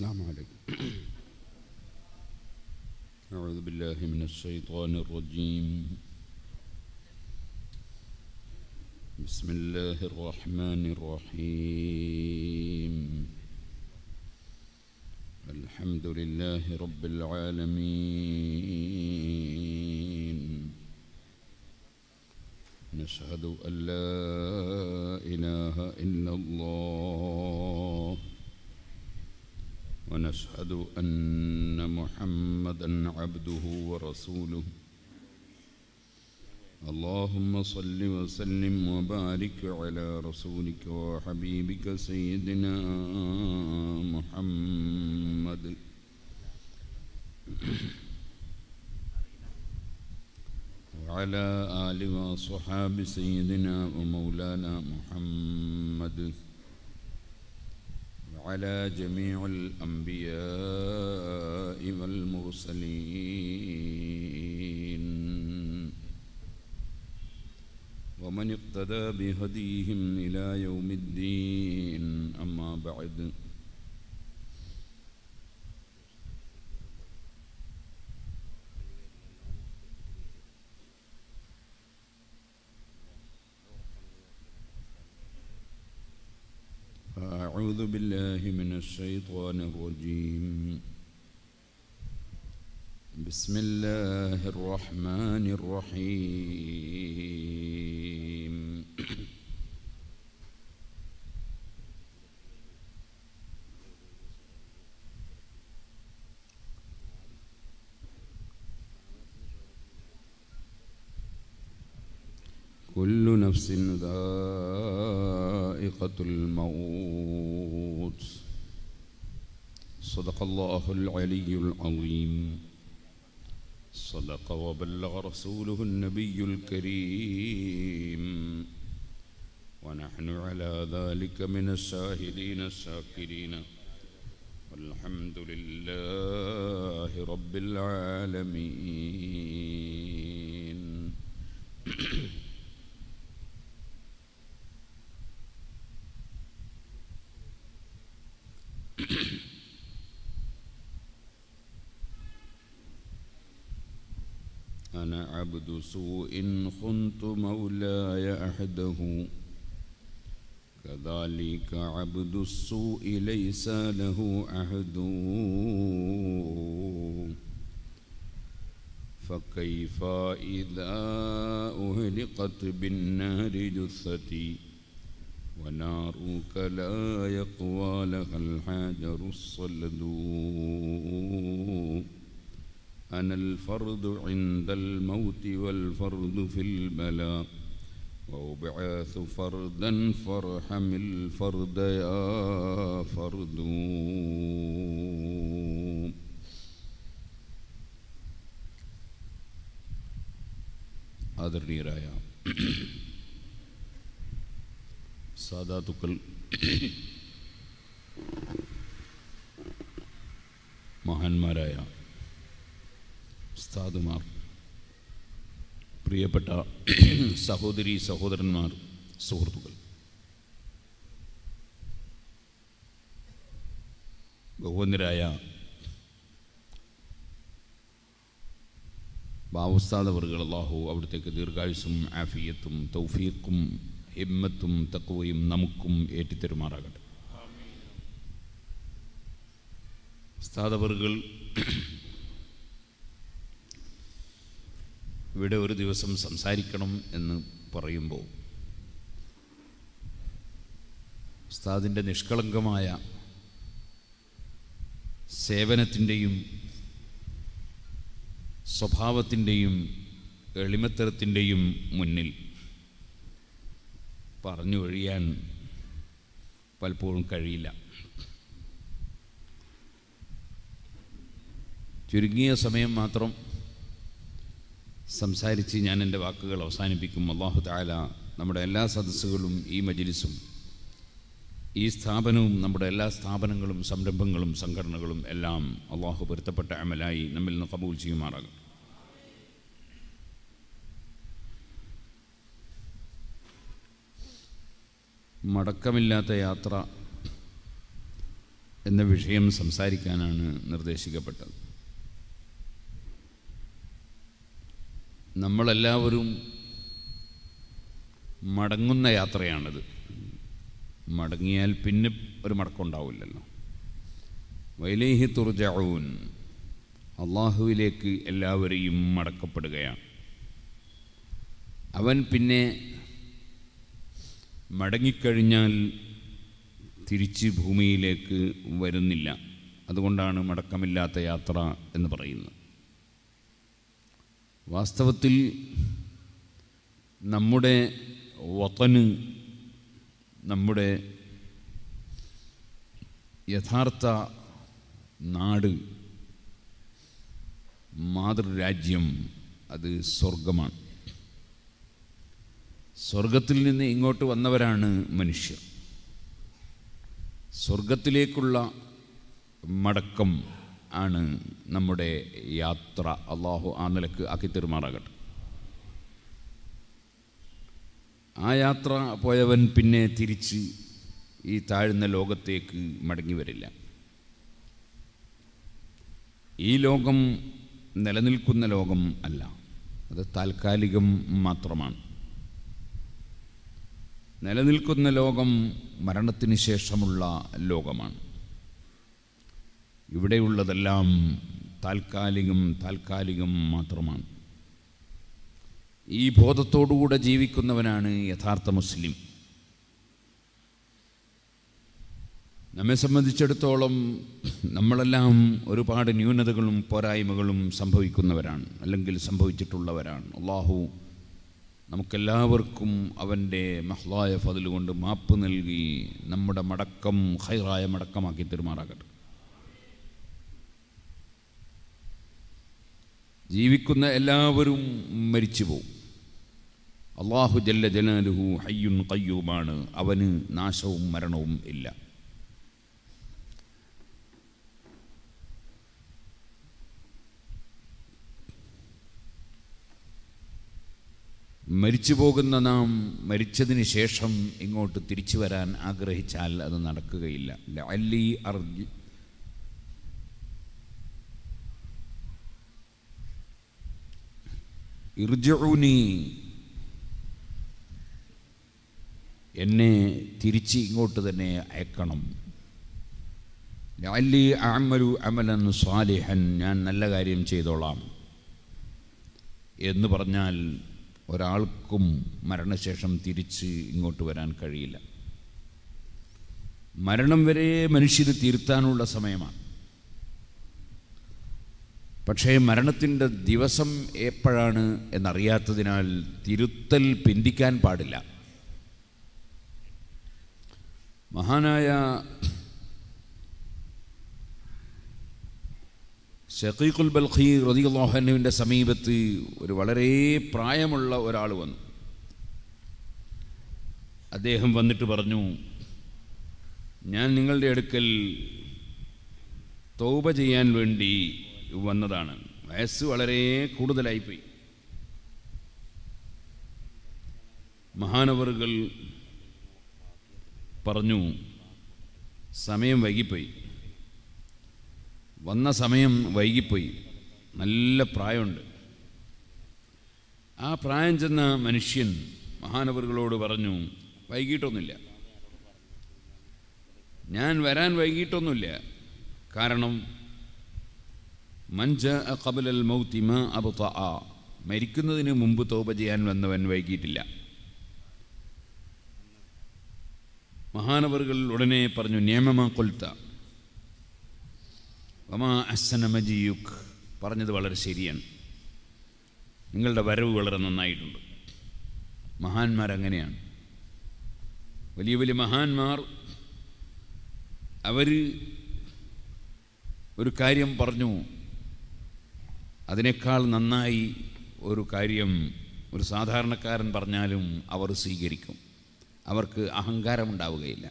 السلام عليكم أعوذ بالله من الشيطان الرجيم بسم الله الرحمن الرحيم الحمد لله رب العالمين نشهد أن لا إله إلا الله ونشهد أن محمدا عبده ورسوله اللهم صل وسلم وبارك على رسولك وحبيبك سيدنا محمد وعلى آل وصحاب سيدنا ومولانا محمد وعلى جميع الأنبياء والمرسلين ومن اقتدى بهديهم إلى يوم الدين أما بعد أعوذ بالله من الشيطان الرجيم بسم الله الرحمن الرحيم كل نفس ذائقة الموت صدق الله العلي العظيم صدق وبلغ رسوله النبي الكريم ونحن على ذلك من الشاهدين الشاكرين والحمد لله رب العالمين أنا عبد سوء خنت مولاي أحده كذلك عبد السوء ليس له أحد فكيف إذا أهلقت بالنار جثتي ونارك لا يقوى لها الحجر الصلد أنا الفرد عند الموت والفرد في البلاء وأبعث فردا فارحم الفرد يا فرد ആദരണീയരായ സാധാതുക്കൾ മഹാന്മാരായ ഉസ്താദുമാർ പ്രിയപ്പെട്ട സഹോദരി സഹോദരന്മാർ സുഹൃത്തുക്കൾ ബഹുവന്യരായ ബാവുസ്താദവറുകൾ അള്ളാഹു അവിടുത്തേക്ക് ദീർഘായുസും ആഫിയത്തും തൗഫീഖും ഹിമ്മത്തും തക്കുവയും നമുക്കും ഏറ്റിത്തരുമാറാകട്ടെ ഉസ്താദവറുകൾ ഇവിടെ ഒരു ദിവസം സംസാരിക്കണം എന്ന് പറയുമ്പോൾ ഉസ്താദിൻ്റെ നിഷ്കളങ്കമായ സേവനത്തിൻ്റെയും സ്വഭാവത്തിൻ്റെയും എളിമത്തരത്തിൻ്റെയും മുന്നിൽ പറഞ്ഞു കഴിയാൻ പലപ്പോഴും കഴിയില്ല ചുരുങ്ങിയ സമയം മാത്രം സംസാരിച്ച് ഞാൻ എൻ്റെ വാക്കുകൾ അവസാനിപ്പിക്കും അള്ളാഹു താല നമ്മുടെ എല്ലാ സദസ്സുകളും ഈ മജിലിസും ഈ സ്ഥാപനവും നമ്മുടെ എല്ലാ സ്ഥാപനങ്ങളും സംരംഭങ്ങളും സംഘടനകളും എല്ലാം അള്ളാഹു പൊരുത്തപ്പെട്ട അമലായി നമ്മിൽ നിന്ന് കബൂൽ ചെയ്യുമാറാകും മടക്കമില്ലാത്ത യാത്ര എന്ന വിഷയം സംസാരിക്കാനാണ് നിർദ്ദേശിക്കപ്പെട്ടത് നമ്മളെല്ലാവരും മടങ്ങുന്ന യാത്രയാണിത് മടങ്ങിയാൽ പിന്നെ ഒരു മടക്കമുണ്ടാവില്ലല്ലോ വൈലേഹി തുർജഊൻ അള്ളാഹുവിലേക്ക് എല്ലാവരെയും മടക്കപ്പെടുകയാണ് അവൻ പിന്നെ മടങ്ങിക്കഴിഞ്ഞാൽ തിരിച്ച് ഭൂമിയിലേക്ക് വരുന്നില്ല അതുകൊണ്ടാണ് മടക്കമില്ലാത്ത യാത്ര എന്ന് പറയുന്നത് വാസ്തവത്തിൽ നമ്മുടെ വതന് നമ്മുടെ യഥാർത്ഥ നാട് മാതൃരാജ്യം അത് സ്വർഗമാണ് സ്വർഗത്തിൽ നിന്ന് ഇങ്ങോട്ട് വന്നവരാണ് മനുഷ്യർ സ്വർഗത്തിലേക്കുള്ള മടക്കം ആണ് നമ്മുടെ യാത്ര അള്ളാഹു ആ നിലക്ക് ആക്കി തെരുമാറാകട്ടെ ആ യാത്ര പോയവൻ പിന്നെ തിരിച്ച് ഈ താഴ്ന്ന ലോകത്തേക്ക് മടങ്ങി വരില്ല ഈ ലോകം നിലനിൽക്കുന്ന ലോകം അല്ല അത് താൽക്കാലികം മാത്രമാണ് നിലനിൽക്കുന്ന ലോകം മരണത്തിന് ശേഷമുള്ള ലോകമാണ് ഇവിടെയുള്ളതെല്ലാം താൽക്കാലികം താൽക്കാലികം മാത്രമാണ് ഈ ബോധത്തോടുകൂടെ ജീവിക്കുന്നവനാണ് യഥാർത്ഥ മുസ്ലിം നമ്മെ സംബന്ധിച്ചിടത്തോളം നമ്മളെല്ലാം ഒരുപാട് ന്യൂനതകളും പോരായ്മകളും സംഭവിക്കുന്നവരാണ് അല്ലെങ്കിൽ സംഭവിച്ചിട്ടുള്ളവരാണ് അള്ളാഹു നമുക്കെല്ലാവർക്കും അവൻ്റെ മഹ്ലായ ഫതിൽ കൊണ്ട് മാപ്പ് നൽകി നമ്മുടെ മടക്കം ഹൈറായ മടക്കമാക്കി തെരുമാറാകട്ടെ ജീവിക്കുന്ന എല്ലാവരും മരിച്ചു പോകും അള്ളാഹു ജല്ല ജലാലുഹു ഹയ്യുൻ കയ്യൂമാണ് അവന് നാശവും മരണവും ഇല്ല മരിച്ചു പോകുന്ന നാം മരിച്ചതിന് ശേഷം ഇങ്ങോട്ട് തിരിച്ചു വരാൻ ആഗ്രഹിച്ചാൽ അത് നടക്കുകയില്ല ലഅല്ലി അർജി ഇർജുനി എന്നെ തിരിച്ച് ഇങ്ങോട്ട് തന്നെ അയക്കണം ലഅല്ലി അമലു അമലൻ സ്വാലിഹൻ ഞാൻ നല്ല കാര്യം ചെയ്തോളാം എന്ന് പറഞ്ഞാൽ ഒരാൾക്കും മരണശേഷം തിരിച്ച് ഇങ്ങോട്ട് വരാൻ കഴിയില്ല മരണം വരെ മനുഷ്യന് തീർത്താനുള്ള സമയമാണ് പക്ഷേ മരണത്തിൻ്റെ ദിവസം എപ്പോഴാണ് എന്നറിയാത്തതിനാൽ തിരുത്തൽ പിന്തിക്കാൻ പാടില്ല മഹാനായ ഷക്കീഖുൽ ബൽഖി റതിയുള്ളാഹനുവിൻ്റെ സമീപത്ത് ഒരു വളരെ പ്രായമുള്ള ഒരാൾ വന്നു അദ്ദേഹം വന്നിട്ട് പറഞ്ഞു ഞാൻ നിങ്ങളുടെ അടുക്കൽ തൗബ ചെയ്യാൻ വേണ്ടി വന്നതാണ് വയസ്സ് വളരെ കൂടുതലായിപ്പോയി മഹാനവറുകൾ പറഞ്ഞു സമയം വൈകിപ്പോയി വന്ന സമയം വൈകിപ്പോയി നല്ല പ്രായമുണ്ട് ആ പ്രായം ചെന്ന മനുഷ്യൻ മഹാനവറുകളോട് പറഞ്ഞു വൈകിട്ടൊന്നുമില്ല ഞാൻ വരാൻ വൈകിട്ടൊന്നുമില്ല കാരണം മഞ്ച കബലൽ മൗത്തിമ അബുത്ത ആ മരിക്കുന്നതിന് മുമ്പ് തോപ ചെയ്യാൻ വന്നവൻ വൈകിട്ടില്ല മഹാനവറുകൾ ഉടനെ പറഞ്ഞു നിയമമാ കൊൽത്ത വമാ അസന മജിയുക്ക് പറഞ്ഞത് വളരെ ശരിയാണ് നിങ്ങളുടെ വരവ് വളരെ നന്നായിട്ടുണ്ട് മഹാന്മാരങ്ങനെയാണ് വലിയ വലിയ മഹാന്മാർ അവർ ഒരു കാര്യം പറഞ്ഞു അതിനേക്കാൾ നന്നായി ഒരു കാര്യം ഒരു സാധാരണക്കാരൻ പറഞ്ഞാലും അവർ സ്വീകരിക്കും അവർക്ക് അഹങ്കാരമുണ്ടാവുകയില്ല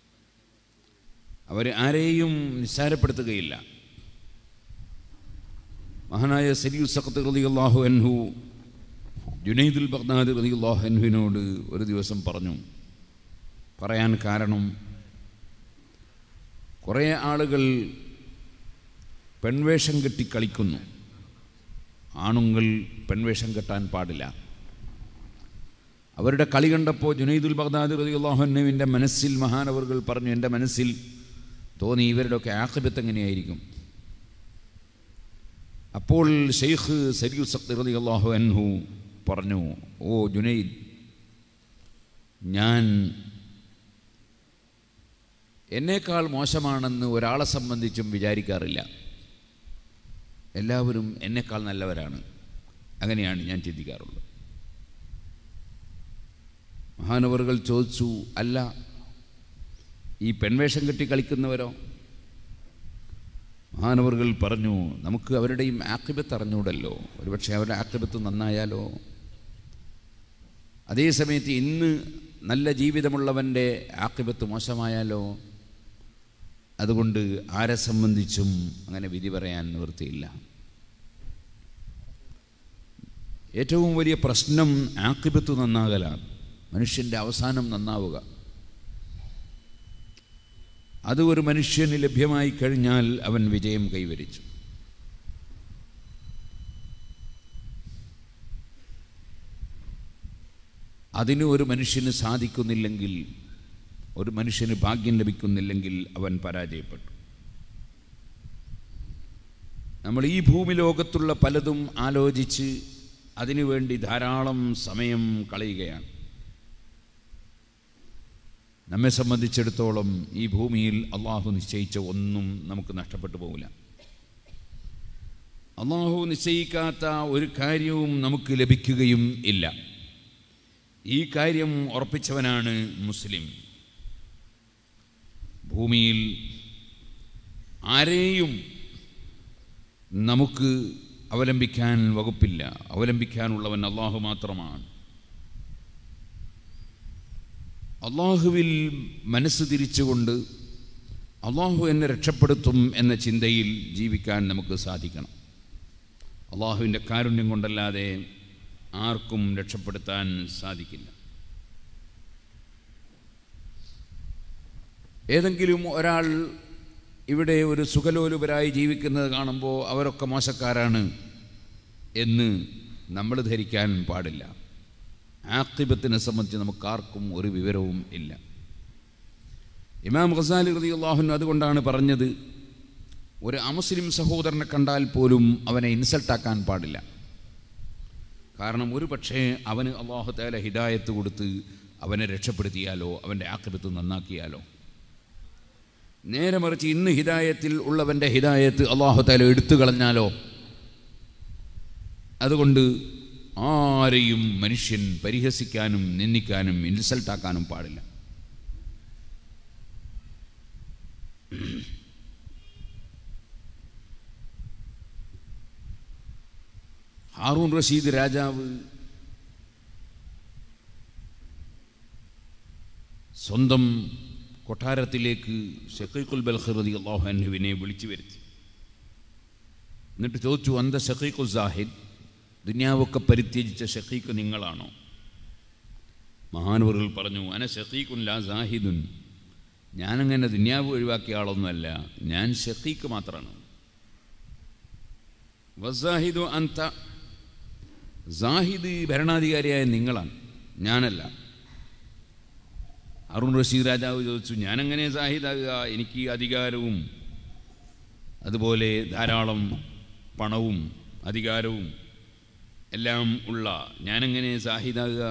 അവർ ആരെയും നിസ്സാരപ്പെടുത്തുകയില്ല മഹാനായ സരിയു സഖത്ത് റളിയല്ലാഹു അൻഹു ജുനൈദുൽ ബഗ്ദാദ് റളിയല്ലാഹു അൻഹുവിനോട് ഒരു ദിവസം പറഞ്ഞു പറയാൻ കാരണം കുറേ ആളുകൾ പെൺവേഷം കെട്ടി കളിക്കുന്നു ആണുങ്ങൾ പെൺവേഷം കെട്ടാൻ പാടില്ല അവരുടെ കളി കണ്ടപ്പോൾ ജുനൈദുൽ ബഗ്ദാദി റളിയല്ലാഹുവിൻ്റെ മനസ്സിൽ മഹാനവറുകൾ പറഞ്ഞു എൻ്റെ മനസ്സിൽ തോന്നി ഇവരുടെയൊക്കെ ആഖിബത്ത് എങ്ങനെയായിരിക്കും അപ്പോൾ ഷെയ്ഖ് സരിയു സഖ്തി റളിയല്ലാഹു അൻഹു പറഞ്ഞു ഓ ജുനൈദ് ഞാൻ എന്നേക്കാൾ മോശമാണെന്ന് ഒരാളെ സംബന്ധിച്ചും വിചാരിക്കാറില്ല എല്ലാവരും എന്നേക്കാൾ നല്ലവരാണ് അങ്ങനെയാണ് ഞാൻ ചിന്തിക്കാറുള്ളത് മഹാനവറുകൾ ചോദിച്ചു അല്ല ഈ പെൺവേഷം കെട്ടി കളിക്കുന്നവരോ മഹാനവറുകൾ പറഞ്ഞു നമുക്ക് അവരുടെയും ആക്കിബത്ത് അറിഞ്ഞൂടല്ലോ ഒരുപക്ഷെ അവരുടെ ആക്കിബത്ത് നന്നായാലോ അതേസമയത്ത് ഇന്ന് നല്ല ജീവിതമുള്ളവൻ്റെ ആക്കിബത്ത് മോശമായാലോ അതുകൊണ്ട് ആരെ സംബന്ധിച്ചും അങ്ങനെ വിധി പറയാൻ നിവൃത്തിയില്ല ഏറ്റവും വലിയ പ്രശ്നം ആക്കിബത്ത് നന്നാകലാണ് മനുഷ്യൻ്റെ അവസാനം നന്നാവുക അത് ഒരു മനുഷ്യന് ലഭ്യമായി കഴിഞ്ഞാൽ അവൻ വിജയം കൈവരിച്ചു അതിന് ഒരു മനുഷ്യന് സാധിക്കുന്നില്ലെങ്കിൽ ഒരു മനുഷ്യന് ഭാഗ്യം ലഭിക്കുന്നില്ലെങ്കിൽ അവൻ പരാജയപ്പെട്ടു നമ്മൾ ഈ ഭൂമി ലോകത്തുള്ള പലതും ആലോചിച്ച് അതിനുവേണ്ടി ധാരാളം സമയം കളയുകയാണ് നമ്മെ സംബന്ധിച്ചിടത്തോളം ഈ ഭൂമിയിൽ അള്ളാഹു നിശ്ചയിച്ച ഒന്നും നമുക്ക് നഷ്ടപ്പെട്ടു പോകില്ല അള്ളാഹു നിശ്ചയിക്കാത്ത ഒരു കാര്യവും നമുക്ക് ലഭിക്കുകയും ഇല്ല ഈ കാര്യം ഉറപ്പിച്ചവനാണ് മുസ്ലിം ഭൂമിയിൽ ആരെയും നമുക്ക് അവലംബിക്കാൻ വകുപ്പില്ല അവലംബിക്കാനുള്ളവൻ അള്ളാഹു മാത്രമാണ് അള്ളാഹുവിൽ മനസ്സ് തിരിച്ചുകൊണ്ട് അള്ളാഹു എന്നെ രക്ഷപ്പെടുത്തും എന്ന ചിന്തയിൽ ജീവിക്കാൻ നമുക്ക് സാധിക്കണം അള്ളാഹുവിൻ്റെ കാരുണ്യം കൊണ്ടല്ലാതെ ആർക്കും രക്ഷപ്പെടുത്താൻ സാധിക്കില്ല ഏതെങ്കിലും ഒരാൾ ഇവിടെ ഒരു സുഖലോലുപരായി ജീവിക്കുന്നത് കാണുമ്പോൾ അവരൊക്കെ മോശക്കാരാണ് എന്ന് നമ്മൾ ധരിക്കാൻ പാടില്ല ആക്കിബത്തിനെ സംബന്ധിച്ച് നമുക്കാർക്കും ഒരു വിവരവും ഇല്ല ഇമാം ഖസാലി റതി അള്ളാഹുൻ അതുകൊണ്ടാണ് പറഞ്ഞത് ഒരു അമുസ്ലിം സഹോദരനെ കണ്ടാൽ പോലും അവനെ ഇൻസൾട്ടാക്കാൻ പാടില്ല കാരണം ഒരു പക്ഷേ അവന് അള്ളാഹു താല ഹിദായത്ത് കൊടുത്ത് അവനെ രക്ഷപ്പെടുത്തിയാലോ അവൻ്റെ ആക്കിബത്ത് നന്നാക്കിയാലോ നേരെ മറിച്ച് ഇന്ന് ഹിദായത്തിൽ ഉള്ളവൻ്റെ ഹിദായത്ത് അള്ളാഹു താല എടുത്തു കളഞ്ഞാലോ അതുകൊണ്ട് ആരെയും മനുഷ്യൻ പരിഹസിക്കാനും നിന്ദിക്കാനും ഇൻസൾട്ടാക്കാനും പാടില്ല ഹാറൂൺ റഷീദ് രാജാവ് സ്വന്തം കൊട്ടാരത്തിലേക്ക് ഷക്കീഖുൽ ബൽഖറതി അള്ളാഹുവിനെ വിളിച്ചു വരുത്തി എന്നിട്ട് ചോദിച്ചു അന്ത ഷക്കീഖുൽ സാഹിദ് ദുനിയാവൊക്കെ പരിത്യജിച്ച ഷക്കീഖ് നിങ്ങളാണോ മഹാനവറുകൾ പറഞ്ഞു അന ഷക്കീഖുൻ ലാ സാഹിദുൻ ഞാനങ്ങനെ ദുനിയാവ് ഒഴിവാക്കിയ ആളൊന്നുമല്ല ഞാൻ ഷക്കീഖ് മാത്രമാണ് വസാഹിദു അന്ത സാഹിദ് ഭരണാധികാരിയായ നിങ്ങളാണ് ഞാനല്ല അരുൺ റഷീദ് രാജാവ് ചോദിച്ചു ഞാനെങ്ങനെ സാഹിദാകുക എനിക്ക് അധികാരവും അതുപോലെ ധാരാളം പണവും അധികാരവും എല്ലാം ഉള്ള ഞാനെങ്ങനെ സാഹിദാകുക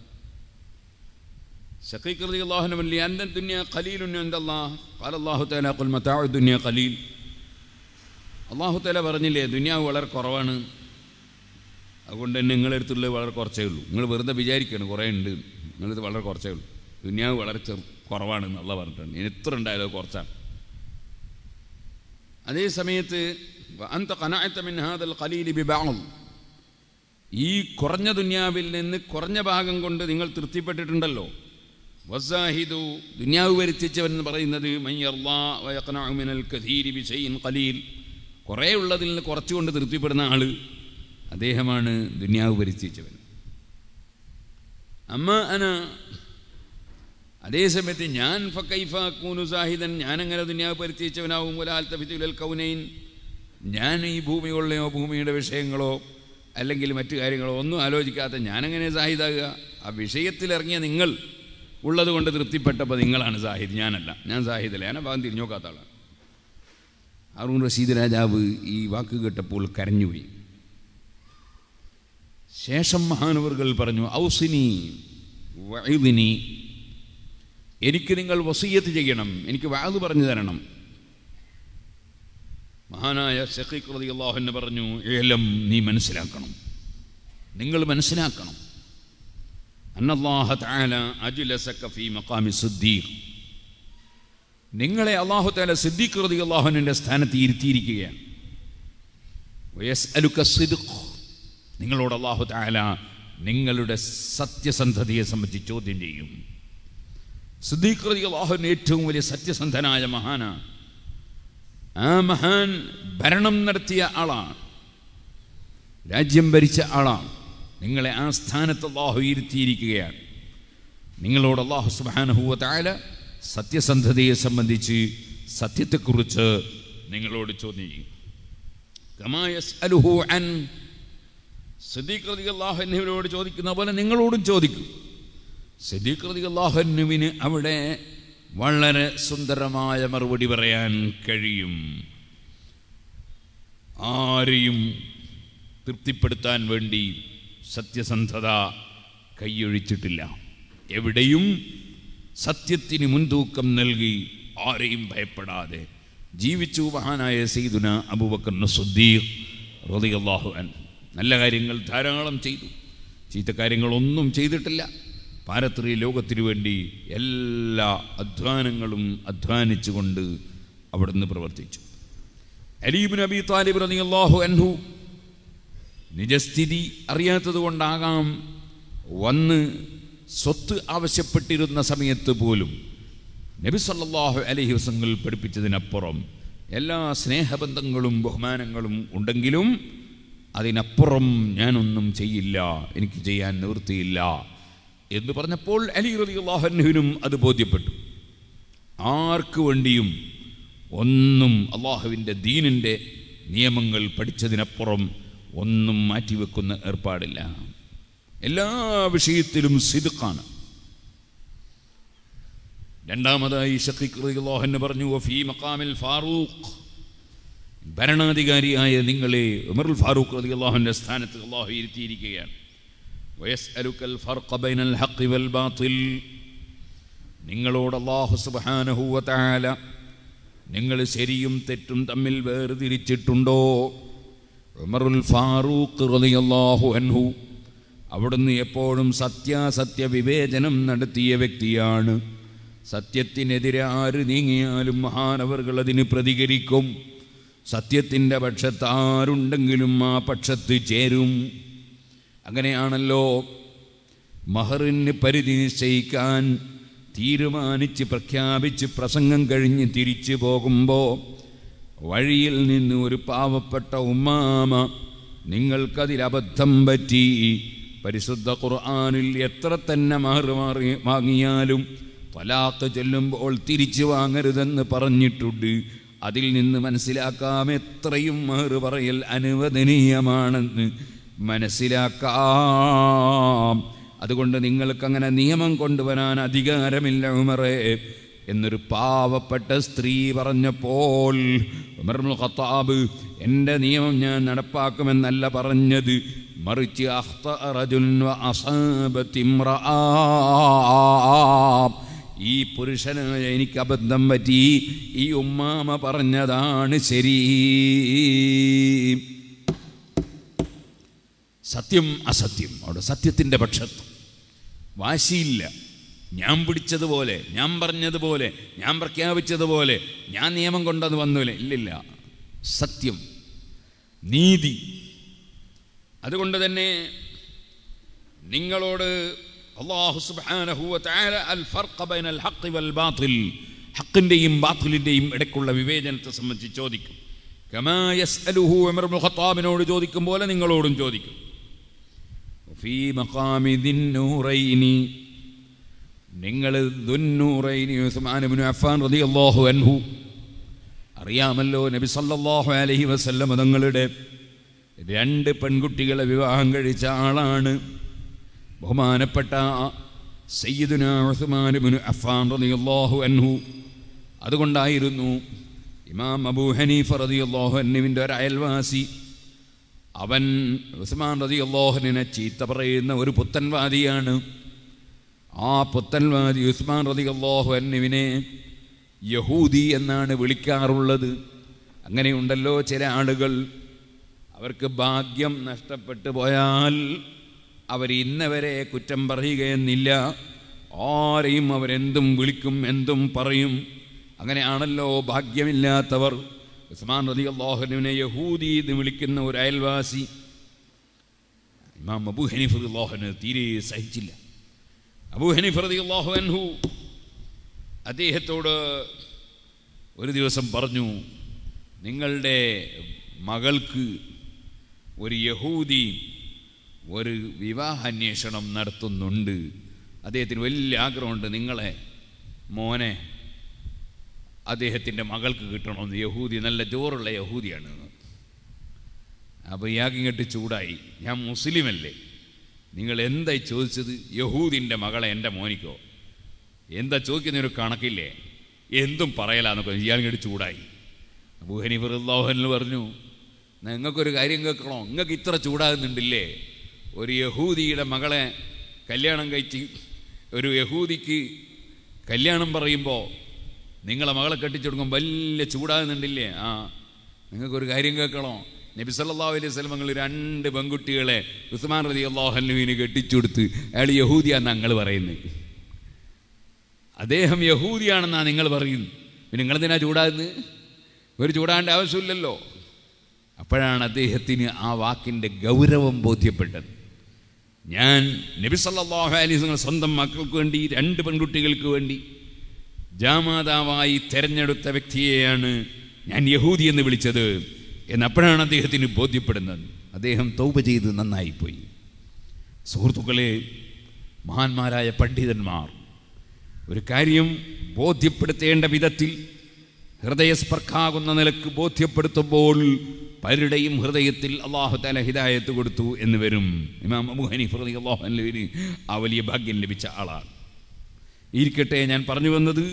ഷക്കീഖ് റളി അള്ളാഹുന വല്ലി അന്ന ദുനിയ ഖലീലുൻ അൻദല്ലാഹ് ഖാല അല്ലാഹു തആല ഖുൽ മതാഉ ദുനിയ ഖലീൽ അള്ളാഹു തആല പറഞ്ഞില്ലേ ദുനിയാവ് വളരെ കുറവാണ് അതുകൊണ്ട് തന്നെ നിങ്ങളെടുത്തുള്ളത് വളരെ കുറച്ചേ ഉള്ളൂ നിങ്ങൾ വെറുതെ വിചാരിക്കണം കുറേ ഉണ്ട് നിങ്ങളിത് വളരെ കുറച്ചേ ഉള്ളൂ ദുനിയാവ് വളരെ ചെറു കുറവാണ് എന്നുള്ള പറഞ്ഞിട്ടുണ്ട് ഇനി എത്ര ഉണ്ടായാലും കുറച്ചാണ് അതേ സമയത്ത് അന്ത കനായത്ത മിൻ ഹാദൽ ഖലീലി ബിബഅദ് ഈ കുറഞ്ഞ ദുനിയാവിൽ നിന്ന് കുറഞ്ഞ ഭാഗം കൊണ്ട് നിങ്ങൾ തൃപ്തിപ്പെട്ടിട്ടുണ്ടല്ലോ വസാഹിദു ദുനിയാവ് വരുത്തിച്ചവൻ എന്ന് പറയുന്നത് മിനൽ കഥീരി ബിശൈഇൻ ഖലീൽ കുറേ ഉള്ളതിൽ നിന്ന് കുറച്ചുകൊണ്ട് തൃപ്തിപ്പെടുന്ന ആള് അദ്ദേഹമാണ് ദുനിയാവ് വരുത്തിച്ചവൻ അമ്മ അന അതേസമയത്ത് ഞാൻ ഫക്കൈഫൂനു സാഹിദൻ ഞാൻ അങ്ങനെ ദുനിയാവ് പരിത്യച്ചവനാവും ഒരാൽത്തഫിത്തുലൽ കൗനൈൻ ഞാൻ ഈ ഭൂമിയുള്ളയോ ഭൂമിയുടെ വിഷയങ്ങളോ അല്ലെങ്കിൽ മറ്റു കാര്യങ്ങളോ ഒന്നും ആലോചിക്കാത്ത ഞാനെങ്ങനെ സാഹിദാകുക ആ വിഷയത്തിലിറങ്ങിയ നിങ്ങൾ ഉള്ളത് കൊണ്ട് തൃപ്തിപ്പെട്ടപ്പോൾ നിങ്ങളാണ് സാഹിദ് ഞാനല്ല ഞാൻ സാഹിദല്ല ഞാൻ ആ ഭാഗം തിരിഞ്ഞു നോക്കാത്ത ആളാണ് ഹാറൂൺ റഷീദ് രാജാവ് ഈ വാക്ക് കേട്ടപ്പോൾ കരഞ്ഞുപോയി ശേഷം മഹാനവറുകൾ പറഞ്ഞു ഔസിനി വഴുതിനി എനിക്ക് നിങ്ങൾ വസീയത്ത് ചെയ്യണം എനിക്ക് വാത് പറഞ്ഞു തരണം മഹാനായ ഷെഖീഖ് റതി അള്ളാഹുന്നെ പറഞ്ഞു ഏലം നീ മനസ്സിലാക്കണം നിങ്ങൾ മനസ്സിലാക്കണം അന്നല്ലാഹ തആല അജ്ലസക ഫീ മഖാമി സിദ്ദീഖ് നിങ്ങളെ അള്ളാഹു താല സിദ്ദീഖ് റതി അള്ളാഹുവിൻ്റെ സ്ഥാനത്ത് ഇരുത്തിയിരിക്കുകയാണ് വയസ്അലുക സിദ്ഖ് നിങ്ങളോട് അള്ളാഹു താല നിങ്ങളുടെ സത്യസന്ധതയെ സംബന്ധിച്ച് ചോദ്യം ചെയ്യും സിദ്ദീഖ് റതി അള്ളാഹുവിൻ്റെ ഏറ്റവും വലിയ സത്യസന്ധനായ മഹാനാണ് ആ മഹാൻ ഭരണം നടത്തിയ ആളാണ് രാജ്യം ഭരിച്ച ആളാണ് നിങ്ങളെ ആ സ്ഥാനത്ത് അള്ളാഹു ഇരുത്തിയിരിക്കുകയാണ് നിങ്ങളോട് അള്ളാഹു സുബാനഹുവ താല സത്യസന്ധതയെ സംബന്ധിച്ച് സത്യത്തെക്കുറിച്ച് നിങ്ങളോട് ചോദ്യം ചെയ്യും കമായസ് അലുഹു അൻ സിദ്ദീഖ് റതി അള്ളാഹുവിനോട് ചോദിക്കുന്ന പോലെ നിങ്ങളോടും ചോദിക്കും സിദ്ദീഖ് റതി അള്ളാഹുവിന് അവിടെ വളരെ സുന്ദരമായ മറുപടി പറയാൻ കഴിയും ആരെയും തൃപ്തിപ്പെടുത്താൻ വേണ്ടി സത്യസന്ധത കൈയൊഴിച്ചിട്ടില്ല എവിടെയും സത്യത്തിന് മുൻതൂക്കം നൽകി ആരെയും ഭയപ്പെടാതെ ജീവിച്ചു മഹാനായ സീദുന അബൂബക്കർ സുദ്ദീഖ് റളിയല്ലാഹു അൻ നല്ല കാര്യങ്ങൾ ധാരാളം ചെയ്തു ചീത്ത കാര്യങ്ങളൊന്നും ചെയ്തിട്ടില്ല പാരത്രിക ലോകത്തിനു വേണ്ടി എല്ലാ അധ്വാനങ്ങളും അധ്വാനിച്ചുകൊണ്ട് അവിടുന്ന് പ്രവർത്തിച്ചു അലീബ് നബി താലിബ് റളിയല്ലാഹു അൻഹു നിജസ്ഥിതി അറിയാത്തത് കൊണ്ടാകാം വന്ന് സ്വത്ത് ആവശ്യപ്പെട്ടിരുന്ന സമയത്ത് പോലും നബി സല്ലല്ലാഹു അലൈഹി വസങ്ങൾ പഠിപ്പിച്ചതിനപ്പുറം എല്ലാ സ്നേഹബന്ധങ്ങളും ബഹുമാനങ്ങളും ഉണ്ടെങ്കിലും അതിനപ്പുറം ഞാനൊന്നും ചെയ്യില്ല എനിക്ക് ചെയ്യാൻ നിവൃത്തിയില്ല എന്ന് പറഞ്ഞപ്പോൾ അലി റളിയല്ലാഹുവിനും അത് ബോധ്യപ്പെട്ടു ആർക്കു വേണ്ടിയും ഒന്നും അള്ളാഹുവിൻ്റെ ദീനിൻ്റെ നിയമങ്ങൾ പഠിച്ചതിനപ്പുറം ഒന്നും മാറ്റിവെക്കുന്ന ഏർപ്പാടില്ല എല്ലാ വിഷയത്തിലും സിദുക്കാണ് രണ്ടാമതായി ഷക്കീഖ്ലാഹന് പറഞ്ഞു വഫീ മക്കാമിൽ ഫാറൂഖ് ഭരണാധികാരിയായ നിങ്ങളെ ഉമറുൽ ഫാറൂഖ് റതി അള്ളാഹുവിൻ്റെ സ്ഥാനത്ത് അള്ളാഹു ഇരുത്തിയിരിക്കുകയാണ് വയസ്അലുക്കൽ ഫർഖ ബൈനൽ ഹഖ് വൽ ബാത്തിൽ നിങ്ങളോട് അള്ളാഹു സുബ്ഹാനഹു വ തആല നിങ്ങൾ ശരിയും തെറ്റും തമ്മിൽ വേർതിരിച്ചിട്ടുണ്ടോ ഉമറുൽ ഫാറൂഖ് റളിയല്ലാഹു അൻഹു അവിടുന്ന് എപ്പോഴും സത്യാസത്യ വിവേചനം നടത്തിയ വ്യക്തിയാണ് സത്യത്തിനെതിരെ ആര് നീങ്ങിയാലും മഹാനവറുകൾ അതിന് പ്രതികരിക്കും സത്യത്തിൻ്റെ പക്ഷത്ത് ആരുണ്ടെങ്കിലും ആ പക്ഷത്ത് ചേരും അങ്ങനെയാണല്ലോ മഹറിന് പരിധി നിശ്ചയിക്കാൻ തീരുമാനിച്ച് പ്രഖ്യാപിച്ച് പ്രസംഗം കഴിഞ്ഞ് തിരിച്ചു പോകുമ്പോൾ വഴിയിൽ നിന്ന് ഒരു പാവപ്പെട്ട ഉമ്മാമ നിങ്ങൾക്കതിൽ അബദ്ധം പറ്റി പരിശുദ്ധ ഖുർആാനിൽ എത്ര തന്നെ മാറി മാറി വാങ്ങിയാലും തലാക്ക് ചൊല്ലുമ്പോൾ തിരിച്ചു വാങ്ങരുതെന്ന് പറഞ്ഞിട്ടുണ്ട് അതിൽ നിന്ന് മനസ്സിലാക്കാം എത്രയും മാറ് പറയൽ അനുവദനീയമാണെന്ന് മനസ്സിലാക്കാം അതുകൊണ്ട് നിങ്ങൾക്കങ്ങനെ നിയമം കൊണ്ടുവരാൻ അധികാരമില്ല ഉമറേ എന്നൊരു പാവപ്പെട്ട സ്ത്രീ പറഞ്ഞപ്പോൾ ഉമർമുൽ ഖത്താബ് എൻ്റെ നിയമം ഞാൻ നടപ്പാക്കുമെന്നല്ല പറഞ്ഞത് മറിച്ച് അഖ്ത റജുൻ വ അസാബത്ത് ഇമ്രആ. ഈ പുരുഷനായ എനിക്ക് അബദ്ധം പറ്റി ഈ ഉമ്മാമ പറഞ്ഞതാണ് ശരി സത്യം അസത്യം അവിടെ സത്യത്തിൻ്റെ പക്ഷത്ത് വാശിയില്ല ഞാൻ പിടിച്ചതുപോലെ ഞാൻ പറഞ്ഞതുപോലെ ഞാൻ പ്രഖ്യാപിച്ചതുപോലെ ഞാൻ നിയമം കൊണ്ടത് വന്നില്ല ഇല്ലില്ല സത്യം നീതി അതുകൊണ്ട് തന്നെ നിങ്ങളോട് അള്ളാഹു സുബ്ഹാനഹു വ തആല അൽ ഫർഖ ബൈനൽ ഹഖ് വൽ ബാത്തിൽ ഹക്കിൻ്റെയും ബാത്തിലിൻ്റെയും ഇടയ്ക്കുള്ള വിവേചനത്തെ സംബന്ധിച്ച് ചോദിക്കും കമാ യസ്അലുഹു ഉമർ ഇബ്നുൽ ഖത്താബിനോട് ചോദിക്കും പോലെ നിങ്ങളോടും ചോദിക്കും ഫീ മഖാമി ദിന്നൂറൈനി നിങ്ങൾ ദുന്നൂറൈനി ഉസ്മാൻ ഇബ്നു അഫ്ഫാൻ റളിയല്ലാഹു അൻഹു അറിയാമല്ലോ നബി സല്ലല്ലാഹു അലൈഹി വസല്ലം തങ്ങളുടെ രണ്ട് പെൺകുട്ടികളെ വിവാഹം കഴിച്ച ആളാണ് ബഹുമാനപ്പെട്ട സയ്യിദുന ഉസ്മാൻ ഇബ്നു അഫ്ഫാൻ റളിയല്ലാഹു അൻഹു അതുകൊണ്ടായിരുന്നു ഇമാം അബൂ ഹനീഫ റളിയല്ലാഹു അൻഹുവിൻ്റെ ഒരു അയൽവാസി അവൻ ഉസ്മാൻ റളിയല്ലാഹുവിനെ ചീത്ത പറയുന്ന ഒരു പുത്തൻവാദിയാണ് ആ പുത്തൻവാദി ഉസ്മാൻ റളിയല്ലാഹു അൻഹുവിനെ യഹൂദി എന്നാണ് വിളിക്കാറുള്ളത് അങ്ങനെയുണ്ടല്ലോ ചില ആളുകൾ അവർക്ക് ഭാഗ്യം നഷ്ടപ്പെട്ടു പോയാൽ അവർ ഇന്നവരെ കുറ്റം പറയുകയെന്നില്ല ആരെയും അവരെന്തും വിളിക്കും എന്തും പറയും അങ്ങനെയാണല്ലോ ഭാഗ്യമില്ലാത്തവർ ഉസ്മാൻ റതി അള്ളാഹുവിനെ യഹൂദി എന്ന് വിളിക്കുന്ന ഒരു അയൽവാസി ഇമാം അബൂ ഹനീഫ് അള്ളാഹുന് തീരെ സഹിച്ചില്ല അബൂ ഹനീഫ് റതി അള്ളാഹു അൻഹു അദ്ദേഹത്തോട് ഒരു ദിവസം പറഞ്ഞു നിങ്ങളുടെ മകൾക്ക് ഒരു യഹൂദി ഒരു വിവാഹാന്വേഷണം നടത്തുന്നുണ്ട് അദ്ദേഹത്തിന് വലിയ ആഗ്രഹമുണ്ട് നിങ്ങളെ മോനെ അദ്ദേഹത്തിൻ്റെ മകൾക്ക് കിട്ടണമെന്ന് യഹൂദി നല്ല ജോറുള്ള യഹൂദിയാണ് അപ്പോൾ ഇയാൾക്ക് ഇങ്ങോട്ട് ചൂടായി ഞാൻ മുസ്ലിമല്ലേ നിങ്ങൾ എന്തായി ചോദിച്ചത് യഹൂദിൻ്റെ മകളെ എൻ്റെ മോനിക്കോ എന്താ ചോദിക്കുന്നൊരു കണക്കില്ലേ എന്തും പറയലാന്നൊക്കെ ഇയാൾ ഇങ്ങോട്ട് ചൂടായി അബൂ ഹനീഫ് റളിയല്ലാഹു പറഞ്ഞു നിങ്ങൾക്കൊരു കാര്യം കേൾക്കണോ നിങ്ങൾക്ക് ഇത്ര ചൂടാകുന്നുണ്ടില്ലേ ഒരു യഹൂദിയുടെ മകളെ കല്യാണം കഴിച്ച് ഒരു യഹൂദിക്ക് കല്യാണം പറയുമ്പോൾ നിങ്ങളെ മകളെ കെട്ടിച്ചു കൊടുക്കും വലിയ ചൂടാകുന്നുണ്ടില്ലേ ആ നിങ്ങൾക്കൊരു കാര്യം കേൾക്കണോ നബി സല്ലല്ലാഹു അലൈഹി വസല്ലം രണ്ട് പെൺകുട്ടികളെ ഉസ്മാൻ റതി അള്ളാഹുവിന് കെട്ടിച്ചു കൊടുത്ത് അയാൾ യഹൂദിയാന്ന് ഞങ്ങൾ പറയുന്നത് അദ്ദേഹം യഹൂദിയാണെന്നാണ് നിങ്ങൾ പറയുന്നത് പിന്നെ നിങ്ങളെന്തിനാ ചൂടാകുന്നത് ഒരു ചൂടാകേണ്ട ആവശ്യമില്ലല്ലോ അപ്പോഴാണ് അദ്ദേഹത്തിന് ആ വാക്കിൻ്റെ ഗൗരവം ബോധ്യപ്പെട്ടത് ഞാൻ നബി സല്ലല്ലാഹു അലൈഹി വസല്ലം സ്വന്തം മക്കൾക്ക് വേണ്ടി രണ്ട് പെൺകുട്ടികൾക്ക് വേണ്ടി ജാമാതാവായി തെരഞ്ഞെടുത്ത വ്യക്തിയെയാണ് ഞാൻ യഹൂദി എന്ന് വിളിച്ചത് എന്നപ്പോഴാണ് അദ്ദേഹത്തിന് ബോധ്യപ്പെടുന്നത് അദ്ദേഹം തൗബ ചെയ്ത് നന്നായിപ്പോയി സുഹൃത്തുക്കളെ മഹാന്മാരായ പണ്ഡിതന്മാർ ഒരു കാര്യം ബോധ്യപ്പെടുത്തേണ്ട വിധത്തിൽ ഹൃദയസ്പർക്കാകുന്ന നിലക്ക് ബോധ്യപ്പെടുത്തുമ്പോൾ പലരുടെയും ഹൃദയത്തിൽ അള്ളാഹു തല ഹിദായത്ത് കൊടുത്തു എന്ന് വരും ഇമാം അബു ഹനീഫ് റതി അള്ളാഹുവിന് ആ വലിയ ഭാഗ്യം ലഭിച്ച ആളാണ് ഇരിക്കട്ടെ ഞാൻ പറഞ്ഞു വന്നത്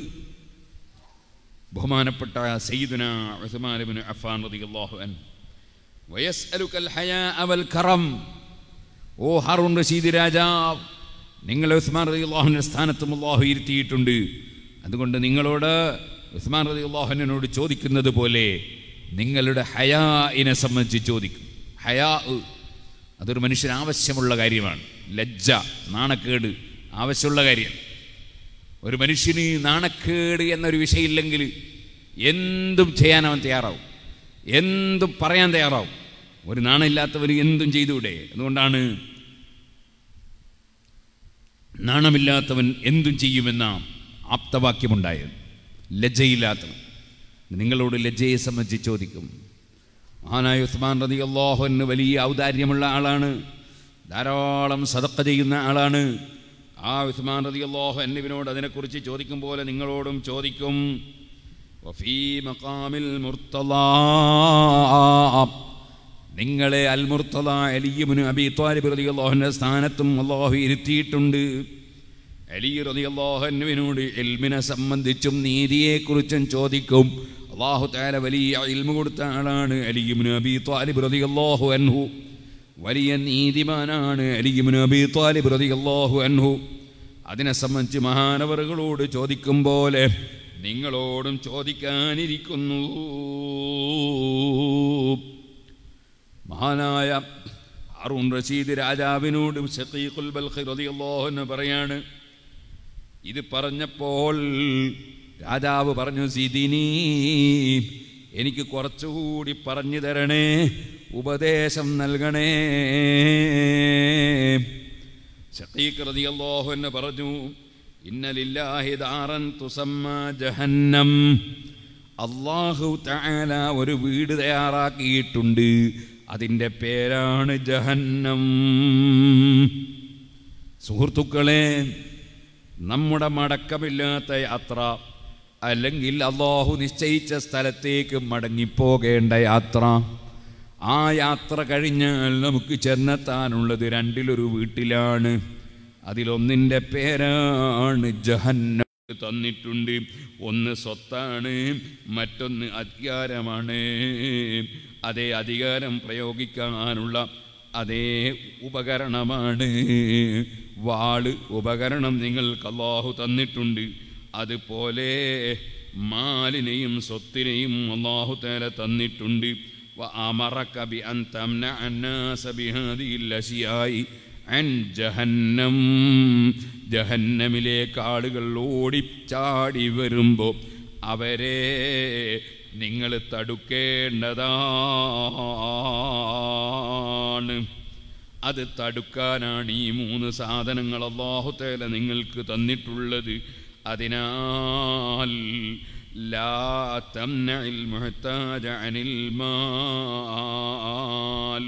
ബഹുമാനപ്പെട്ട സയ്യിദുന ഉസ്മാൻ ഇബ്നു അഫ്ഫാൻ റളിയല്ലാഹു അൻഹു വയസ്അലുകൽ ഹയാഅ വൽ കറം ഓ ഹാറൂൺ റഷീദ് രാജാവ് നിങ്ങളെ ഉസ്മാൻ റളിയല്ലാഹുവിന്റെ സ്ഥാനത്തും അല്ലാഹു ഇരുത്തിയിട്ടുണ്ട് അതുകൊണ്ട് നിങ്ങളോട് ഉസ്മാൻ റളിയല്ലാഹുവിനോട് ചോദിക്കുന്നത് പോലെ നിങ്ങളുടെ ഹയാഇനെ സംബന്ധിച്ച് ചോദിക്കും ഹയാ അതൊരു മനുഷ്യന് ആവശ്യമുള്ള കാര്യമാണ് ലജ്ജ നാണക്കേട് ആവശ്യമുള്ള കാര്യം ഒരു മനുഷ്യന് നാണക്കേട് എന്നൊരു വിഷയമില്ലെങ്കിൽ എന്തും ചെയ്യാൻ അവൻ തയ്യാറാവും എന്തും പറയാൻ തയ്യാറാവും ഒരു നാണമില്ലാത്തവന് എന്തും ചെയ്തുകൂടെ അതുകൊണ്ടാണ് നാണമില്ലാത്തവൻ എന്തും ചെയ്യുമെന്ന ആപ്തവാക്യമുണ്ടായത് ലജ്ജയില്ലാത്തവൻ നിങ്ങളോട് ലജ്ജയെ സംബന്ധിച്ച് ചോദിക്കും മഹാനായ ഉസ്മാൻ റതി അള്ളാഹുവിന് വലിയ ഔദാര്യമുള്ള ആളാണ് ധാരാളം സതക്ക ചെയ്യുന്ന ആളാണ് ആ ഉസ്മാൻ റതി അള്ളാഹു എന്നിവനോട് അതിനെക്കുറിച്ച് ചോദിക്കും പോലെ നിങ്ങളോടും ചോദിക്കും വഫീ മഖാമിൽ മുർത്തലാ നിങ്ങളെ അൽ മുർത്തല അലിയുബിന് അബി ത്വാലിബ് റതി അള്ളാഹുവിൻ്റെ സ്ഥാനത്തും അള്ളാഹു ഇരുത്തിയിട്ടുണ്ട് അലി റതി അള്ളാഹുവിനോട് എൽമിനെ സംബന്ധിച്ചും നീതിയെക്കുറിച്ചും ചോദിക്കും അള്ളാഹു താല വലിയ ഇൽമ കൊടുത്ത ആളാണ് അലിയുബിന് അബി ത്വാലിബ് റതി അള്ളാഹു അൻഹു വലിയ നീതിമാനാണ് അലിയുബിന് അബി ത്വാലിബ് റതി അള്ളാഹു അൻഹു അതിനെ സംബന്ധിച്ച് മഹാനവറുകളോട് ചോദിക്കും പോലെ നിങ്ങളോടും ചോദിക്കാനിരിക്കുന്നു മഹാനായ അറുൺ റഷീദ് രാജാവിനോട് ഷഖീഖുൽ ബൽഖി റളിയല്ലാഹു അൻഹു പറയാണ് ഇത് പറഞ്ഞപ്പോൾ രാജാവ് പറഞ്ഞു സിദിനി എനിക്ക് കുറച്ചുകൂടി പറഞ്ഞു തരണേ ഉപദേശം നൽകണേ ഷഖീഖ് റളിയല്ലാഹു അൻഹു പറഞ്ഞു ഇന്നലില്ലാഹി ദാറൻ തുസമ്മ ജഹന്നം അള്ളാഹു തആല ഒരു വീട് തയ്യാറാക്കിയിട്ടുണ്ട് അതിൻ്റെ പേരാണ് ജഹന്നം സുഹൃത്തുക്കളെ നമ്മുടെ മടക്കമില്ലാത്ത യാത്ര അല്ലെങ്കിൽ അള്ളാഹു നിശ്ചയിച്ച സ്ഥലത്തേക്ക് മടങ്ങിപ്പോകേണ്ട യാത്ര ആ യാത്ര കഴിഞ്ഞാൽ നമുക്ക് ചെന്നെത്താനുള്ളത് രണ്ടിലൊരു വീട്ടിലാണ് അതിലൊന്നിൻ്റെ പേരാണ് ജഹന്നം തന്നിട്ടുണ്ട് ഒന്ന് സ്വത്താണ് മറ്റൊന്ന് അധികാരമാണ് അതേ അധികാരം പ്രയോഗിക്കാനുള്ള അതേ ഉപകരണമാണ് വാള് ഉപകരണം നിങ്ങൾക്ക് അള്ളാഹു തന്നിട്ടുണ്ട് അതുപോലെ മാലിനെയും സ്വത്തിനെയും അള്ളാഹു തേല തന്നിട്ടുണ്ട് وأمرك بأن تمنع الناس بهذه الأشياء عن جهنم ജഹന്നമിലേക്ക് ആളുകൾ ഓടിച്ചാടി വരുമ്പോൾ അവരെ നിങ്ങൾ തടുക്കേണ്ടതാണ് അത് തടുക്കാനാണ് ഈ മൂന്ന് സാധനങ്ങൾ അള്ളാഹുത്തേല നിങ്ങൾക്ക് തന്നിട്ടുള്ളത് അതിനാൽ ലാ തംനഇൽ മുഹ്താജ അനിൽ മാൽ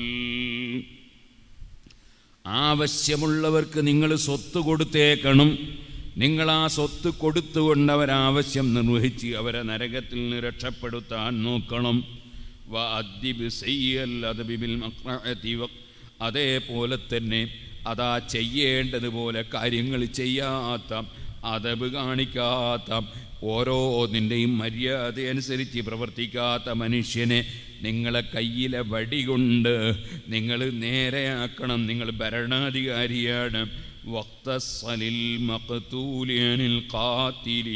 ആവശ്യമുള്ളവർക്ക് നിങ്ങൾ സ്വത്ത് കൊടുത്തേക്കണം നിങ്ങൾ ആ സ്വത്ത് കൊടുത്തുകൊണ്ട് അവരാവശ്യം നിർവഹിച്ച് അവരെ നരകത്തിൽ നിന്ന് രക്ഷപ്പെടുത്താൻ നോക്കണം വഅദ്ദിബ് സയ്യൽ അദ്ബി ബിൽ മഖ്റഅതി വ- അതേപോലെ തന്നെ അതാ ചെയ്യേണ്ടതുപോലെ കാര്യങ്ങൾ ചെയ്യാത്ത അതബ് കാണിക്കാത്ത ഓരോന്നിൻ്റെയും മര്യാദ അനുസരിച്ച് പ്രവർത്തിക്കാത്ത മനുഷ്യനെ നിങ്ങളെ കയ്യിലെ വടി കൊണ്ട് നിങ്ങൾ നേരെയാക്കണം നിങ്ങൾ ഭരണാധികാരിയാണ് വക്തസ്സലിൽ മഖ്തൂലി അനിൽ ഖാതിലി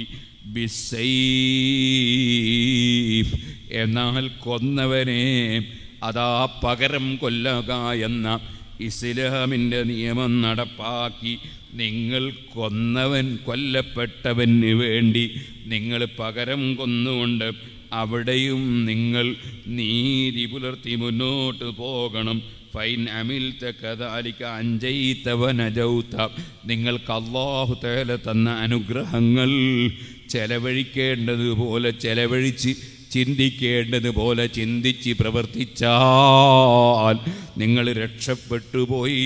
ബിസ്സൈഫ് എന്നാൽ കൊന്നവനെ അതാ പകരം കൊല്ലുക എന്ന ഇസ്ലാമിൻ്റെ നിയമം നടപ്പാക്കി നിങ്ങൾ കൊന്നവൻ കൊല്ലപ്പെട്ടവന് വേണ്ടി നിങ്ങൾ പകരം കൊന്നുകൊണ്ട് അവിടെയും നിങ്ങൾ നീതി പുലർത്തി മുന്നോട്ട് പോകണം ഫൈൻ അമിൽത്ത കദാലിക്ക അഞ്ചൈത്തവനജൗത്ത നിങ്ങൾക്ക് അള്ളാഹു തേല തന്ന അനുഗ്രഹങ്ങൾ ചെലവഴിക്കേണ്ടതുപോലെ ചെലവഴിച്ച് ചിന്തിക്കേണ്ടതുപോലെ ചിന്തിച്ച് പ്രവർത്തിച്ചാൽ നിങ്ങൾ രക്ഷപ്പെട്ടു പോയി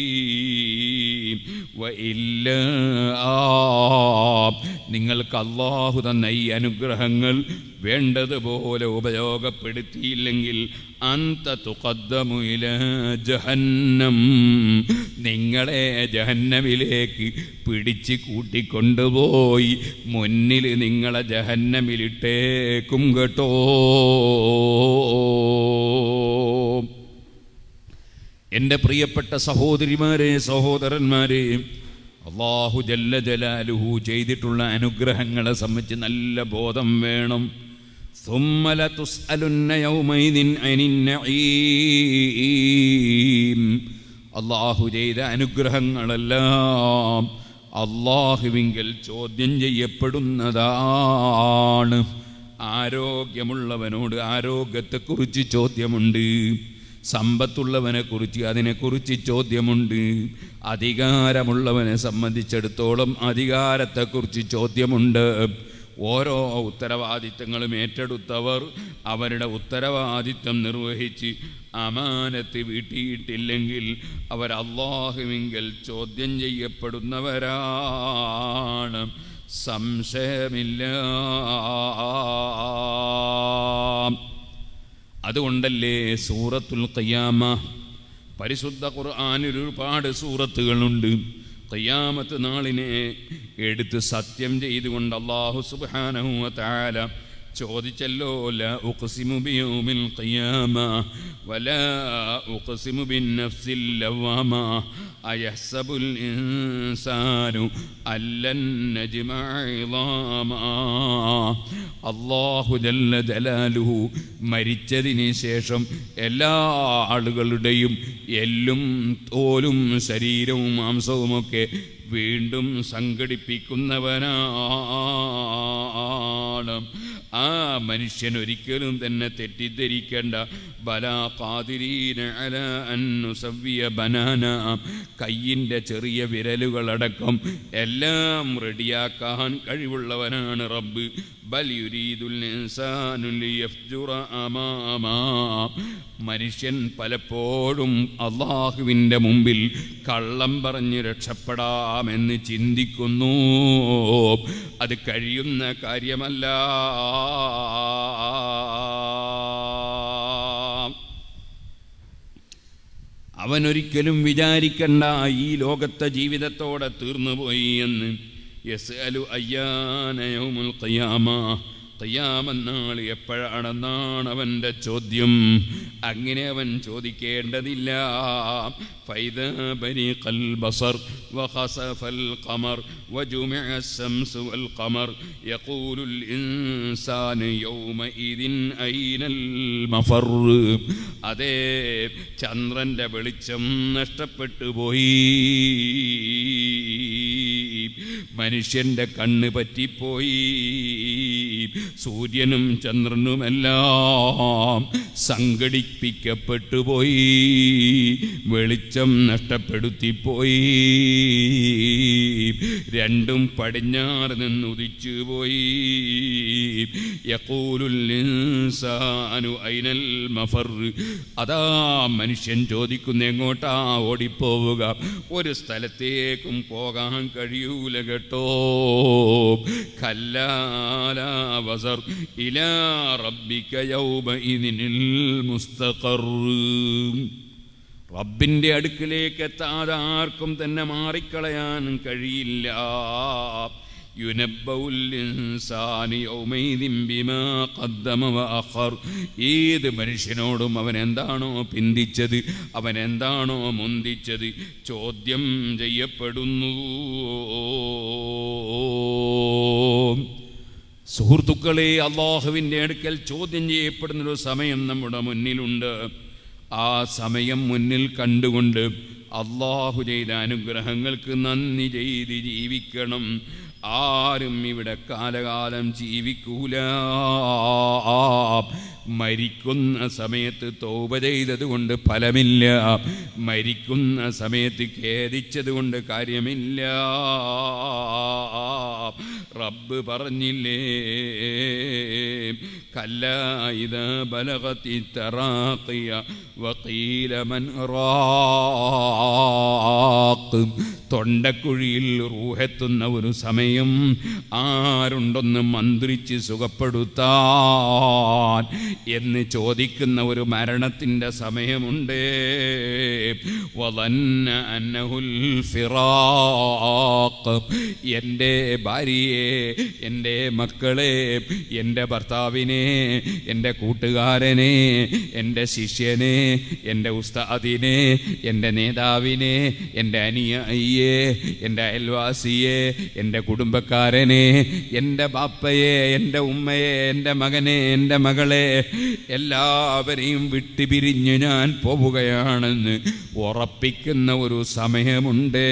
വഇല്ല നിങ്ങൾക്ക് അള്ളാഹു തന്ന ഈ അനുഗ്രഹങ്ങൾ വേണ്ടതുപോലെ ഉപയോഗപ്പെടുത്തിയില്ലെങ്കിൽ അന്ത തുഖദ്ദമുയില ജഹന്നം നിങ്ങളെ ജഹന്നമിലേക്ക് പിടിച്ച് കൂട്ടിക്കൊണ്ടുപോയി മുന്നിൽ നിങ്ങളെ ജഹന്നമിലിട്ടേക്കും കേട്ടോ എൻ്റെ പ്രിയപ്പെട്ട സഹോദരിമാരെ സഹോദരന്മാരെ അള്ളാഹു ജല്ല ജലാലുഹു ചെയ്തിട്ടുള്ള അനുഗ്രഹങ്ങളെ സംബന്ധിച്ച് നല്ല ബോധം വേണം ثم لتسألن يومئذ عن النعيم അള്ളാഹു ചെയ്ത അനുഗ്രഹങ്ങളെല്ലാം അള്ളാഹുവിങ്കൽ ചോദ്യം ചെയ്യപ്പെടുന്നതാണ് ആരോഗ്യമുള്ളവനോട് ആരോഗ്യത്തെക്കുറിച്ച് ചോദ്യമുണ്ട് സമ്പത്തുള്ളവനെ കുറിച്ച് അതിനെക്കുറിച്ച് ചോദ്യമുണ്ട് അധികാരമുള്ളവനെ സംബന്ധിച്ചിടത്തോളം അധികാരത്തെക്കുറിച്ച് ചോദ്യമുണ്ട് ഓരോ ഉത്തരവാദിത്തങ്ങളും ഏറ്റെടുത്തവർ അവരുടെ ഉത്തരവാദിത്തം നിർവഹിച്ച് അമാനത്ത് വീട്ടിയിട്ടില്ലെങ്കിൽ അവർ അള്ളാഹുവിങ്കൽ ചോദ്യം ചെയ്യപ്പെടുന്നവരാണ് സംശയമില്ല അതുകൊണ്ടല്ലേ സൂറത്തുൽ ഖിയാമ പരിശുദ്ധ ഖുർആനിൽ ഒരുപാട് സൂറത്തുകളുണ്ട് ഖിയാമത്ത് നാളിനെ എടുത്ത് സത്യം ചെയ്തുകൊണ്ട് അള്ളാഹു സുബ്ഹാനഹു വ തആല ചോദിച്ചല്ലോ ല ഉഖ്സിമു ബിയൗമിൽ ഖിയാമ വലാ ഉഖ്സിമു ബിന്നഫ്സിൽ ലവാമ അയഹ്സബുൽ ഇൻസാനു അല്ലൻ നജ്മഅ ഇളാമ അല്ലാഹു ജല്ല ജലാലുഹു മരിച്ചതിന് ശേഷം എല്ലാ ആളുകളുടെയും എല്ലും തോലും ശരീരവും മാംസവുമൊക്കെ വീണ്ടും സംഘടിപ്പിക്കുന്നവനാണ് ആ മനുഷ്യൻ ഒരിക്കലും തന്നെ തെറ്റിദ്ധരിക്കേണ്ട ബലാ ഖാദിരീന അല അൻ നുസവ്വിയ ബനാന കയ്യിൻ്റെ ചെറിയ വിരലുകളടക്കം എല്ലാം റെഡിയാക്കാൻ കഴിവുള്ളവനാണ് റബ്ബ് ബൽ യുരീദുൽ ഇൻസാനു ലിയഫ്ജുറ അമാമാ മനുഷ്യൻ പലപ്പോഴും അള്ളാഹുവിൻ്റെ മുമ്പിൽ കള്ളം പറഞ്ഞ് രക്ഷപ്പെടാമെന്ന് ചിന്തിക്കുന്നു അത് കഴിയുന്ന കാര്യമല്ല അവനൊരിക്കലും വിചാരിക്കണ്ട ഈ ലോകത്തെ ജീവിതത്തോടെ തീർന്നുപോയി എന്ന് യസ് അലു അയ്യാനയമുൽ ഖിയാമ ഖിയാമന്നാൾ എപ്പോഴാണെന്നാണ് അവൻ്റെ ചോദ്യം അങ്ങനെ അവൻ ചോദിക്കേണ്ടതില്ല فإذا بريق البصر وخسف القمر وجمع الشمس والقمر يقول الإنسان يومئذ أين المفر അതേ ചന്ദ്രന്റെ വെളിച്ചം നഷ്ടപ്പെട്ടു പോയി മനുഷ്യന്റെ കണ്ണ് പറ്റിപ്പോയി സൂര്യനും ചന്ദ്രനുമെല്ലാം സംഘടിപ്പിക്കപ്പെട്ടു പോയി വെളിച്ചം നഷ്ടപ്പെടുത്തിപ്പോയി രണ്ടും പടിഞ്ഞാറ് നിന്ന് ഉദിച്ചു പോയി യഖൂലുൽ ഇൻസാനു ഐനൽ മഫർ അതാ മനുഷ്യൻ ചോദിക്കുന്ന എങ്ങോട്ടാ ഓടിപ്പോവുക ഒരു സ്ഥലത്തേക്കും പോകാൻ കഴിയൂല കേട്ടോ കല്ലാലാ വസർ ഇലാ റബ്ബിക യൗമ ഇതിനിൽ മുസ്തഖർ റബ്ബിൻ്റെ അടുക്കിലേക്ക് എത്താതെ ആർക്കും തന്നെ മാറിക്കളയാൻ കഴിയില്ല യുനബ്ബഉൽ ഇൻസാനി യൗമൈദിൻ ബിമാ ഖദ്ദമ വഅഖർ ഏത് മനുഷ്യനോടും അവൻ എന്താണോ പിന്തിച്ചത് അവൻ എന്താണോ മുന്തിച്ചത് ചോദ്യം ചെയ്യപ്പെടുന്നു സുഹൃത്തുക്കളെ അള്ളാഹുവിൻ്റെ അടുക്കൽ ചോദ്യം ചെയ്യപ്പെടുന്നൊരു സമയം നമ്മുടെ മുന്നിലുണ്ട് ആ സമയം മുന്നിൽ കണ്ടുകൊണ്ട് അള്ളാഹു ചെയ്ത അനുഗ്രഹങ്ങൾക്ക് നന്ദി ചെയ്ത് ജീവിക്കണം ആരും ഇവിടെ കാലകാലം ജീവിക്കൂല മരിക്കുന്ന സമയത്ത് തോപ ചെയ്തത് കൊണ്ട് ഫലമില്ല മരിക്കുന്ന സമയത്ത് ഖേദിച്ചത് കൊണ്ട് കാര്യമില്ല റബ്ബ് പറഞ്ഞില്ലേ കല്ല ഇത് ബലകത്തി തറാക്കിയ വക്കീല മൻ റാഖ് തൊണ്ടക്കുഴിയിൽ റൂഹെത്തുന്ന ഒരു സമയം ആരുണ്ടൊന്ന് മന്ത്രിച്ച് സുഖപ്പെടുത്താൻ എന്ന് ചോദിക്കുന്ന ഒരു മരണത്തിൻ്റെ സമയമുണ്ട് വലന്ന അന്നഹുൽ ഫിറാഖ് എൻ്റെ ഭാര്യയെ എൻ്റെ മക്കളെ എൻ്റെ ഭർത്താവിനെ എൻ്റെ കൂട്ടുകാരനെ എൻ്റെ ശിഷ്യനെ എൻ്റെ ഉസ്താദിനെ എൻ്റെ നേതാവിനെ എൻ്റെ അനിയയെ എൻ്റെ അയൽവാസിയെ എൻ്റെ കുടുംബക്കാരനെ എൻ്റെ ബാപ്പയെ എൻ്റെ ഉമ്മയെ എൻ്റെ മകനെ എൻ്റെ മകളെ എല്ലാവരെയും വിട്ടുപിരിഞ്ഞ് ഞാൻ പോവുകയാണെന്ന് ഉറപ്പിക്കുന്ന ഒരു സമയമുണ്ട്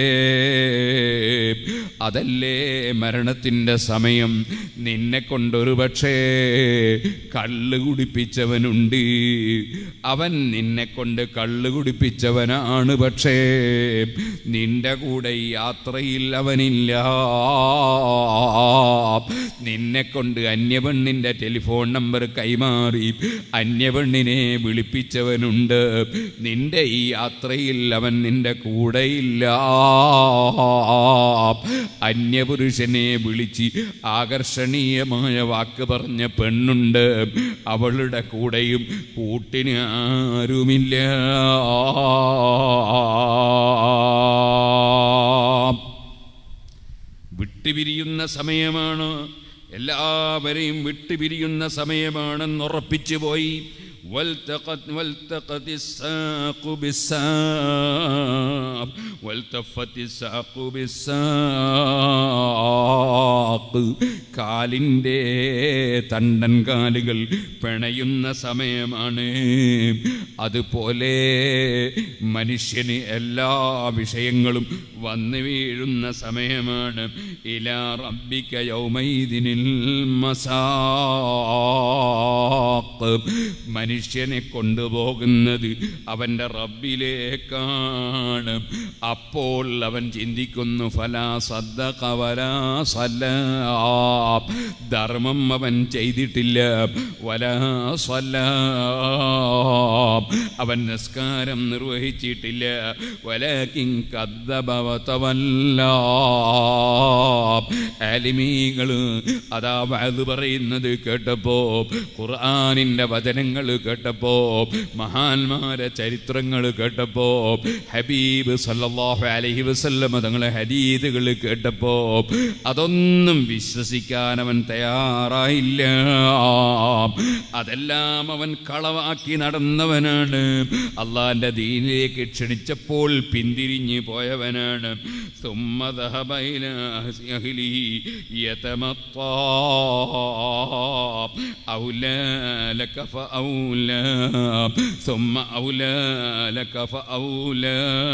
അതല്ലേ മരണത്തിൻ്റെ സമയം നിന്നെ കൊണ്ടൊരു പക്ഷേ കള്ള് കുടിപ്പിച്ചവനുണ്ട് അവൻ നിന്നെ കൊണ്ട് കള്ള് കുടിപ്പിച്ചവനാണ് പക്ഷേ നിന്റെ കൂടെ ഈ യാത്രയിൽ അവനില്ല നിന്നെ കൊണ്ട് അന്യപെണ്ണിൻ്റെ ടെലിഫോൺ നമ്പർ കൈമാറി അന്യപെണ്ണിനെ വിളിപ്പിച്ചവനുണ്ട് നിന്റെ ഈ യാത്രയിൽ അവൻ നിന്റെ കൂടെയില്ല അന്യപുരുഷനെ വിളിച്ച് ആകർഷണീയമായ വാക്ക് പറഞ്ഞ പെണ്ണുണ്ട് അവളുടെ കൂടെയും കൂട്ടിന് ആരുമില്ല വിട്ടുപിരിയുന്ന സമയമാണ് എല്ലാവരെയും വിട്ടുപിരിയുന്ന സമയമാണെന്ന് ഉറപ്പിച്ചു പോയി والتقت والتقت الساق بالساق والتفت الساق بالساق കാലിൻ്റെ തണ്ടൻ കാലുകൾ പിണയുന്ന സമയമാണ് അതുപോലെ മനുഷ്യന് എല്ലാ വിഷയങ്ങളും വന്നു വീഴുന്ന സമയമാണ് ഇലാ റബ്ബിക യൗമൈദിനിൽ മസാഖ് മനുഷ്യനെ കൊണ്ടുപോകുന്നത് അവൻ്റെ റബ്ബിലേക്കാണ് അപ്പോൾ അവൻ ചിന്തിക്കുന്നു ഫലാ സദ്ദഖ വലാ സല്ലാ ധർമ്മം അവൻ ചെയ്തിട്ടില്ല വലാ സല്ലാ അവൻ നിസ്കാരം നിർവഹിച്ചിട്ടില്ല വലാകിൻ കദ്ദബ വതവല്ലാ ആലിമീകൾ അതാ അത് പറയുന്നത് കേട്ടപ്പോ ഖുർആനിന്റെ വചനങ്ങൾ കേട്ടപ്പോ മഹാന്മാരെ ചരിത്രങ്ങൾ കേട്ടപ്പോ ഹബീബ് സല്ലല്ലാഹു അലൈഹി വസല്ലമ തങ്ങളെ ഹദീദുകൾ കേട്ടപ്പോ അതൊന്നും വിശ്വസിക്കാൻ അവൻ തയ്യാറായില്ല അതെല്ലാം അവൻ കളവാക്കി നടന്നവനാണ് അള്ളാന്റെ ദീനിലേക്ക് ക്ഷണിച്ചപ്പോൾ പിന്തിരിഞ്ഞു പോയവനാണ് ثم ذهب إلى أهله يتمطى أولى لك فأولى ثم أولى لك فأولى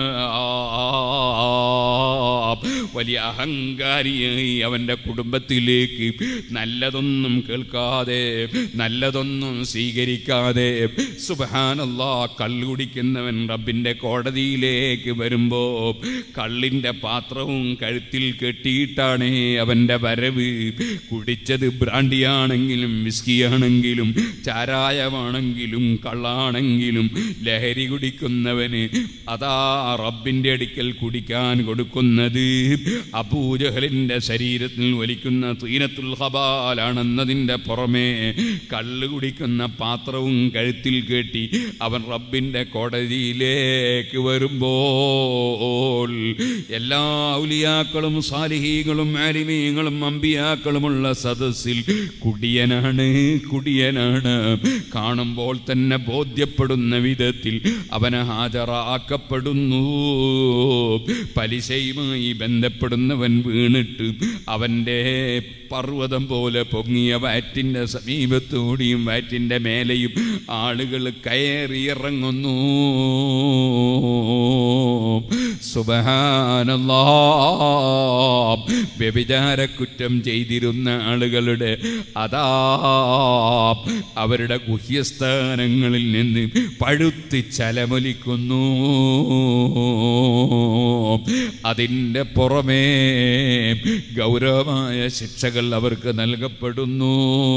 വലിയ അഹങ്കാരിയായി അവൻ്റെ കുടുംബത്തിലേക്ക് നല്ലതൊന്നും കേൾക്കാതെ നല്ലതൊന്നും സ്വീകരിക്കാതെ സുബഹാനല്ലാ കള്ള് കുടിക്കുന്നവൻ റബ്ബിൻ്റെ കോടതിയിലേക്ക് വരുമ്പോ കള്ളിൻ്റെ പാത്രവും കഴുത്തിൽ കെട്ടിയിട്ടാണ് അവൻ്റെ വരവ് കുടിച്ചത് ബ്രാണ്ടിയാണെങ്കിലും വിസ്കിയാണെങ്കിലും ചാരായമാണെങ്കിലും കള്ളാണെങ്കിലും ലഹരി കുടിക്കുന്നവന് അതാ റബ്ബിൻ്റെ അടുക്കൽ കുടിക്കാൻ കൊടുക്കുന്നത് അബൂജഹലിൻ്റെ ശരീരത്തിൽ വലിക്കുന്ന തീനത്തുൽ ഹബാലാണെന്നതിൻ്റെ പുറമേ കള്ള് കുടിക്കുന്ന പാത്രവും കഴുത്തിൽ കെട്ടി അവൻ റബ്ബിൻ്റെ കോടതിയിലേക്ക് വരുമ്പോൾ എല്ലാ ഔലിയാക്കളും സാലിഹീകളും ആലിമീങ്ങളും അമ്പിയാക്കളുമുള്ള സദസ്സിൽ കുടിയനാണ് കുടിയനാണ് കാണുമ്പോൾ തന്നെ ബോധ്യപ്പെടുന്ന വിധത്തിൽ അവന് ഹാജരാക്കപ്പെടുന്നു പലിശയുമായി ബന്ധപ്പെടുന്നവൻ വീണിട്ട് അവൻ്റെ പർവ്വതം പോലെ പൊങ്ങിയ വാറ്റിൻ്റെ സമീപത്തോടെയും വാറ്റിൻ്റെ മേലെയും ആളുകൾ കയറിയിറങ്ങുന്നു സുബഹാനല്ലാ വ്യഭിചാരക്കുറ്റം ചെയ്തിരുന്ന ആളുകളുടെ അതാ അവരുടെ ഗുഹ്യസ്ഥാനങ്ങളിൽ നിന്ന് പഴുത്ത് ചലമൊലിക്കുന്നു അതിൻ്റെ പുറമേ ഗൗരവമായ ശിക്ഷകൾ അവർക്ക് നൽകപ്പെടുന്നു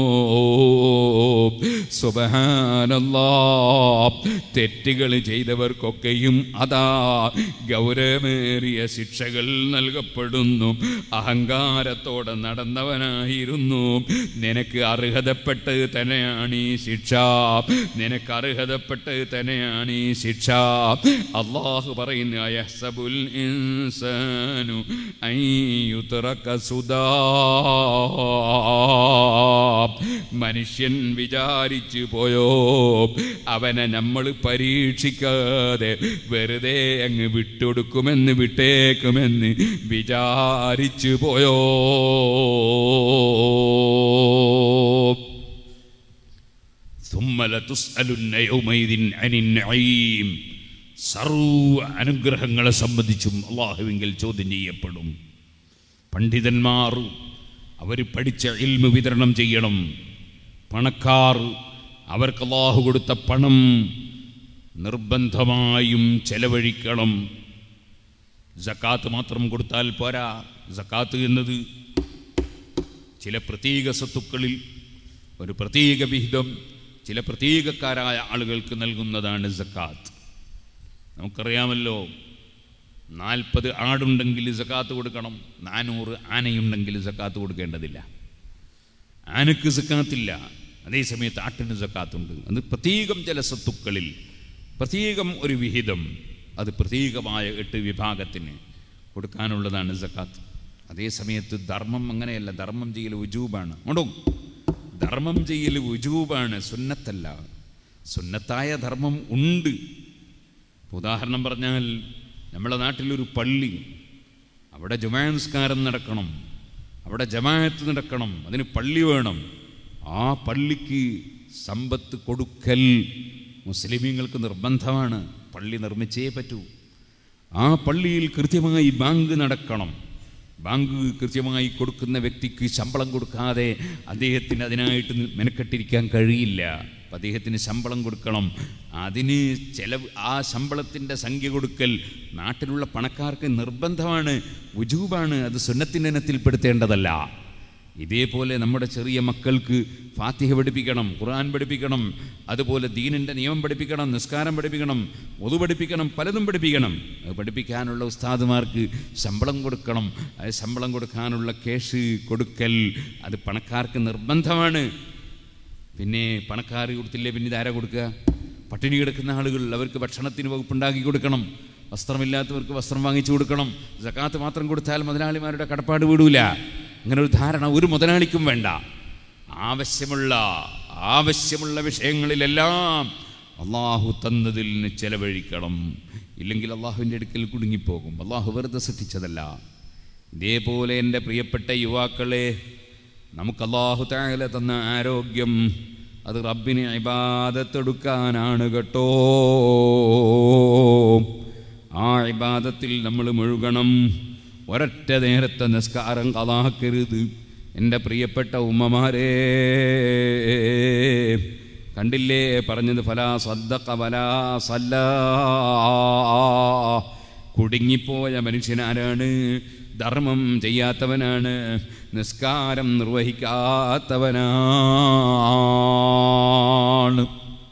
സുബഹാനല്ലാ തെറ്റുകൾ ചെയ്തവർക്കൊക്കെയും അതാ ഗൗരവമേറിയ ശിക്ഷകൾ നൽകപ്പെടുന്നു അഹങ്കാരത്തോടെ നടന്നവനായിരുന്നു നിനക്ക് അർഹതപ്പെട്ടത് തന്നെയാണ് ഈ ശിക്ഷ നിനക്ക് അർഹതപ്പെട്ടത് തന്നെയാണ് ഈ ശിക്ഷ അള്ളാഹു പറയുന്നു അയഹ്സബുൽ ഇൻസാനു അൻ യുത്രക സുദാ മനുഷ്യൻ വിചാരിച്ചു പോയോ അവനെ നമ്മൾ പരീക്ഷിക്കാതെ വെറുതെ അങ്ങ് വിട്ടുകൊടുക്കുമെന്ന് വിട്ടേക്കുമെന്ന് വിചാരിച്ചു പോയോ ثم لتسألن يومئذ عن النعيم സർവ അനുഗ്രഹങ്ങളെ സംബന്ധിച്ചും അള്ളാഹുവിങ്കിൽ ചോദ്യം ചെയ്യപ്പെടും പണ്ഡിതന്മാർ അവർ പഠിച്ച ഇൽമ് വിതരണം ചെയ്യണം പണക്കാർ അവർക്ക് അള്ളാഹു കൊടുത്ത പണം നിർബന്ധമായും ചെലവഴിക്കണം ജക്കാത്ത് മാത്രം കൊടുത്താൽ പോരാ ജക്കാത്ത് എന്നത് ചില പ്രത്യേക സ്വത്തുക്കളിൽ ഒരു പ്രത്യേക വിഹിതം ചില പ്രത്യേകക്കാരായ ആളുകൾക്ക് നൽകുന്നതാണ് ജക്കാത്ത് നമുക്കറിയാമല്ലോ നാൽപ്പത് ആടുണ്ടെങ്കിൽ സക്കാത്ത് കൊടുക്കണം നാനൂറ് ആനയുണ്ടെങ്കിൽ സക്കാത്ത് കൊടുക്കേണ്ടതില്ല ആനക്ക് സക്കാത്തില്ല അതേസമയത്ത് ആട്ടിന് സക്കാത്തുണ്ട് അത് പ്രത്യേകം ചില സ്വത്തുക്കളിൽ പ്രത്യേകം ഒരു വിഹിതം അത് പ്രത്യേകമായ എട്ട് വിഭാഗത്തിന് കൊടുക്കാനുള്ളതാണ് സക്കാത്ത് അതേസമയത്ത് ധർമ്മം അങ്ങനെയല്ല ധർമ്മം ചെയ്യൽ ഉജൂബാണ് ഉണ്ടോ ധർമ്മം ചെയ്യൽ ഉജൂബാണ് സുന്നത്തല്ല സുന്നത്തായ ധർമ്മം ഉണ്ട് ഉദാഹരണം പറഞ്ഞാൽ നമ്മുടെ നാട്ടിലൊരു പള്ളി അവിടെ ജുമാ നിസ്കാരം നടക്കണം അവിടെ ജമാഅത്ത് നടക്കണം അതിന് പള്ളി വേണം ആ പള്ളിക്ക് സമ്പത്ത് കൊടുക്കൽ മുസ്ലിമീങ്ങൾക്ക് നിർബന്ധമാണ് പള്ളി നിർമ്മിച്ചേ പറ്റൂ ആ പള്ളിയിൽ കൃത്യമായി ബാങ്ക് നടക്കണം ബാങ്ക് കൃത്യമായി കൊടുക്കുന്ന വ്യക്തിക്ക് ശമ്പളം കൊടുക്കാതെ അദ്ദേഹത്തിന് അതിനായിട്ട് നി- മെനക്കെട്ടിരിക്കാൻ കഴിയില്ല അപ്പം അദ്ദേഹത്തിന് ശമ്പളം കൊടുക്കണം അതിന് ചെലവ് ആ ശമ്പളത്തിൻ്റെ സംഖ്യ കൊടുക്കൽ നാട്ടിലുള്ള പണക്കാർക്ക് നിർബന്ധമാണ് വുജൂബാണ് അത് സുന്നത്തിൻ്റെ ഇനത്തിൽപ്പെടുത്തേണ്ടതല്ല ഇതേപോലെ നമ്മുടെ ചെറിയ മക്കൾക്ക് ഫാത്തിഹ പഠിപ്പിക്കണം ഖുർആൻ പഠിപ്പിക്കണം അതുപോലെ ദീനിൻ്റെ നിയമം പഠിപ്പിക്കണം നിസ്കാരം പഠിപ്പിക്കണം ഒതു പഠിപ്പിക്കണം പലതും പഠിപ്പിക്കണം അത് പഠിപ്പിക്കാനുള്ള ഉസ്താദുമാർക്ക് ശമ്പളം കൊടുക്കണം അത് ശമ്പളം കൊടുക്കാനുള്ള കേഷ് കൊടുക്കൽ അത് പണക്കാർക്ക് നിർബന്ധമാണ് പിന്നെ പണക്കാർ കൊടുത്തില്ലേ പിന്നെ ഇതാരാ കൊടുക്കുക പട്ടിണി കിടക്കുന്ന ആളുകൾ അവർക്ക് ഭക്ഷണത്തിന് വകുപ്പുണ്ടാക്കി കൊടുക്കണം വസ്ത്രമില്ലാത്തവർക്ക് വസ്ത്രം വാങ്ങിച്ചു കൊടുക്കണം ജക്കാത്ത് മാത്രം കൊടുത്താൽ മുതലാളിമാരുടെ കടപ്പാട് വിടൂല അങ്ങനെ ഒരു ധാരണ ഒരു മുതലാളിക്കും വേണ്ട ആവശ്യമുള്ള ആവശ്യമുള്ള വിഷയങ്ങളിലെല്ലാം അള്ളാഹു തന്നതിൽ നിന്ന് ചെലവഴിക്കണം ഇല്ലെങ്കിൽ അള്ളാഹുവിൻ്റെ അടുക്കൽ കുടുങ്ങിപ്പോകും അള്ളാഹു വെറുതെ സൃഷ്ടിച്ചതല്ല ഇതേപോലെ എൻ്റെ പ്രിയപ്പെട്ട യുവാക്കളെ നമുക്ക് അള്ളാഹു താല തന്ന ആരോഗ്യം അത് റബ്ബിനെ ഇബാദത്തെടുക്കാനാണ് കേട്ടോ ആ ഇബാദത്തിൽ നമ്മൾ മുഴുകണം ഒരൊറ്റ നേരത്തെ നിസ്കാരം കലാക്കരുത് എൻ്റെ പ്രിയപ്പെട്ട ഉമ്മമാരെ കണ്ടില്ലേ പറഞ്ഞത് ഫലാ സദ്ദഖ ഫലാ സല്ലാ കുടുങ്ങിപ്പോയ മനുഷ്യനാരാണ് ധർമ്മം ചെയ്യാത്തവനാണ് നിസ്കാരം നിർവഹിക്കാത്തവനാണ്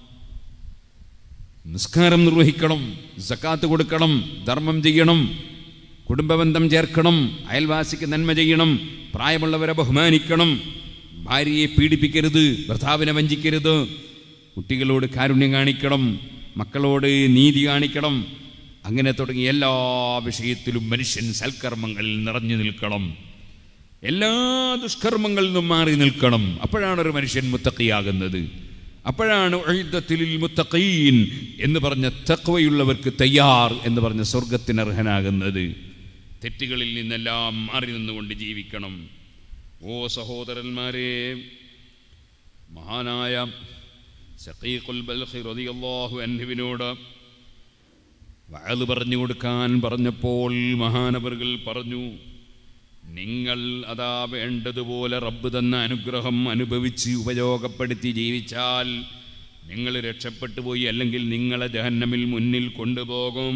നിസ്കാരം നിർവഹിക്കണം സക്കാത്ത് കൊടുക്കണം ധർമ്മം ചെയ്യണം കുടുംബബന്ധം ചേർക്കണം അയൽവാസിക്ക് നന്മ ചെയ്യണം പ്രായമുള്ളവരെ ബഹുമാനിക്കണം ഭാര്യയെ പീഡിപ്പിക്കരുത് ഭർത്താവിനെ വഞ്ചിക്കരുത് കുട്ടികളോട് കാരുണ്യം കാണിക്കണം മക്കളോട് നീതി കാണിക്കണം അങ്ങനെ തുടങ്ങി എല്ലാ വിഷയത്തിലും മനുഷ്യൻ സൽക്കർമ്മങ്ങളിൽ നിറഞ്ഞു നിൽക്കണം എല്ലാ ദുഷ്കർമ്മങ്ങളിൽ നിന്നും മാറി നിൽക്കണം അപ്പോഴാണ് ഒരു മനുഷ്യൻ മുത്തക്കിയാകുന്നത് അപ്പോഴാണ് ഉഴുദത്തിൽ മുത്തഖീൻ എന്ന് പറഞ്ഞ തക്വയുള്ളവർക്ക് തയ്യാർ എന്ന് പറഞ്ഞ സ്വർഗത്തിന് അർഹനാകുന്നത് തെറ്റുകളിൽ നിന്നെല്ലാം മാറി നിന്നുകൊണ്ട് ജീവിക്കണം ഓ സഹോദരന്മാരെ മഹാനായ സഖീഖുൽ ബൽഖി റളിയല്ലാഹു അൻഹുവിനോട് വഅദ് പറഞ്ഞു കൊടുക്കാൻ പറഞ്ഞപ്പോൾ മഹാനവറുകൾ പറഞ്ഞു നിങ്ങൾ അതാ വേണ്ടതുപോലെ റബ്ബ് തന്ന അനുഗ്രഹം അനുഭവിച്ച് ഉപയോഗപ്പെടുത്തി ജീവിച്ചാൽ നിങ്ങൾ രക്ഷപ്പെട്ടു പോയി അല്ലെങ്കിൽ നിങ്ങളെ ജഹന്നമിൽ മുന്നിൽ കൊണ്ടുപോകും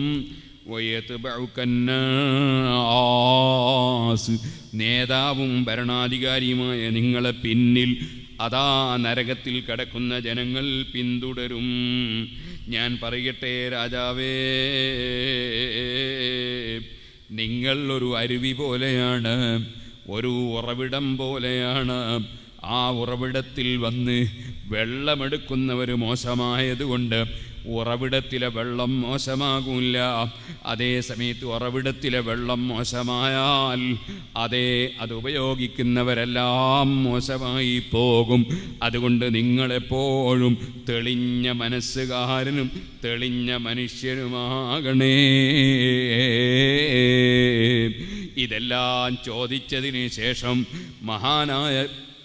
വയത്ത്ബഉക്കന്നാസ്. നേതാവും ഭരണാധികാരിയുമായ നിങ്ങളെ പിന്നിൽ അതാ നരകത്തിൽ കിടക്കുന്ന ജനങ്ങൾ പിന്തുടരും ഞാൻ പറയട്ടെ രാജാവേ നിങ്ങൾ ഒരു അരുവി പോലെയാണ് ഒരു ഉറവിടം പോലെയാണ് ആ ഉറവിടത്തിൽ വന്ന് വെള്ളമെടുക്കുന്നവർ മോശമായതുകൊണ്ട് ഉറവിടത്തിലെ വെള്ളം മോശമാകൂല അതേ സമയത്ത് ഉറവിടത്തിലെ വെള്ളം മോശമായാൽ അതേ അത് ഉപയോഗിക്കുന്നവരെല്ലാം മോശമായി പോകും അതുകൊണ്ട് നിങ്ങളെപ്പോഴും തെളിഞ്ഞ മനസ്സുകാരനും തെളിഞ്ഞ മനുഷ്യനുമാകണേ ഇതെല്ലാം ചോദിച്ചതിന് ശേഷം മഹാനായ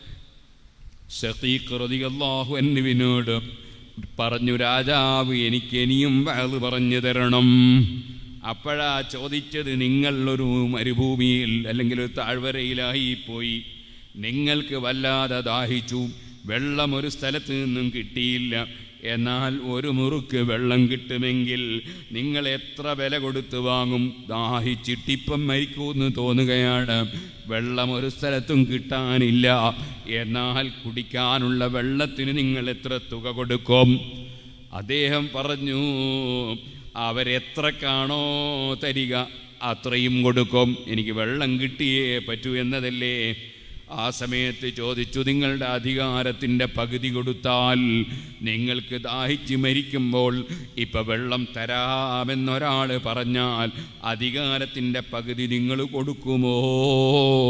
ഷഖീഖ് റളിയല്ലാഹു അൻഹുവിനോട് പറഞ്ഞു രാജാവ് എനിക്ക് ഇനിയും വഅദ് പറഞ്ഞു തരണം അപ്പോഴാ ചോദിച്ചത് നിങ്ങൾ ഒരു മരുഭൂമിയിൽ അല്ലെങ്കിൽ ഒരു താഴ്വരയിലായി പോയി നിങ്ങൾക്ക് വല്ലാതെ ദാഹിച്ചു വെള്ളം ഒരു സ്ഥലത്ത് നിന്നും കിട്ടിയില്ല എന്നാൽ ഒരു മുറുക്ക് വെള്ളം കിട്ടുമെങ്കിൽ നിങ്ങൾ എത്ര വില കൊടുത്ത് വാങ്ങും ദാഹിച്ചിട്ടിപ്പം മരിക്കുമെന്ന് തോന്നുകയാണ് വെള്ളം ഒരു സ്ഥലത്തും കിട്ടാനില്ല എന്നാൽ കുടിക്കാനുള്ള വെള്ളത്തിന് നിങ്ങൾ എത്ര തുക കൊടുക്കും അദ്ദേഹം പറഞ്ഞു അവരെത്രക്കാണോ തരിക അത്രയും കൊടുക്കും എനിക്ക് വെള്ളം കിട്ടിയേ പറ്റൂ എന്നതല്ലേ ആ സമയത്ത് ചോദിച്ചു നിങ്ങളുടെ അധികാരത്തിൻ്റെ പകുതി കൊടുത്താൽ നിങ്ങൾക്ക് ദാഹിച്ച് മരിക്കുമ്പോൾ ഇപ്പം വെള്ളം തരാമെന്നൊരാൾ പറഞ്ഞാൽ അധികാരത്തിൻ്റെ പകുതി നിങ്ങൾ കൊടുക്കുമോ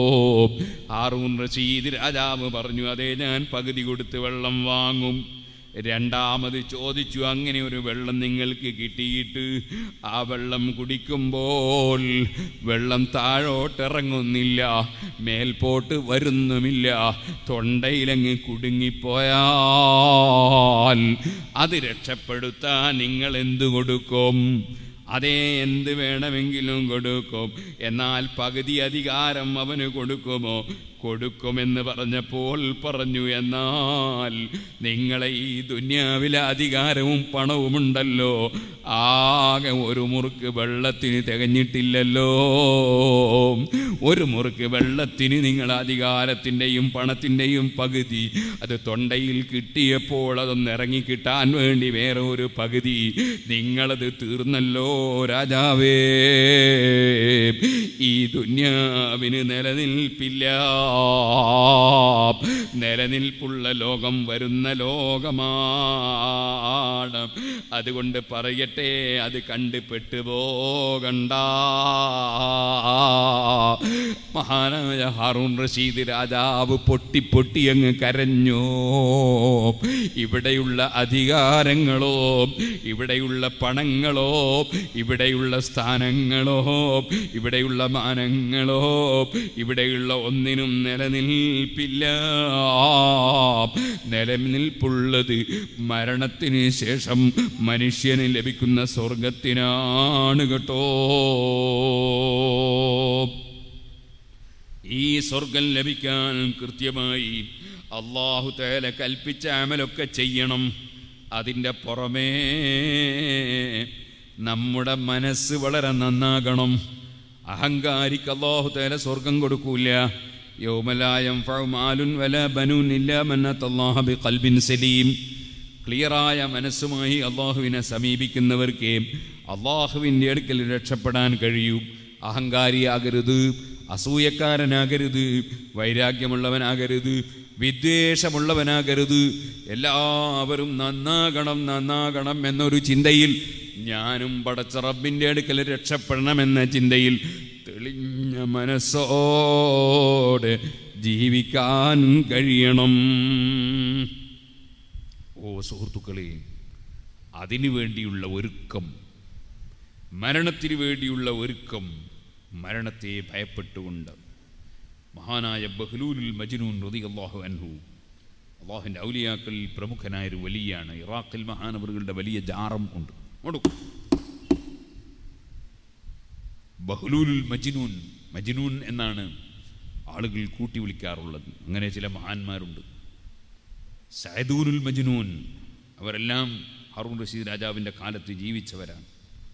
ഹാറൂൺ റഷീദ് രാജാവ് പറഞ്ഞു അതേ ഞാൻ പകുതി കൊടുത്ത് വെള്ളം വാങ്ങും രണ്ടാമത് ചോദിച്ചു അങ്ങനെ ഒരു വെള്ളം നിങ്ങൾക്ക് കിട്ടിയിട്ട് ആ വെള്ളം കുടിക്കുമ്പോൾ വെള്ളം താഴോട്ടിറങ്ങുന്നില്ല മേൽപോട്ട് വരുന്നുമില്ല തൊണ്ടയിലങ്ങ് കുടുങ്ങിപ്പോയാൽ അത് രക്ഷപ്പെടുത്താൻ നിങ്ങൾ എന്തു കൊടുക്കും അതേ എന്ത് വേണമെങ്കിലും കൊടുക്കും എന്നാൽ പകുതി അധികാരം അവന് കൊടുക്കുമോ കൊടുക്കുമെന്ന് പറഞ്ഞപ്പോൾ പറഞ്ഞു എന്നാൽ നിങ്ങളെ ഈ ദുന്യാവിലെ അധികാരവും പണവുമുണ്ടല്ലോ ആകെ ഒരു മുറുക്ക് വെള്ളത്തിന് തികഞ്ഞിട്ടില്ലല്ലോ ഒരു മുറുക്ക് വെള്ളത്തിന് നിങ്ങൾ അധികാരത്തിൻ്റെയും പണത്തിൻ്റെയും പകുതി അത് തൊണ്ടയിൽ കിട്ടിയപ്പോൾ അതൊന്ന് ഇറങ്ങി കിട്ടാൻ വേണ്ടി വേറെ ഒരു പകുതി നിങ്ങളത് തീർന്നല്ലോ രാജാവേ ഈ ദുന്യാവിന് നിലനിൽപ്പില്ല നിലനിൽപ്പുള്ള ലോകം വരുന്ന ലോകമാണ് അതുകൊണ്ട് പറയട്ടെ അത് കണ്ട് പെട്ടുപോകണ്ട മഹാനായ ഹാറൂൺ റഷീദ് രാജാവ് പൊട്ടി പൊട്ടി അങ്ങ് കരഞ്ഞു ഇവിടെയുള്ള അധികാരങ്ങളോ ഇവിടെയുള്ള പണങ്ങളോ ഇവിടെയുള്ള സ്ഥാനങ്ങളോ ഇവിടെയുള്ള മാനങ്ങളോ ഇവിടെയുള്ള ഒന്നിനും നിലനിൽപ്പില്ല നിലനിൽപ്പുള്ളത് മരണത്തിന് ശേഷം മനുഷ്യന് ലഭിക്കുന്ന സ്വർഗത്തിനാണ് കേട്ടോ ഈ സ്വർഗം ലഭിക്കാൻ കൃത്യമായി അള്ളാഹു തേല കൽപ്പിച്ച അമലൊക്കെ ചെയ്യണം അതിൻ്റെ പുറമേ നമ്മുടെ മനസ്സ് വളരെ നന്നാകണം അഹങ്കാരിക്ക് അള്ളാഹു തേല സ്വർഗം കൊടുക്കൂല യൗമലായം ഫൗമാലുൻ വല ബനൂൻ ഇല്ല മന്നത്തല്ലാഹ ബി ഖൽബിൻ സലീം ക്ലിയറായ മനസ്സുമായി അള്ളാഹുവിനെ സമീപിക്കുന്നവർക്ക് അള്ളാഹുവിൻ്റെ അടുക്കൽ രക്ഷപ്പെടാൻ കഴിയൂ അഹങ്കാരിയാകരുത് അസൂയക്കാരനാകരുത് വൈരാഗ്യമുള്ളവനാകരുത് വിദ്വേഷമുള്ളവനാകരുത് എല്ലാവരും നന്നാകണം നന്നാകണം എന്നൊരു ചിന്തയിൽ ഞാനും പടച്ച റബ്ബിൻ്റെ അടുക്കൽ രക്ഷപ്പെടണമെന്ന ചിന്തയിൽ തെളിഞ്ഞ മനസ്സോടെ ജീവിക്കാൻ കഴിയണം ഓ സുഹൃത്തുക്കളെ അതിനു വേണ്ടിയുള്ള ഒരുക്കം മരണത്തിന് വേണ്ടിയുള്ള ഒരുക്കം മരണത്തെ ഭയപ്പെട്ടുകൊണ്ട് മഹാനായ ബഹ്ലൂലുൽ മജ്നൂൻ റതി അള്ളാഹു അൻഹു അള്ളാഹുവിൻ്റെ ഔലിയാക്കളിൽ പ്രമുഖനായൊരു വലിയാണ് ഇറാഖിൽ മഹാനവറുകളുടെ വലിയ ജാറം ഉണ്ട് കൊടുക്കും ബഹ്ലൂലുൽ മജ്നൂൻ മജ്നൂൻ എന്നാണ് ആളുകൾ കൂട്ടി വിളിക്കാറുള്ളത് അങ്ങനെ ചില മഹാന്മാരുണ്ട് സയദൂനുൽ മജ്നൂൻ അവരെല്ലാം ഹറൂൺ റഷീദ് രാജാവിൻ്റെ കാലത്ത് ജീവിച്ചവരാണ്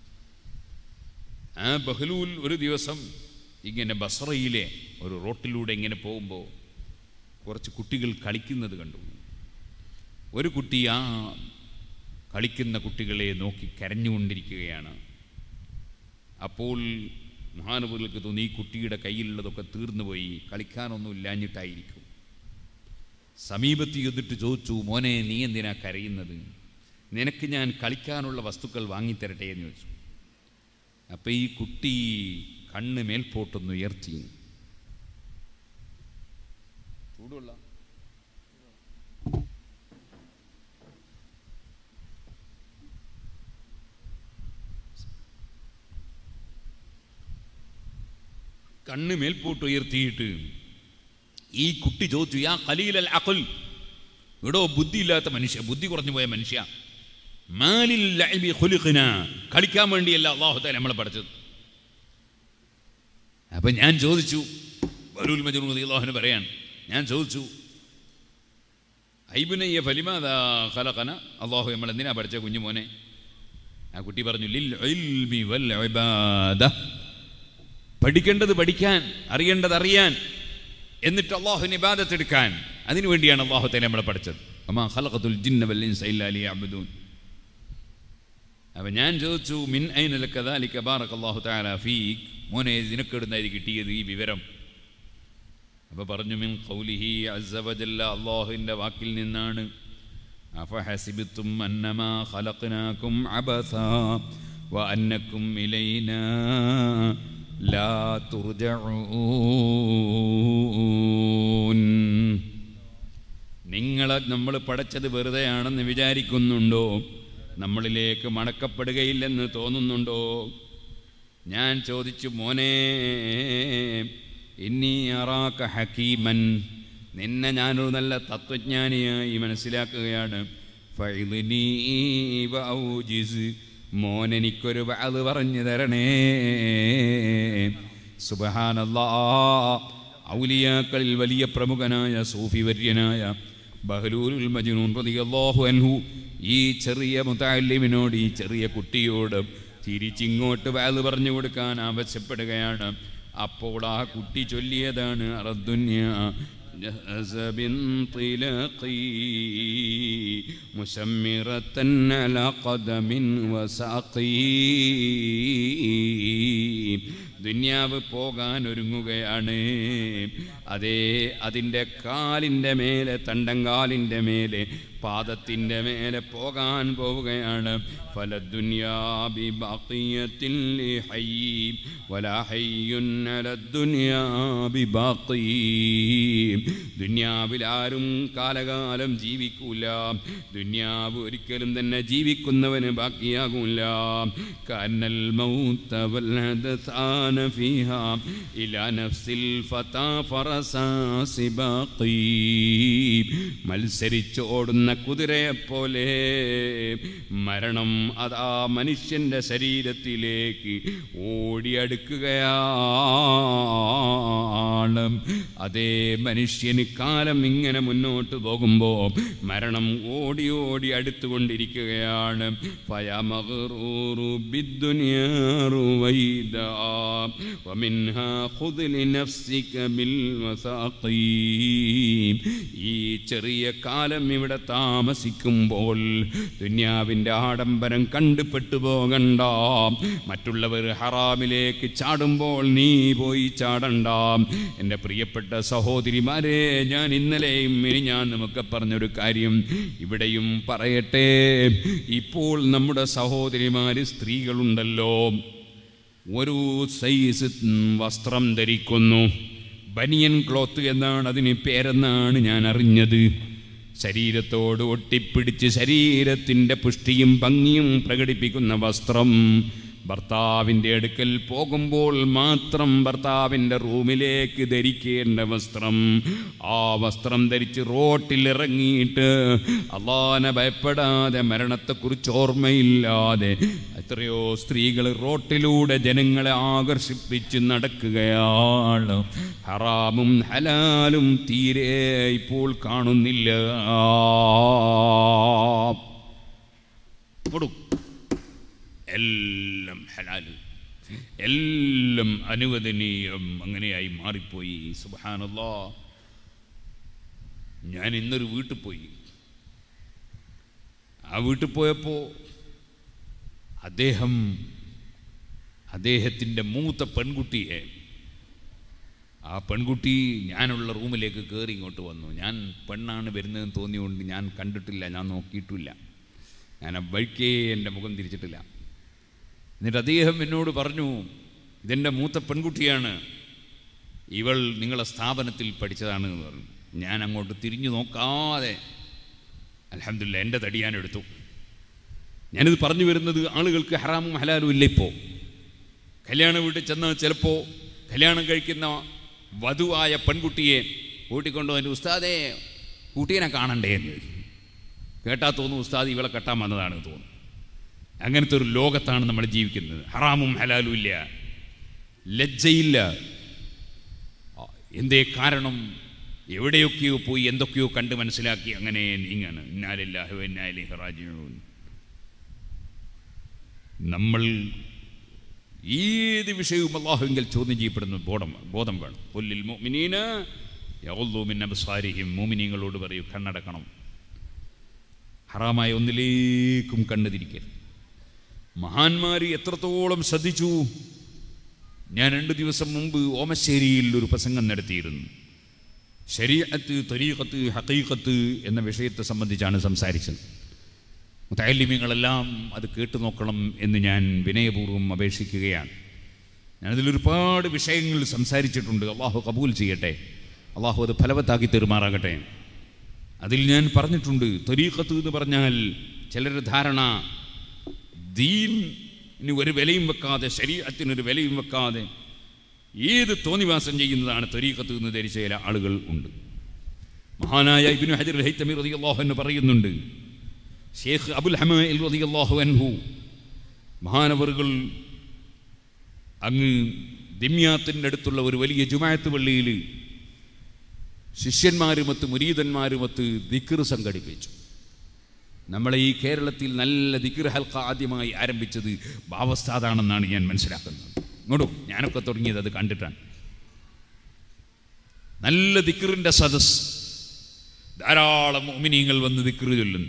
ആ ബഹ്ലൂൽ ഒരു ദിവസം ഇങ്ങനെ ബസറയിലെ ഒരു റോട്ടിലൂടെ ഇങ്ങനെ പോകുമ്പോൾ കുറച്ച് കുട്ടികൾ കളിക്കുന്നത് കണ്ടു ഒരു കുട്ടി ആ കളിക്കുന്ന കുട്ടികളെ നോക്കി കരഞ്ഞുകൊണ്ടിരിക്കുകയാണ് അപ്പോൾ മഹാനുഭവങ്ങൾക്ക് തോന്നി ഈ കുട്ടിയുടെ കയ്യിലുള്ളതൊക്കെ തീർന്നുപോയി കളിക്കാനൊന്നും ഇല്ലാഞ്ഞിട്ടായിരിക്കും സമീപത്ത് ചെന്നിട്ട് ചോദിച്ചു മോനെ നീ എന്തിനാ കരയുന്നത് നിനക്ക് ഞാൻ കളിക്കാനുള്ള വസ്തുക്കൾ വാങ്ങിത്തരട്ടെ എന്ന് ചോദിച്ചു അപ്പം ഈ കുട്ടി കണ്ണ് മേൽപോട്ടൊന്ന് ഉയർത്തി ചൂടുള്ള കണ്ണ് മേൽപോട്ട് ഉയർത്തിയിട്ട് ഈ കുട്ടി ചോദിച്ചു യാ ഖലീലൽ അഖൽ ഇടോ ബുദ്ധിയില്ലാത്ത മനുഷ്യ ബുദ്ധി കുറഞ്ഞു പോയ മനുഷ്യ മാലിൽ ലഅബി ഖുലിഖ്ന കളിക്കാൻ വേണ്ടിയല്ല അള്ളാഹു തആല നമ്മളെ പഠിച്ചത് അപ്പൊ ഞാൻ ചോദിച്ചു ബലൂൽ മജ്നൂൻ റളിയല്ലാഹു പറയാൻ ഞാൻ ചോദിച്ചു ഐബുനയ്യ ഫലിമാദ ഖലഖന അള്ളാഹു നമ്മൾ എന്തിനാ പഠിച്ച കുഞ്ഞു മോനെ ആ കുട്ടി പറഞ്ഞു ലിൽ ഇൽമി വൽ ഇബാദ പഠിക്കേണ്ടത് പഠിക്കാൻ അറിയേണ്ടത് അറിയാൻ എന്നിട്ട് അള്ളാഹുവിന് ഇബാദത്ത് എടുക്കാൻ അതിനു വേണ്ടിയാണ് അള്ളാഹു തന്നെ നമ്മളെ പഠിച്ചത് അമ്മാ ഖലഖത്തുൽ ജിന്ന വൽ ഇൻസ ഇല്ലാ ലിയഅബ്ദൂൻ അപ്പം ഞാൻ ചോദിച്ചു മിൻ ഐനൽ കദാലിക ബാറകല്ലാഹു തആല ഫീക് മോനെ നിനക്കെടുന്ന ഇത് കിട്ടിയത് ഈ വിവരം അപ്പോൾ പറഞ്ഞു മിൻ ഖൗലിഹി അസ്സ വജല്ല അള്ളാഹുവിൻ്റെ വാക്കിൽ നിന്നാണ് അഫഹസിബിത്തും അന്നമാ ഖലഖനാകും അബസ വഅന്നക്കും ഇലൈനാ ലാ തുർജഊൻ നിങ്ങളെ നമ്മൾ പടച്ചത് വെറുതെയാണെന്ന് വിചാരിക്കുന്നുണ്ടോ നമ്മളിലേക്ക് മടക്കപ്പെടുകയില്ലെന്ന് തോന്നുന്നുണ്ടോ ഞാൻ ചോദിച്ചു മോനെ ഇന്നീ അറാക്ക ഹക്കീമൻ നിന്നെ ഞാനൊരു നല്ല തത്വജ്ഞാനിയായി മനസ്സിലാക്കുകയാണ് ഫൈദിനീ വഔജിസ്. മോനെനിക്കൊരു അത് പറഞ്ഞു തരണേ സുബഹാനല്ലാ ഔലിയാക്കളിൽ വലിയ പ്രമുഖനായ സൂഫി വര്യനായ ബഹലൂലുൽ മജ്നൂൻ റളിയല്ലാഹു അൻഹു ഈ ചെറിയ മുതാലിമിനോട് ഈ ചെറിയ കുട്ടിയോട് തിരിച്ചിങ്ങോട്ട് വാത് പറഞ്ഞു കൊടുക്കാൻ ആവശ്യപ്പെടുകയാണ് അപ്പോൾ ആ കുട്ടി ചൊല്ലിയതാണ് അറദ്ദുന്യ جهز بانطلاقي مسمرة على قدم وساقي ദുന്യാവ് പോകാൻ ഒരുങ്ങുകയാണ് അതേ അതിൻ്റെ കാലിൻ്റെ മേലെ തണ്ടങ്കാലിൻ്റെ മേലെ പാദത്തിൻ്റെ മേലെ പോകാൻ പോവുകയാണ് ഫല ദുന്യാബി ബാക്കിയത്തിൽ ദുന്യാബി ബാക്കി ദുന്യാവിൽ ആരും കാലകാലം ജീവിക്കൂല ദുന്യാവ് ഒരിക്കലും തന്നെ ജീവിക്കുന്നവന് ബാക്കിയാകൂല കന്നൽ മൗത്ത والهدثان فيها إلى نفس الفتى فرسا سباقي മത്സരിച്ചോടുന്ന കുതിരയെപ്പോലെ മരണം അതാ മനുഷ്യന്റെ ശരീരത്തിലേക്ക് ഓടിയടുക്കുകയാണ് അതേ മനുഷ്യന് കാലം ഇങ്ങനെ മുന്നോട്ട് പോകുമ്പോൾ മരണം ഓടി ഓടി അടുത്തുകൊണ്ടിരിക്കുകയാണ് ഫയമഗ്റൂറു ബിദ്ദുനിയാ رويدا ومنها خذ لنفسك بالوثاقي ഈ ചെറിയ കാലം ഇവിടെ താമസിക്കുമ്പോൾ ദുന്യാവിൻ്റെ ആഡംബരം കണ്ടുപെട്ടു പോകണ്ട മറ്റുള്ളവർ ഹറാമിലേക്ക് ചാടുമ്പോൾ നീ പോയി ചാടണ്ട എൻ്റെ പ്രിയപ്പെട്ട സഹോദരിമാരെ ഞാൻ ഇന്നലെയും ഇനി ഞാൻ നമുക്ക് പറഞ്ഞൊരു കാര്യം ഇവിടെയും പറയട്ടെ ഇപ്പോൾ നമ്മുടെ സഹോദരിമാർ സ്ത്രീകളുണ്ടല്ലോ ഒരു സൈസ് വസ്ത്രം ധരിക്കുന്നു ബനിയൻ ക്ലോത്ത് എന്നാണ് അതിന് പേരെന്നാണ് ഞാൻ അറിഞ്ഞത് ശരീരത്തോട് ഒട്ടിപ്പിടിച്ച് ശരീരത്തിൻ്റെ പുഷ്ടിയും ഭംഗിയും പ്രകടിപ്പിക്കുന്ന വസ്ത്രം ഭർത്താവിൻ്റെ അടുക്കൽ പോകുമ്പോൾ മാത്രം ഭർത്താവിൻ്റെ റൂമിലേക്ക് ധരിക്കേണ്ട വസ്ത്രം ആ വസ്ത്രം ധരിച്ച് റോട്ടിൽ ഇറങ്ങിയിട്ട് അള്ളാനെ ഭയപ്പെടാതെ മരണത്തെക്കുറിച്ച് ഓർമ്മയില്ലാതെ എത്രയോ സ്ത്രീകൾ റോട്ടിലൂടെ ജനങ്ങളെ ആകർഷിപ്പിച്ച് നടക്കുകയാണ് ഹറാമും ഹലാലും തീരെ ഇപ്പോൾ കാണുന്നില്ല കൊടുക്കും എല്ലാം ഹലാല് എല്ലാം അനുവദനീയം അങ്ങനെയായി മാറിപ്പോയി സുബാനല്ലോ ഞാൻ ഇന്നൊരു വീട്ടിൽ പോയി ആ വീട്ടിൽ പോയപ്പോൾ അദ്ദേഹം അദ്ദേഹത്തിൻ്റെ മൂത്ത പെൺകുട്ടിയെ ആ പെൺകുട്ടി ഞാനുള്ള റൂമിലേക്ക് കയറി ഇങ്ങോട്ട് വന്നു ഞാൻ പെണ്ണാണ് വരുന്നതെന്ന് തോന്നിയുകൊണ്ട് ഞാൻ കണ്ടിട്ടില്ല ഞാൻ നോക്കിയിട്ടില്ല ഞാൻ ആ വഴിക്കേ എൻ്റെ മുഖം തിരിച്ചിട്ടില്ല എന്നിട്ട് അദ്ദേഹം എന്നോട് പറഞ്ഞു ഇതെൻ്റെ മൂത്ത പെൺകുട്ടിയാണ് ഇവൾ നിങ്ങളെ സ്ഥാപനത്തിൽ പഠിച്ചതാണ് എന്ന് പറഞ്ഞു ഞാൻ അങ്ങോട്ട് തിരിഞ്ഞു നോക്കാതെ അലഹമില്ല എൻ്റെ തടി ഞാൻ എടുത്തു ഞാനിത് പറഞ്ഞു വരുന്നത് ആളുകൾക്ക് ഹറാമും ഹലാലും ഇല്ല ഇപ്പോൾ കല്യാണ വീട്ടിൽ ചെന്നാൽ ചിലപ്പോൾ കല്യാണം കഴിക്കുന്ന വധുവായ പെൺകുട്ടിയെ കൂട്ടിക്കൊണ്ടു വന്നു ഉസ്താദേ കുട്ടീനെ കാണണ്ടേ എന്ന് ചോദിച്ചു. കേട്ടാ തോന്നും ഉസ്താദ് ഇവളെ കെട്ടാൻ വന്നതാണ് തോന്നും അങ്ങനത്തെ ഒരു ലോകത്താണ് നമ്മൾ ജീവിക്കുന്നത് ഹറാമും ഹലാലും ഇല്ല ലജ്ജയില്ല ആ, എന്തേ കാരണം എവിടെയൊക്കെയോ പോയി എന്തൊക്കെയോ കണ്ട് മനസ്സിലാക്കി അങ്ങനെ നീങ്ങാണ് ഇന്നാലില്ലാഹു ഇന്നാലി റാജിഊൻ നമ്മൾ ഏത് വിഷയവും അള്ളാഹുവിൽ ചോദ്യം ചെയ്യപ്പെടുന്ന ബോധം ബോധം വേണം പുല്ലിൽ മോമിനീന യൗല്ലൂമിൻ അബ്സാരിഹിം മോമിനീങ്ങളോട് പറയൂ കണ്ണടക്കണം ഹറാമായ ഒന്നിലേക്കും കണ്ണു തിരിക്കരുത് മഹാന്മാർ എത്രത്തോളം ശ്രദ്ധിച്ചു ഞാൻ രണ്ട് ദിവസം മുമ്പ് ഓമശ്ശേരിയിൽ ഒരു പ്രസംഗം നടത്തിയിരുന്നു ശരീഅത്ത് തരീഖത്ത് ഹക്കീഖത്ത് എന്ന വിഷയത്തെ സംബന്ധിച്ചാണ് സംസാരിച്ചത് മുത്താലിമ്യങ്ങളെല്ലാം അത് കേട്ടു നോക്കണം എന്ന് ഞാൻ വിനയപൂർവ്വം അപേക്ഷിക്കുകയാണ് ഞാനതിലൊരുപാട് വിഷയങ്ങൾ സംസാരിച്ചിട്ടുണ്ട് അള്ളാഹു കബൂൽ ചെയ്യട്ടെ അള്ളാഹു അത് ഫലവത്താക്കി തെരുമാറാകട്ടെ അതിൽ ഞാൻ പറഞ്ഞിട്ടുണ്ട് ത്വരീഖത്ത് എന്ന് പറഞ്ഞാൽ ചിലരുടെ ധാരണ ദീന് ഒരു വിലയും വെക്കാതെ ശരീരത്തിനൊരു വിലയും വെക്കാതെ ഏത് തോന്നിവാസം ചെയ്യുന്നതാണ് ത്വരീഖത്ത് എന്ന് ധരിച്ച ചില ആളുകൾ ഉണ്ട് മഹാനായ ഇബ്നു ഹജർ ഹൈത്തമി റളിയല്ലാഹു അൻഹു പറയുന്നുണ്ട് ഷേഖ് അബുൽ ഹമീൽ റളിയല്ലാഹു അൻഹു മഹാനവറുകൾ അങ്ങ് ദിമ്യാത്തിൻ്റെ അടുത്തുള്ള ഒരു വലിയ ജുമായത്ത് പള്ളിയിൽ ശിഷ്യന്മാരുമൊത്ത് മുരീതന്മാരുമൊത്ത് ദിക്ർ സംഘടിപ്പിച്ചു നമ്മളെ ഈ കേരളത്തിൽ നല്ല ദിക്ർ ഹൽക്ക ആദ്യമായി ആരംഭിച്ചത് ബാവസ്ഥാതാണെന്നാണ് ഞാൻ മനസ്സിലാക്കുന്നത് ഇങ്ങോട്ടും ഞാനൊക്കെ തുടങ്ങിയത് അത് കണ്ടിട്ടാണ് നല്ല ദിക്റിൻ്റെ സദസ് ധാരാളം മോമിനിയങ്ങൾ വന്ന് ദിക്ർ ചൊല്ലുന്നു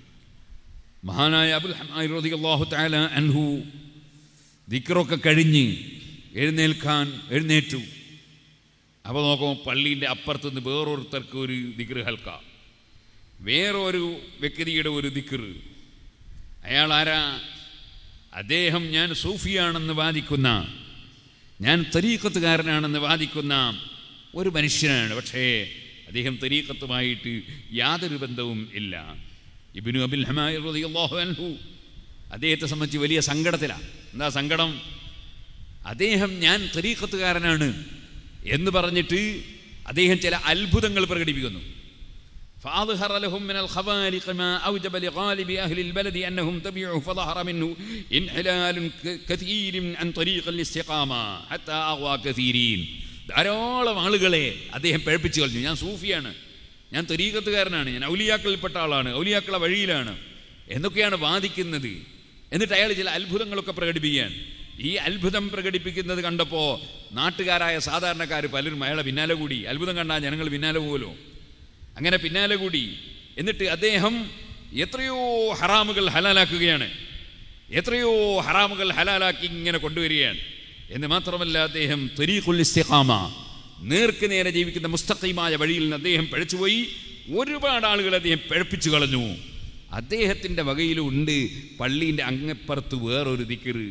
മഹാനായ അബുൽ അള്ളാഹു താല അൻഹു ദിക്റൊക്കെ കഴിഞ്ഞ് എഴുന്നേൽക്കാൻ എഴുന്നേറ്റു അപ്പോൾ നോക്കുമ്പോൾ പള്ളീൻ്റെ അപ്പുറത്തുനിന്ന് വേറൊരുത്തർക്ക് ഒരു ദിക്ർ ഹൽക്ക വേറൊരു വ്യക്തിയുടെ ഒരു ദിക്ർ അയാൾ ആരാ അദ്ദേഹം ഞാൻ സൂഫിയാണെന്ന് വാദിക്കുന്ന ഞാൻ തരീക്കത്തുകാരനാണെന്ന് വാദിക്കുന്ന ഒരു മനുഷ്യനാണ് പക്ഷേ അദ്ദേഹം തരീക്കത്തുമായിട്ട് യാതൊരു ബന്ധവും ഇല്ല ഇബിനു അബിൽ ഹമായി റളിയല്ലാഹു അൻഹു അദ്ദേഹത്തെ സംബന്ധിച്ച് വലിയ സങ്കടത്തിലാണ് എന്താ സങ്കടം അദ്ദേഹം ഞാൻ തരീക്കത്തുകാരനാണ് എന്ന് പറഞ്ഞിട്ട് അദ്ദേഹം ചില അത്ഭുതങ്ങൾ പ്രകടിപ്പിക്കുന്നു فأظهر لهم من الخوارق ما أوجب لغالب أهل البلد أنهم تبعوا فظهر منه انحلال ك- كثير عن طريق الاستقامة حتى أغوى كثيرين ധാരാളം ആളുകളെ അദ്ദേഹം പഴപ്പിച്ചു കളഞ്ഞു ഞാൻ സൂഫിയാണ് ഞാൻ ത്വരീകത്തുകാരനാണ് ഞാൻ ഔലിയാക്കളിൽപ്പെട്ട ആളാണ് ഔലിയാക്കളെ വഴിയിലാണ് എന്നൊക്കെയാണ് വാദിക്കുന്നത് എന്നിട്ട് അയാൾ ചില അത്ഭുതങ്ങളൊക്കെ പ്രകടിപ്പിക്കാൻ ഈ അത്ഭുതം പ്രകടിപ്പിക്കുന്നത് കണ്ടപ്പോൾ നാട്ടുകാരായ സാധാരണക്കാർ പലരും അയാളെ പിന്നാലെ കൂടി അത്ഭുതം കണ്ടാൽ ജനങ്ങൾ പിന്നാലെ പോലോ അങ്ങനെ പിന്നാലെ കൂടി എന്നിട്ട് അദ്ദേഹം എത്രയോ ഹറാമുകൾ ഹലാലാക്കുകയാണ് എത്രയോ ഹറാമുകൾ ഹലാലാക്കി ഇങ്ങനെ കൊണ്ടുവരികയാണ് എന്ന് മാത്രമല്ല അദ്ദേഹം ത്വരീഖുൽ ഇസ്തിഖാമ നേർക്ക് നേരെ ജീവിക്കുന്ന മുസ്തഖീമായ വഴിയിൽ നിന്ന് അദ്ദേഹം പഴച്ചുപോയി ഒരുപാട് ആളുകൾ അദ്ദേഹം പഴപ്പിച്ചു കളഞ്ഞു അദ്ദേഹത്തിൻ്റെ വകയിലുണ്ട് പള്ളീൻ്റെ അങ്ങപ്പുറത്ത് വേറൊരു ദിക്കറ്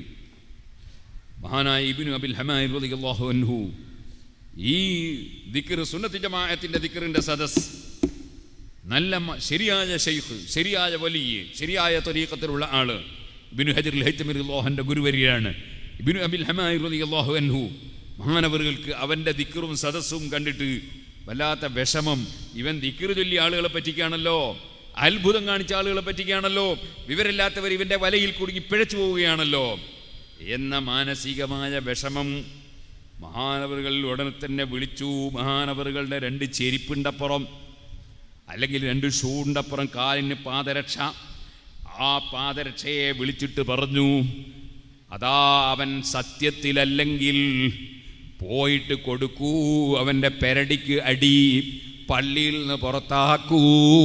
മഹാനായ ഇബിനു അബിൽ ഹമായി റളിയല്ലാഹു അൻഹു ഈ ദിക്കർ സുന്നത്തി ജമാഅത്തിന്റെ ദിക്കറിന്റെ സദസ് നല്ല മ- ശരിയായ ഷെയ്ഖ് ശരിയായ വലിയ ശരിയായ ത്വരീഖത്തിലുള്ള ആള് ഇബിനു ഹജർ ഹൈത്തമിർലോഹന്റെ ഗുരുവരിയാണ് ഇബിനു അബിൽ ഹമായി റളിയല്ലാഹു അൻഹു മഹാനവറുകൾക്ക് അവന്റെ ദിക്കറും സദസ്സും കണ്ടിട്ട് വല്ലാത്ത വിഷമം ഇവൻ ദിക്കറ് ചൊല്ലിയ ആളുകളെ പറ്റിക്കാണല്ലോ അത്ഭുതം കാണിച്ച ആളുകളെ പറ്റിക്കാണല്ലോ വിവരമില്ലാത്തവർ ഇവന്റെ വലയിൽ കുടുങ്ങി പിഴച്ചു പോവുകയാണല്ലോ എന്ന മാനസികമായ വിഷമം മഹാനവറുകൾ ഉടനെ തന്നെ വിളിച്ചു മഹാനവറുകളുടെ രണ്ട് ചെരിപ്പിണ്ടപ്പുറം അല്ലെങ്കിൽ രണ്ട് ഷൂണ്ടപ്പുറം കാലിന് പാദരക്ഷ ആ പാദരക്ഷയെ വിളിച്ചിട്ട് പറഞ്ഞു അതാ അവൻ സത്യത്തിലല്ലെങ്കിൽ പോയിട്ട് കൊടുക്കൂ അവൻ്റെ പെരടിക്ക് അടി പള്ളിയിൽ നിന്ന് പുറത്താക്കൂ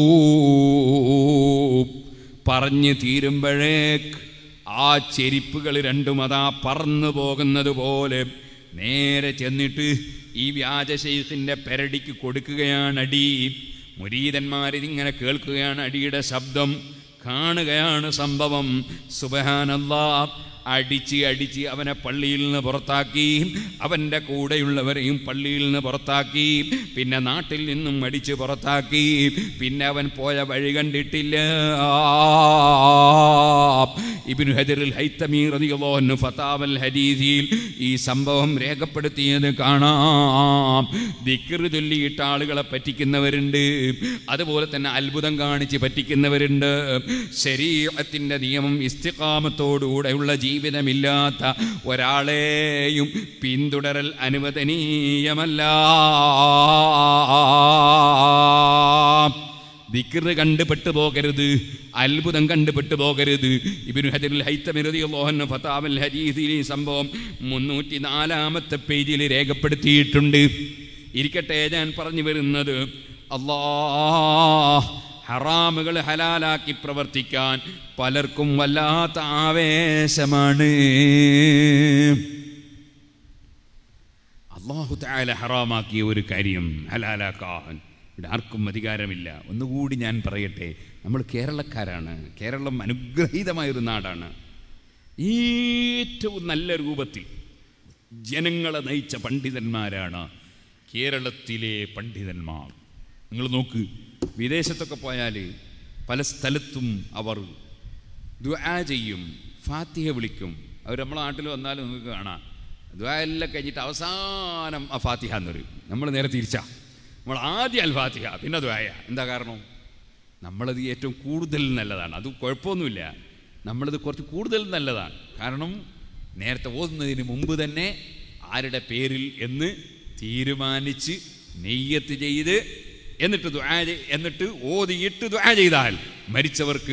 പറഞ്ഞു തീരുമ്പോഴേക്ക് ആ ചെരിപ്പുകൾ രണ്ടും അതാ പറന്നു പോകുന്നത് പോലെ നേരെ ചെന്നിട്ട് ഈ വ്യാജ ശൈഖിൻ്റെ പെരടിക്ക് കൊടുക്കുകയാണ് അടി മുരീതന്മാരിതിങ്ങനെ കേൾക്കുകയാണ് അടിയുടെ ശബ്ദം കാണുകയാണ് സംഭവം സുബഹാനല്ലാ അടിച്ച് അടിച്ച് അവനെ പള്ളിയിൽ നിന്ന് പുറത്താക്കി അവൻ്റെ കൂടെയുള്ളവരെയും പള്ളിയിൽ നിന്ന് പുറത്താക്കി പിന്നെ നാട്ടിൽ നിന്നും അടിച്ച് പുറത്താക്കി പിന്നെ അവൻ പോയ വഴി കണ്ടിട്ടില്ല ഇബിനു ഹജറുൽ ഹൈത്തമീ റളിയല്ലാഹു അൻഹു ഫതാവൽ ഹദീസിൽ ഈ സംഭവം രേഖപ്പെടുത്തിയത് കാണാം ദിക്ർ ചൊല്ലിയിട്ട് ആളുകളെ പറ്റിക്കുന്നവരുണ്ട് അതുപോലെ തന്നെ അത്ഭുതം കാണിച്ച് പറ്റിക്കുന്നവരുണ്ട് ശരീരത്തിൻ്റെ നിയമം ഇസ്തിഖാമത്തോടുകൂടെയുള്ള ജീവിതമില്ലാത്ത ഒരാളെയും പിന്തുടരൽ അനുവദനീയമല്ല ദിക്റ് കണ്ട് പെട്ടുപോകരുത് അത്ഭുതം കണ്ട് പെട്ടുപോകരുത് ഇബിനു ഹജറുൽ ഹൈത്തമിറതിയുള്ള ഫതാവൽ ഹദീസിൽ ഈ സംഭവം മുന്നൂറ്റി നാലാമത്തെ പേജിൽ രേഖപ്പെടുത്തിയിട്ടുണ്ട് ഇരിക്കട്ടെ ഞാൻ പറഞ്ഞു വരുന്നത് അല്ലാ ഹറാമുകൾ ഹലാലാക്കി പ്രവർത്തിക്കാൻ പലർക്കും വല്ലാത്ത ആവേശമാണ് അള്ളാഹു താല ഹറാമാക്കിയ ഒരു കാര്യം ഹലാലാക്കാൻ ഇവിടെ ആർക്കും അധികാരമില്ല ഒന്നുകൂടി ഞാൻ പറയട്ടെ നമ്മൾ കേരളക്കാരാണ് കേരളം അനുഗ്രഹീതമായൊരു നാടാണ് ഏറ്റവും നല്ല രൂപത്തിൽ ജനങ്ങളെ നയിച്ച പണ്ഡിതന്മാരാണ് കേരളത്തിലെ പണ്ഡിതന്മാർ നിങ്ങൾ നോക്ക് വിദേശത്തൊക്കെ പോയാൽ പല സ്ഥലത്തും അവർ ദുആ ചെയ്യും ഫാത്തിഹ വിളിക്കും അവർ നമ്മളെ നാട്ടിൽ വന്നാലും നിങ്ങൾക്ക് കാണാം ദുആ എല്ലാം കഴിഞ്ഞിട്ട് അവസാനം ആ ഫാത്തിഹ എന്ന് പറയും നമ്മൾ നേരെ തിരിച്ചാ നമ്മൾ ആദ്യം അൽ ഫാത്തിഹ പിന്നെ ദുആയ എന്താ കാരണം നമ്മളത് ഏറ്റവും കൂടുതൽ നല്ലതാണ് അത് കുഴപ്പമൊന്നുമില്ല നമ്മളത് കുറച്ച് കൂടുതൽ നല്ലതാണ് കാരണം നേരത്തെ ഓതുന്നതിന് മുമ്പ് തന്നെ ആരുടെ പേരിൽ എന്ന് തീരുമാനിച്ച് നെയ്യത്ത് ചെയ്ത് എന്നിട്ട് ദുആ ചെയ്- എന്നിട്ട് ഓതിയിട്ട് ദുആ ചെയ്താൽ മരിച്ചവർക്ക്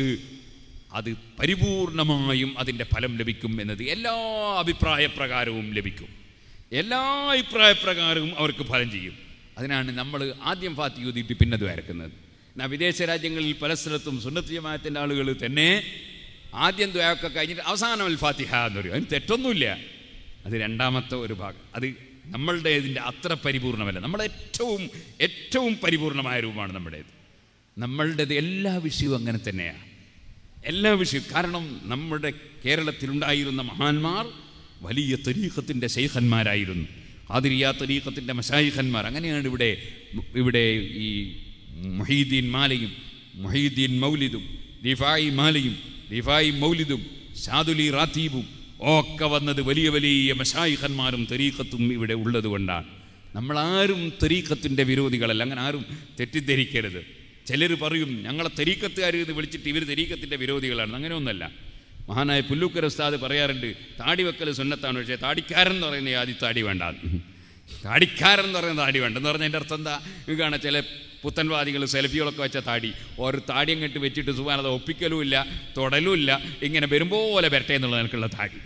അത് പരിപൂർണമായും അതിൻ്റെ ഫലം ലഭിക്കും എന്നത് എല്ലാ അഭിപ്രായ പ്രകാരവും ലഭിക്കും എല്ലാ അഭിപ്രായ പ്രകാരവും അവർക്ക് ഫലം ചെയ്യും അതിനാണ് നമ്മൾ ആദ്യം ഫാത്തി ഊതിയിട്ട് പിന്നെ ദ്വാരക്കുന്നത് എന്നാൽ വിദേശ രാജ്യങ്ങളിൽ പല സ്ഥലത്തും സുന്നത്ത് ജമാഅത്തിൻ്റെ ആളുകൾ തന്നെ ആദ്യം ദ്വാരൊക്കെ കഴിഞ്ഞിട്ട് അവസാനം അൽ ഫാത്തിഹ എന്ന് പറയും അതിന് തെറ്റൊന്നുമില്ല അത് രണ്ടാമത്തെ ഒരു ഭാഗം അത് നമ്മളുടെ ഇതിൻ്റെ അത്ര പരിപൂർണമല്ല നമ്മുടെ ഏറ്റവും ഏറ്റവും പരിപൂർണമായ രൂപമാണ് നമ്മുടേത് നമ്മളുടേത് എല്ലാ വിഷയവും അങ്ങനെ തന്നെയാണ് എല്ലാ വിഷയവും കാരണം നമ്മുടെ കേരളത്തിലുണ്ടായിരുന്ന മഹാന്മാർ വലിയ തരീഖത്തിൻ്റെ ശൈഖന്മാരായിരുന്നു ആതിരിയ തരീഖത്തിൻ്റെ മഷായിഖന്മാർ അങ്ങനെയാണ് ഇവിടെ ഇവിടെ ഈ മൊഹീദ്ദീൻ മാലയും മൊഹീദ്ദീൻ മൗലിദും ദിഫായി മാലയും ദിഫായി മൗലിദും ഷാദുലി റാത്തീബും ഒക്കെ വന്നത് വലിയ വലിയ മഷായിഖന്മാരും തരീഖത്തും ഇവിടെ ഉള്ളത് കൊണ്ടാണ് നമ്മളാരും തരീഖത്തിൻ്റെ വിരോധികളല്ല അങ്ങനെ ആരും തെറ്റിദ്ധരിക്കരുത് ചിലർ പറയും ഞങ്ങളെ തെരീക്കത്തുകാർ എന്ന് വിളിച്ചിട്ട് ഇവർ തെരീക്കത്തിൻ്റെ വിരോധികളാണ് അങ്ങനെയൊന്നല്ല മഹാനായ പുല്ലൂക്കര ഉസ്താദ് പറയാറുണ്ട് താടി വെക്കൽ സുന്നത്താണ് പക്ഷേ താടിക്കാരൻ എന്ന് പറയുന്ന ആദ്യ താടി വേണ്ട താടിക്കാരൻ എന്ന് പറയുന്ന താടി വേണ്ട എന്ന് പറഞ്ഞതിൻ്റെ അർത്ഥം എന്താ ഇത് കാണാം ചില പുത്തൻവാദികൾ സെൽഫികളൊക്കെ വെച്ച താടി ഒരു താടി അങ്ങോട്ട് വെച്ചിട്ട് സുഖാൻ അത് ഒപ്പിക്കലും ഇല്ല തൊടലും ഇല്ല ഇങ്ങനെ വരുമ്പോലെ വരട്ടെ എന്നുള്ള നിനക്കുള്ള താടി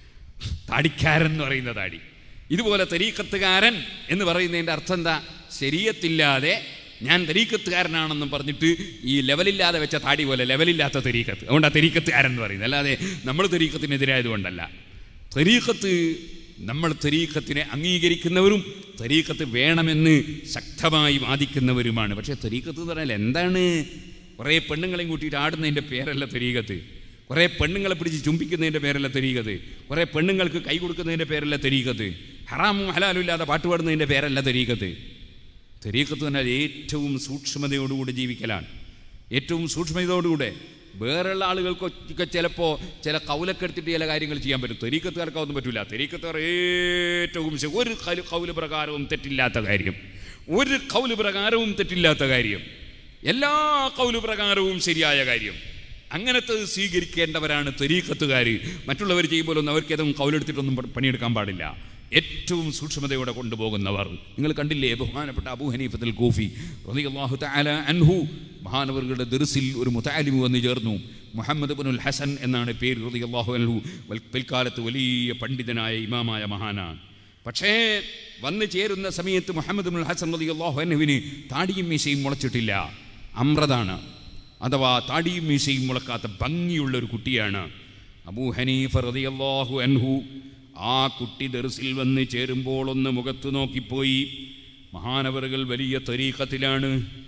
താടിക്കാരൻ എന്ന് പറയുന്ന താടി ഇതുപോലെ തരീക്കത്തുകാരൻ എന്ന് പറയുന്നതിൻ്റെ അർത്ഥം എന്താ ശരീരത്തില്ലാതെ ഞാൻ തരീക്കത്തുകാരനാണെന്നും പറഞ്ഞിട്ട് ഈ ലെവലില്ലാതെ വെച്ച താടി പോലെ ലെവലില്ലാത്ത തരീക്കത്ത് അതുകൊണ്ട് ആ തരീക്കത്തുകാരൻ എന്ന് പറയുന്നത് അല്ലാതെ നമ്മൾ തരീക്കത്തിനെതിരായതുകൊണ്ടല്ല തരീക്കത്ത് നമ്മൾ തരീക്കത്തിനെ അംഗീകരിക്കുന്നവരും തരീക്കത്ത് വേണമെന്ന് ശക്തമായി വാദിക്കുന്നവരുമാണ് പക്ഷേ തരീക്കത്ത് എന്ന് പറഞ്ഞാൽ എന്താണ് കുറേ പെണ്ണുങ്ങളെയും കൂട്ടിയിട്ട് ആടുന്നതിൻ്റെ പേരല്ല തരീക്കത്ത് കുറേ പെണ്ണുങ്ങളെ പിടിച്ച് ചുംബിക്കുന്നതിൻ്റെ പേരല്ല തെരീകത് കുറേ പെണ്ണുങ്ങൾക്ക് കൈ കൊടുക്കുന്നതിൻ്റെ പേരല്ല തെരീകത് ഹറാമും ഹലാലും ഇല്ലാതെ പാട്ട് പാടുന്നതിൻ്റെ പേരല്ല തെരീകത്ത് തെരീക്കത്ത് തന്നെ ഏറ്റവും സൂക്ഷ്മതയോടുകൂടി ജീവിക്കലാണ് ഏറ്റവും സൂക്ഷ്മതയോടുകൂടെ വേറെയുള്ള ആളുകൾക്കൊക്കെ ചിലപ്പോൾ ചില കൗലൊക്കെ എടുത്തിട്ട് ചില കാര്യങ്ങൾ ചെയ്യാൻ പറ്റും തെരീക്കത്തുകാർക്ക് അതൊന്നും പറ്റില്ല തെരീക്കത്തുകാർ ഏറ്റവും ശ- ഒരു കൗല് കൗല് പ്രകാരവും തെറ്റില്ലാത്ത കാര്യം ഒരു കൗല് പ്രകാരവും തെറ്റില്ലാത്ത കാര്യം എല്ലാ കൗല് പ്രകാരവും ശരിയായ കാര്യം അങ്ങനത്തെ സ്വീകരിക്കേണ്ടവരാണ് തെരീക്കത്തുകാർ മറ്റുള്ളവർ ചെയ്യുമ്പോഴൊന്നും അവർക്ക് ഏതും കൗലെടുത്തിട്ടൊന്നും പ- പണിയെടുക്കാൻ പാടില്ല ഏറ്റവും സൂക്ഷ്മതയോടെ കൊണ്ടുപോകുന്നവർ നിങ്ങൾ കണ്ടില്ലേ ബഹുമാനപ്പെട്ട അബൂ ഹനീഫത്തുൽ കൂഫി റളിയല്ലാഹു തആല അൻഹു മഹാനവറുകളുടെ ദർസിൽ ഒരു മുതാലിമു വന്ന് ചേർന്നു മുഹമ്മദ് ബിനുൽ ഹസൻ എന്നാണ് പേര് റളിയല്ലാഹു അൻഹു വൽ- പിൽക്കാലത്ത് വലിയ പണ്ഡിതനായ ഇമാമായ മഹാനാണ് പക്ഷേ വന്നു ചേരുന്ന സമയത്ത് മുഹമ്മദ് ബിനുൽ ഹസൻ റളിയല്ലാഹു അൻഹുവിന് താടിയും മീശയും മുളച്ചിട്ടില്ല അമ്രതാണ് അഥവാ താടിയും മീശയും മുളക്കാത്ത ഭംഗിയുള്ള ഒരു കുട്ടിയാണ് അബൂ ഹനീഫ റളിയല്ലാഹു അൻഹു ആ കുട്ടി ദർസിൽ വന്ന് ചേരുമ്പോൾ ഒന്ന് മുഖത്ത് നോക്കിപ്പോയി മഹാനവറുകൾ വലിയ തരീഖത്തിലാണ്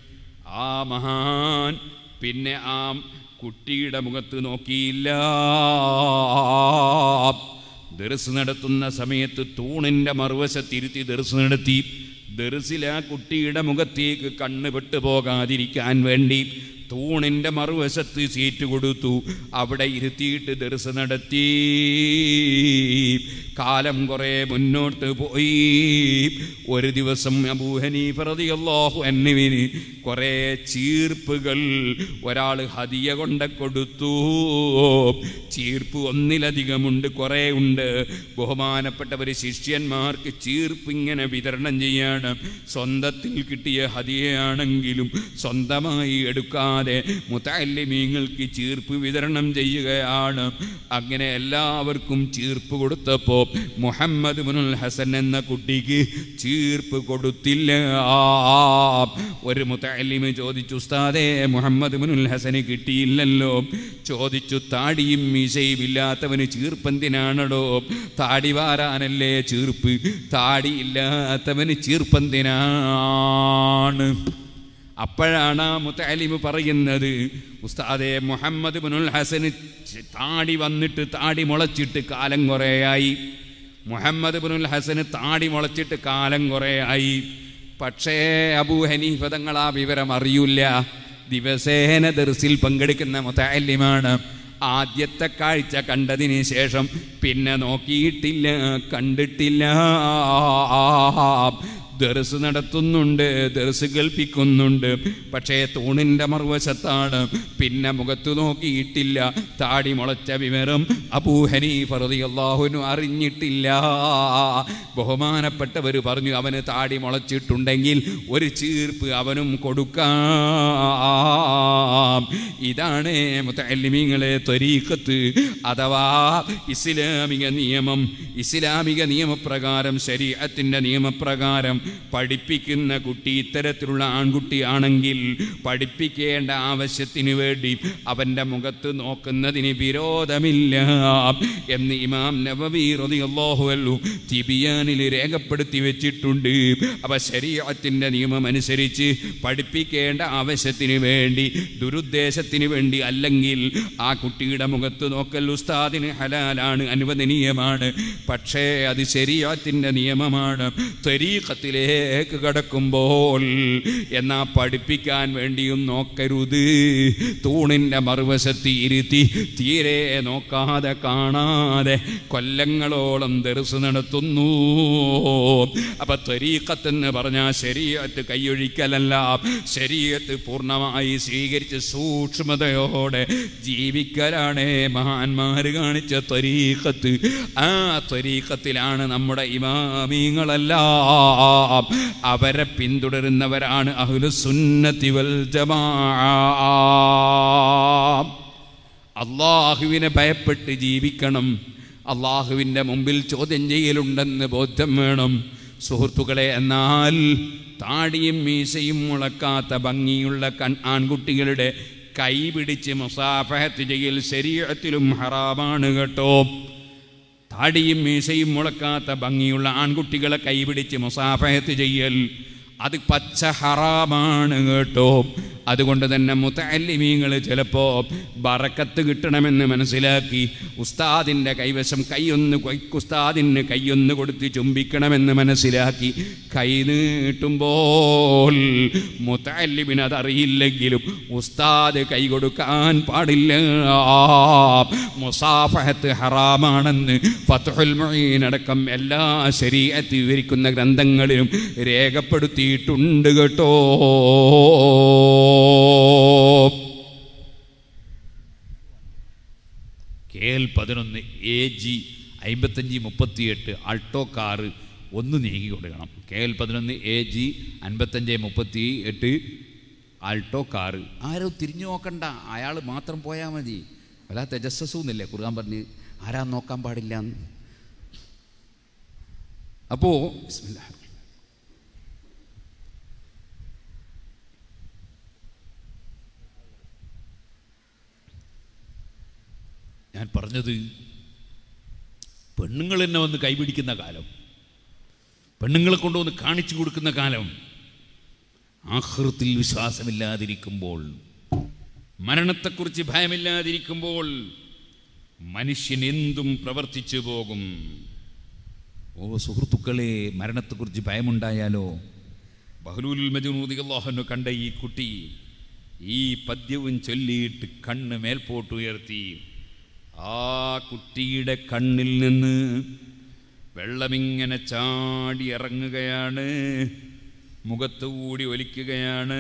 ആ മഹാൻ പിന്നെ ആ കുട്ടിയുടെ മുഖത്ത് നോക്കിയില്ല ദർസ് നടത്തുന്ന സമയത്ത് തൂണിൻ്റെ മറുവശത്തിരുത്തി ദർസ് നടത്തി ദർസിൽ ആ കുട്ടിയുടെ മുഖത്തേക്ക് കണ്ണ് പെട്ടു പോകാതിരിക്കാൻ വേണ്ടി തൂണിൻ്റെ മറുവശത്ത് സീറ്റ് കൊടുത്തു അവിടെ ഇരുത്തിയിട്ട് ദർസ് നടത്തി കാലം കുറേ മുന്നോട്ട് പോയി ഒരു ദിവസം അബൂഹനീഫറതിയല്ലാഹു എന്നിവിന് കുറേ ചീർപ്പുകൾ ഒരാൾ ഹദിയ കൊണ്ട് കൊടുത്തു ചീർപ്പ് ഒന്നിലധികമുണ്ട് കുറേ ഉണ്ട് ബഹുമാനപ്പെട്ടവർ ശിഷ്യന്മാർക്ക് ചീർപ്പ് ഇങ്ങനെ വിതരണം ചെയ്യാണ് സ്വന്തത്തിൽ കിട്ടിയ ഹദിയയാണെങ്കിലും സ്വന്തമായി എടുക്കാതെ മുത്തല്ലിമീങ്ങൾക്ക് ചീർപ്പ് വിതരണം ചെയ്യുകയാണ് അങ്ങനെ എല്ലാവർക്കും ചീർപ്പ് കൊടുത്തപ്പോൾ മുഹമ്മദ് മുനുൽ ഹസൻ എന്ന കുട്ടിക്ക് ചീർപ്പ് കൊടുത്തില്ല ഒരു മുത്തല്ലിമ് ചോദിച്ചു ഉസ്താദേ മുഹമ്മദ് മുനുൽ ഹസന് കിട്ടിയില്ലല്ലോ ചോദിച്ചു താടിയും മീശയും ഇല്ലാത്തവന് ചീർപ്പെന്തിനാണടോ താടി വാരാനല്ലേ ചീർപ്പ് താടിയില്ലാത്തവന് ചീർപ്പെന്തിനാണ് അപ്പോഴാണ് ആ മുത്തലിമ് പറയുന്നത് ഉസ്താദെ മുഹമ്മദ് ബിനുൽ ഹസന് ച- താടി വന്നിട്ട് താടി മുളച്ചിട്ട് കാലം കുറേയായി മുഹമ്മദ് ബിനുൽ ഹസന് താടി മുളച്ചിട്ട് കാലം കുറേയായി പക്ഷേ അബൂ ഹനീഫ തങ്ങൾ ആ വിവരം അറിയില്ല ദിവസേന ദർസിൽ പങ്കെടുക്കുന്ന മുത്തല്ലിമാണ് ആദ്യത്തെ കാഴ്ച കണ്ടതിന് ശേഷം പിന്നെ നോക്കിയിട്ടില്ല കണ്ടിട്ടില്ല ദർസ് നടത്തുന്നുണ്ട് ദർസ് കേൾപ്പിക്കുന്നുണ്ട് പക്ഷേ തൂണിൻ്റെ മറുവശത്താണ് പിന്നെ മുഖത്ത് നോക്കിയിട്ടില്ല താടി മുളച്ച വിവരം അബൂഹനീഫ് റളിയല്ലാഹുവിനു അറിഞ്ഞിട്ടില്ല ബഹുമാനപ്പെട്ടവർ പറഞ്ഞു അവന് താടി മുളച്ചിട്ടുണ്ടെങ്കിൽ ഒരു ചീർപ്പ് അവനും കൊടുക്കാം ഇതാണ് മുത്തല്ലിമീങ്ങളെ ത്വരീഖത്ത് അഥവാ ഇസ്ലാമിക നിയമം ഇസ്ലാമിക നിയമപ്രകാരം ശരീഅത്തിൻ്റെ നിയമപ്രകാരം പഠിപ്പിക്കുന്ന കുട്ടി ഇത്തരത്തിലുള്ള ആൺകുട്ടിയാണെങ്കിൽ പഠിപ്പിക്കേണ്ട ആവശ്യത്തിന് വേണ്ടി അവൻ്റെ മുഖത്ത് നോക്കുന്നതിന് വിരോധമില്ല എന്ന് ഇമാം നബവി റളിയല്ലാഹു അൻഹു തിബിയാനിൽ രേഖപ്പെടുത്തി വെച്ചിട്ടുണ്ട് അപ്പൊ ശരീഅത്തിൻ്റെ നിയമം അനുസരിച്ച് പഠിപ്പിക്കേണ്ട ആവശ്യത്തിന് വേണ്ടി ദുരുദ്ദേശത്തിന് വേണ്ടി അല്ലെങ്കിൽ ആ കുട്ടിയുടെ മുഖത്ത് നോക്കൽ ഉസ്താദിന് ഹലാലാണ് അനുവദനീയമാണ് പക്ഷേ അത് ശരീഅത്തിൻ്റെ നിയമമാണ് ത്വരീഖത്തിലേക്ക് കടക്കുമ്പോൾ എന്നാ പഠിപ്പിക്കാൻ വേണ്ടിയും നോക്കരുത് തൂണിൻ്റെ മറുവശത്ത് ഇരുത്തി തീരെ നോക്കാതെ കാണാതെ കൊല്ലങ്ങളോളം ദർസ് നടത്തുന്നു അപ്പൊ ത്വരീഖത്ത് എന്ന് പറഞ്ഞാൽ ശരീരത്ത് കൈയൊഴിക്കലല്ല ശരീരത്ത് പൂർണ്ണമായി സ്വീകരിച്ച് സൂക്ഷ്മതയോടെ ജീവിക്കലാണ് മഹാന്മാർ കാണിച്ച ത്വരീഖത്ത് ആ ത്വരീഖത്തിലാണ് നമ്മുടെ ഇമാമീങ്ങളെല്ലാം അവരെ പിന്തുടരുന്നവരാണ് അഹ്ലുസുന്നത്തി വൽ ജമാ അള്ളാഹുവിനെ ഭയപ്പെട്ട് ജീവിക്കണം അള്ളാഹുവിൻ്റെ മുമ്പിൽ ചോദ്യം ചെയ്യലുണ്ടെന്ന് ബോധ്യം വേണം സുഹൃത്തുക്കളെ എന്നാൽ താടിയും മീശയും മുളക്കാത്ത ഭംഗിയുള്ള കൺ ആൺകുട്ടികളുടെ കൈ പിടിച്ച് മുസാഫഹത്ത് ചെയ്യൽ ശരീരത്തിലും ഹറാമാണ് കേട്ടോ താടിയും മീശയും മുളക്കാത്ത ഭംഗിയുള്ള ആൺകുട്ടികളെ കൈപിടിച്ച് മുസാഫഹത്ത് ചെയ്യൽ അത് പച്ച ഹറാമാണ് കേട്ടോ അതുകൊണ്ട് തന്നെ മുത്തല്ലിമീങ്ങൾ ചിലപ്പോൾ ബറക്കത്ത് കിട്ടണമെന്ന് മനസ്സിലാക്കി ഉസ്താദിൻ്റെ കൈവശം കൈയൊന്ന് കൊയ്- ഉസ്താദിന് കൈയൊന്ന് കൊടുത്ത് ചുംബിക്കണമെന്ന് മനസ്സിലാക്കി കൈ നീട്ടുമ്പോൾ മുത്തല്ലിമിന് അതറിയില്ലെങ്കിലും ഉസ്താദ് കൈ കൊടുക്കാൻ പാടില്ല മുസാഫഹത്ത് ഹറാമാണെന്ന് ഫത്തുൽ മൊയ്ൻ അടക്കം എല്ലാ ശരീരത്തിൽ വിവരിക്കുന്ന ഗ്രന്ഥങ്ങളിലും രേഖപ്പെടുത്തിയിട്ടുണ്ട് കേട്ടോ കെ എൽ പതിനൊന്ന് എ ജി അമ്പത്തഞ്ച് മുപ്പത്തിയെട്ട് ആൾട്ടോ കാറ് ഒന്ന് നീങ്ങി കൊടുക്കണം കെ എൽ പതിനൊന്ന് എ ജി അൻപത്തഞ്ച് മുപ്പത്തി എട്ട് ആൾട്ടോ കാറ് ആരോ തിരിഞ്ഞു നോക്കണ്ട അയാൾ മാത്രം പോയാൽ മതി വല്ലാത്ത തെജസ്സൂന്നില്ലേ കുറുകാൻ പറഞ്ഞ് ആരാ നോക്കാൻ പാടില്ല അപ്പോൾ ഞാൻ പറഞ്ഞത് പെണ്ണുങ്ങൾ തന്നെ വന്ന് കൈപിടിക്കുന്ന കാലം പെണ്ണുങ്ങളെ കൊണ്ടുവന്ന് കാണിച്ചു കൊടുക്കുന്ന കാലം ആഹൃത്തിൽ വിശ്വാസമില്ലാതിരിക്കുമ്പോൾ മരണത്തെക്കുറിച്ച് ഭയമില്ലാതിരിക്കുമ്പോൾ മനുഷ്യൻ എന്തും പ്രവർത്തിച്ചു പോകും ഓ സുഹൃത്തുക്കളെ മരണത്തെക്കുറിച്ച് ഭയമുണ്ടായാലോ ബഹ്ലൂൽ മജൂദി അള്ളാഹുനു കണ്ട ഈ കുട്ടി ഈ പദ്യവും ചൊല്ലിയിട്ട് കണ്ണ് മേൽപോട്ടുയർത്തി ആ കുട്ടിയുടെ കണ്ണിൽ നിന്ന് വെള്ളമിങ്ങനെ ചാടി ഇറങ്ങുകയാണ് മുഖത്തുകൂടി ഒലിക്കുകയാണ്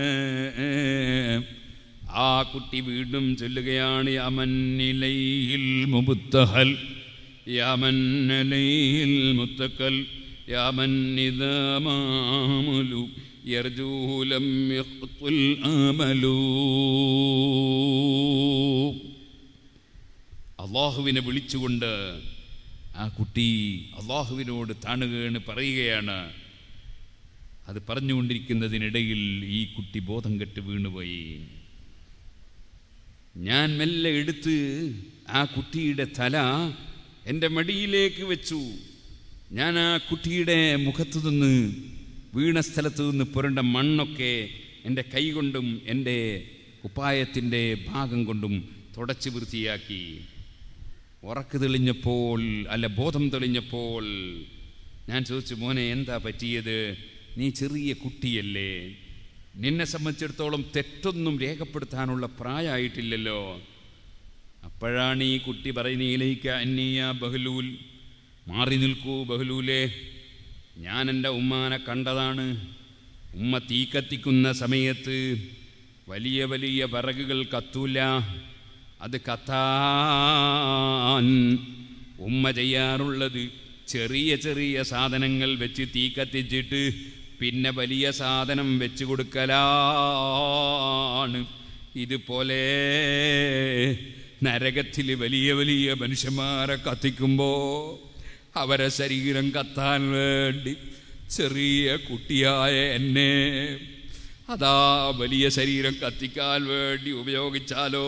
ആ കുട്ടി വീണ്ടും ചൊല്ലുകയാണ് യമന്നിലയിൽ മുബുത്തഹൽ യമന്നലയിൽ മുത്തക്കൽ യമന്നിതമാമുലു യർജൂലം യഖ്തുൽ അമലൂ അള്ളാഹുവിനെ വിളിച്ചുകൊണ്ട് ആ കുട്ടി അള്ളാഹുവിനോട് താണുകയാണ് പറയുകയാണ് അത് പറഞ്ഞുകൊണ്ടിരിക്കുന്നതിനിടയിൽ ഈ കുട്ടി ബോധം കെട്ട് വീണുപോയി ഞാൻ മെല്ലെ എടുത്ത് ആ കുട്ടിയുടെ തല എൻ്റെ മടിയിലേക്ക് വെച്ചു ഞാൻ ആ കുട്ടിയുടെ മുഖത്തു നിന്ന് വീണ സ്ഥലത്ത് നിന്ന് പുരണ്ട മണ്ണൊക്കെ എൻ്റെ കൈ കൊണ്ടും എൻ്റെ കുപ്പായത്തിൻ്റെ ഭാഗം കൊണ്ടും തുടച്ച് വൃത്തിയാക്കി ഉറക്ക് തെളിഞ്ഞപ്പോൾ അല്ല ബോധം തെളിഞ്ഞപ്പോൾ ഞാൻ ചോദിച്ചു മോനെ എന്താ പറ്റിയത് നീ ചെറിയ കുട്ടിയല്ലേ നിന്നെ സംബന്ധിച്ചിടത്തോളം തെറ്റൊന്നും രേഖപ്പെടുത്താനുള്ള പ്രായമായിട്ടില്ലല്ലോ അപ്പോഴാണ് ഈ കുട്ടി പറയുന്നതിലേക്ക് അന്നീയ ബഹലൂൽ മാറി നിൽക്കൂ ബഹലൂലേ ഞാൻ എൻ്റെ ഉമ്മാനെ കണ്ടതാണ് ഉമ്മ തീ കത്തിക്കുന്ന സമയത്ത് വലിയ വലിയ വിറകുകൾ കത്തൂല അത് കത്താൻ ഉമ്മ ചെയ്യാറുള്ളത് ചെറിയ ചെറിയ സാധനങ്ങൾ വെച്ച് തീ കത്തിച്ചിട്ട് പിന്നെ വലിയ സാധനം വെച്ച് കൊടുക്കലാണ് ഇതുപോലെ നരകത്തിൽ വലിയ വലിയ മനുഷ്യന്മാരെ കത്തിക്കുമ്പോൾ അവരെ ശരീരം കത്താൻ വേണ്ടി ചെറിയ കുട്ടിയായ എന്നെ അതാ വലിയ ശരീരം കത്തിക്കാൻ വേണ്ടി ഉപയോഗിച്ചാലോ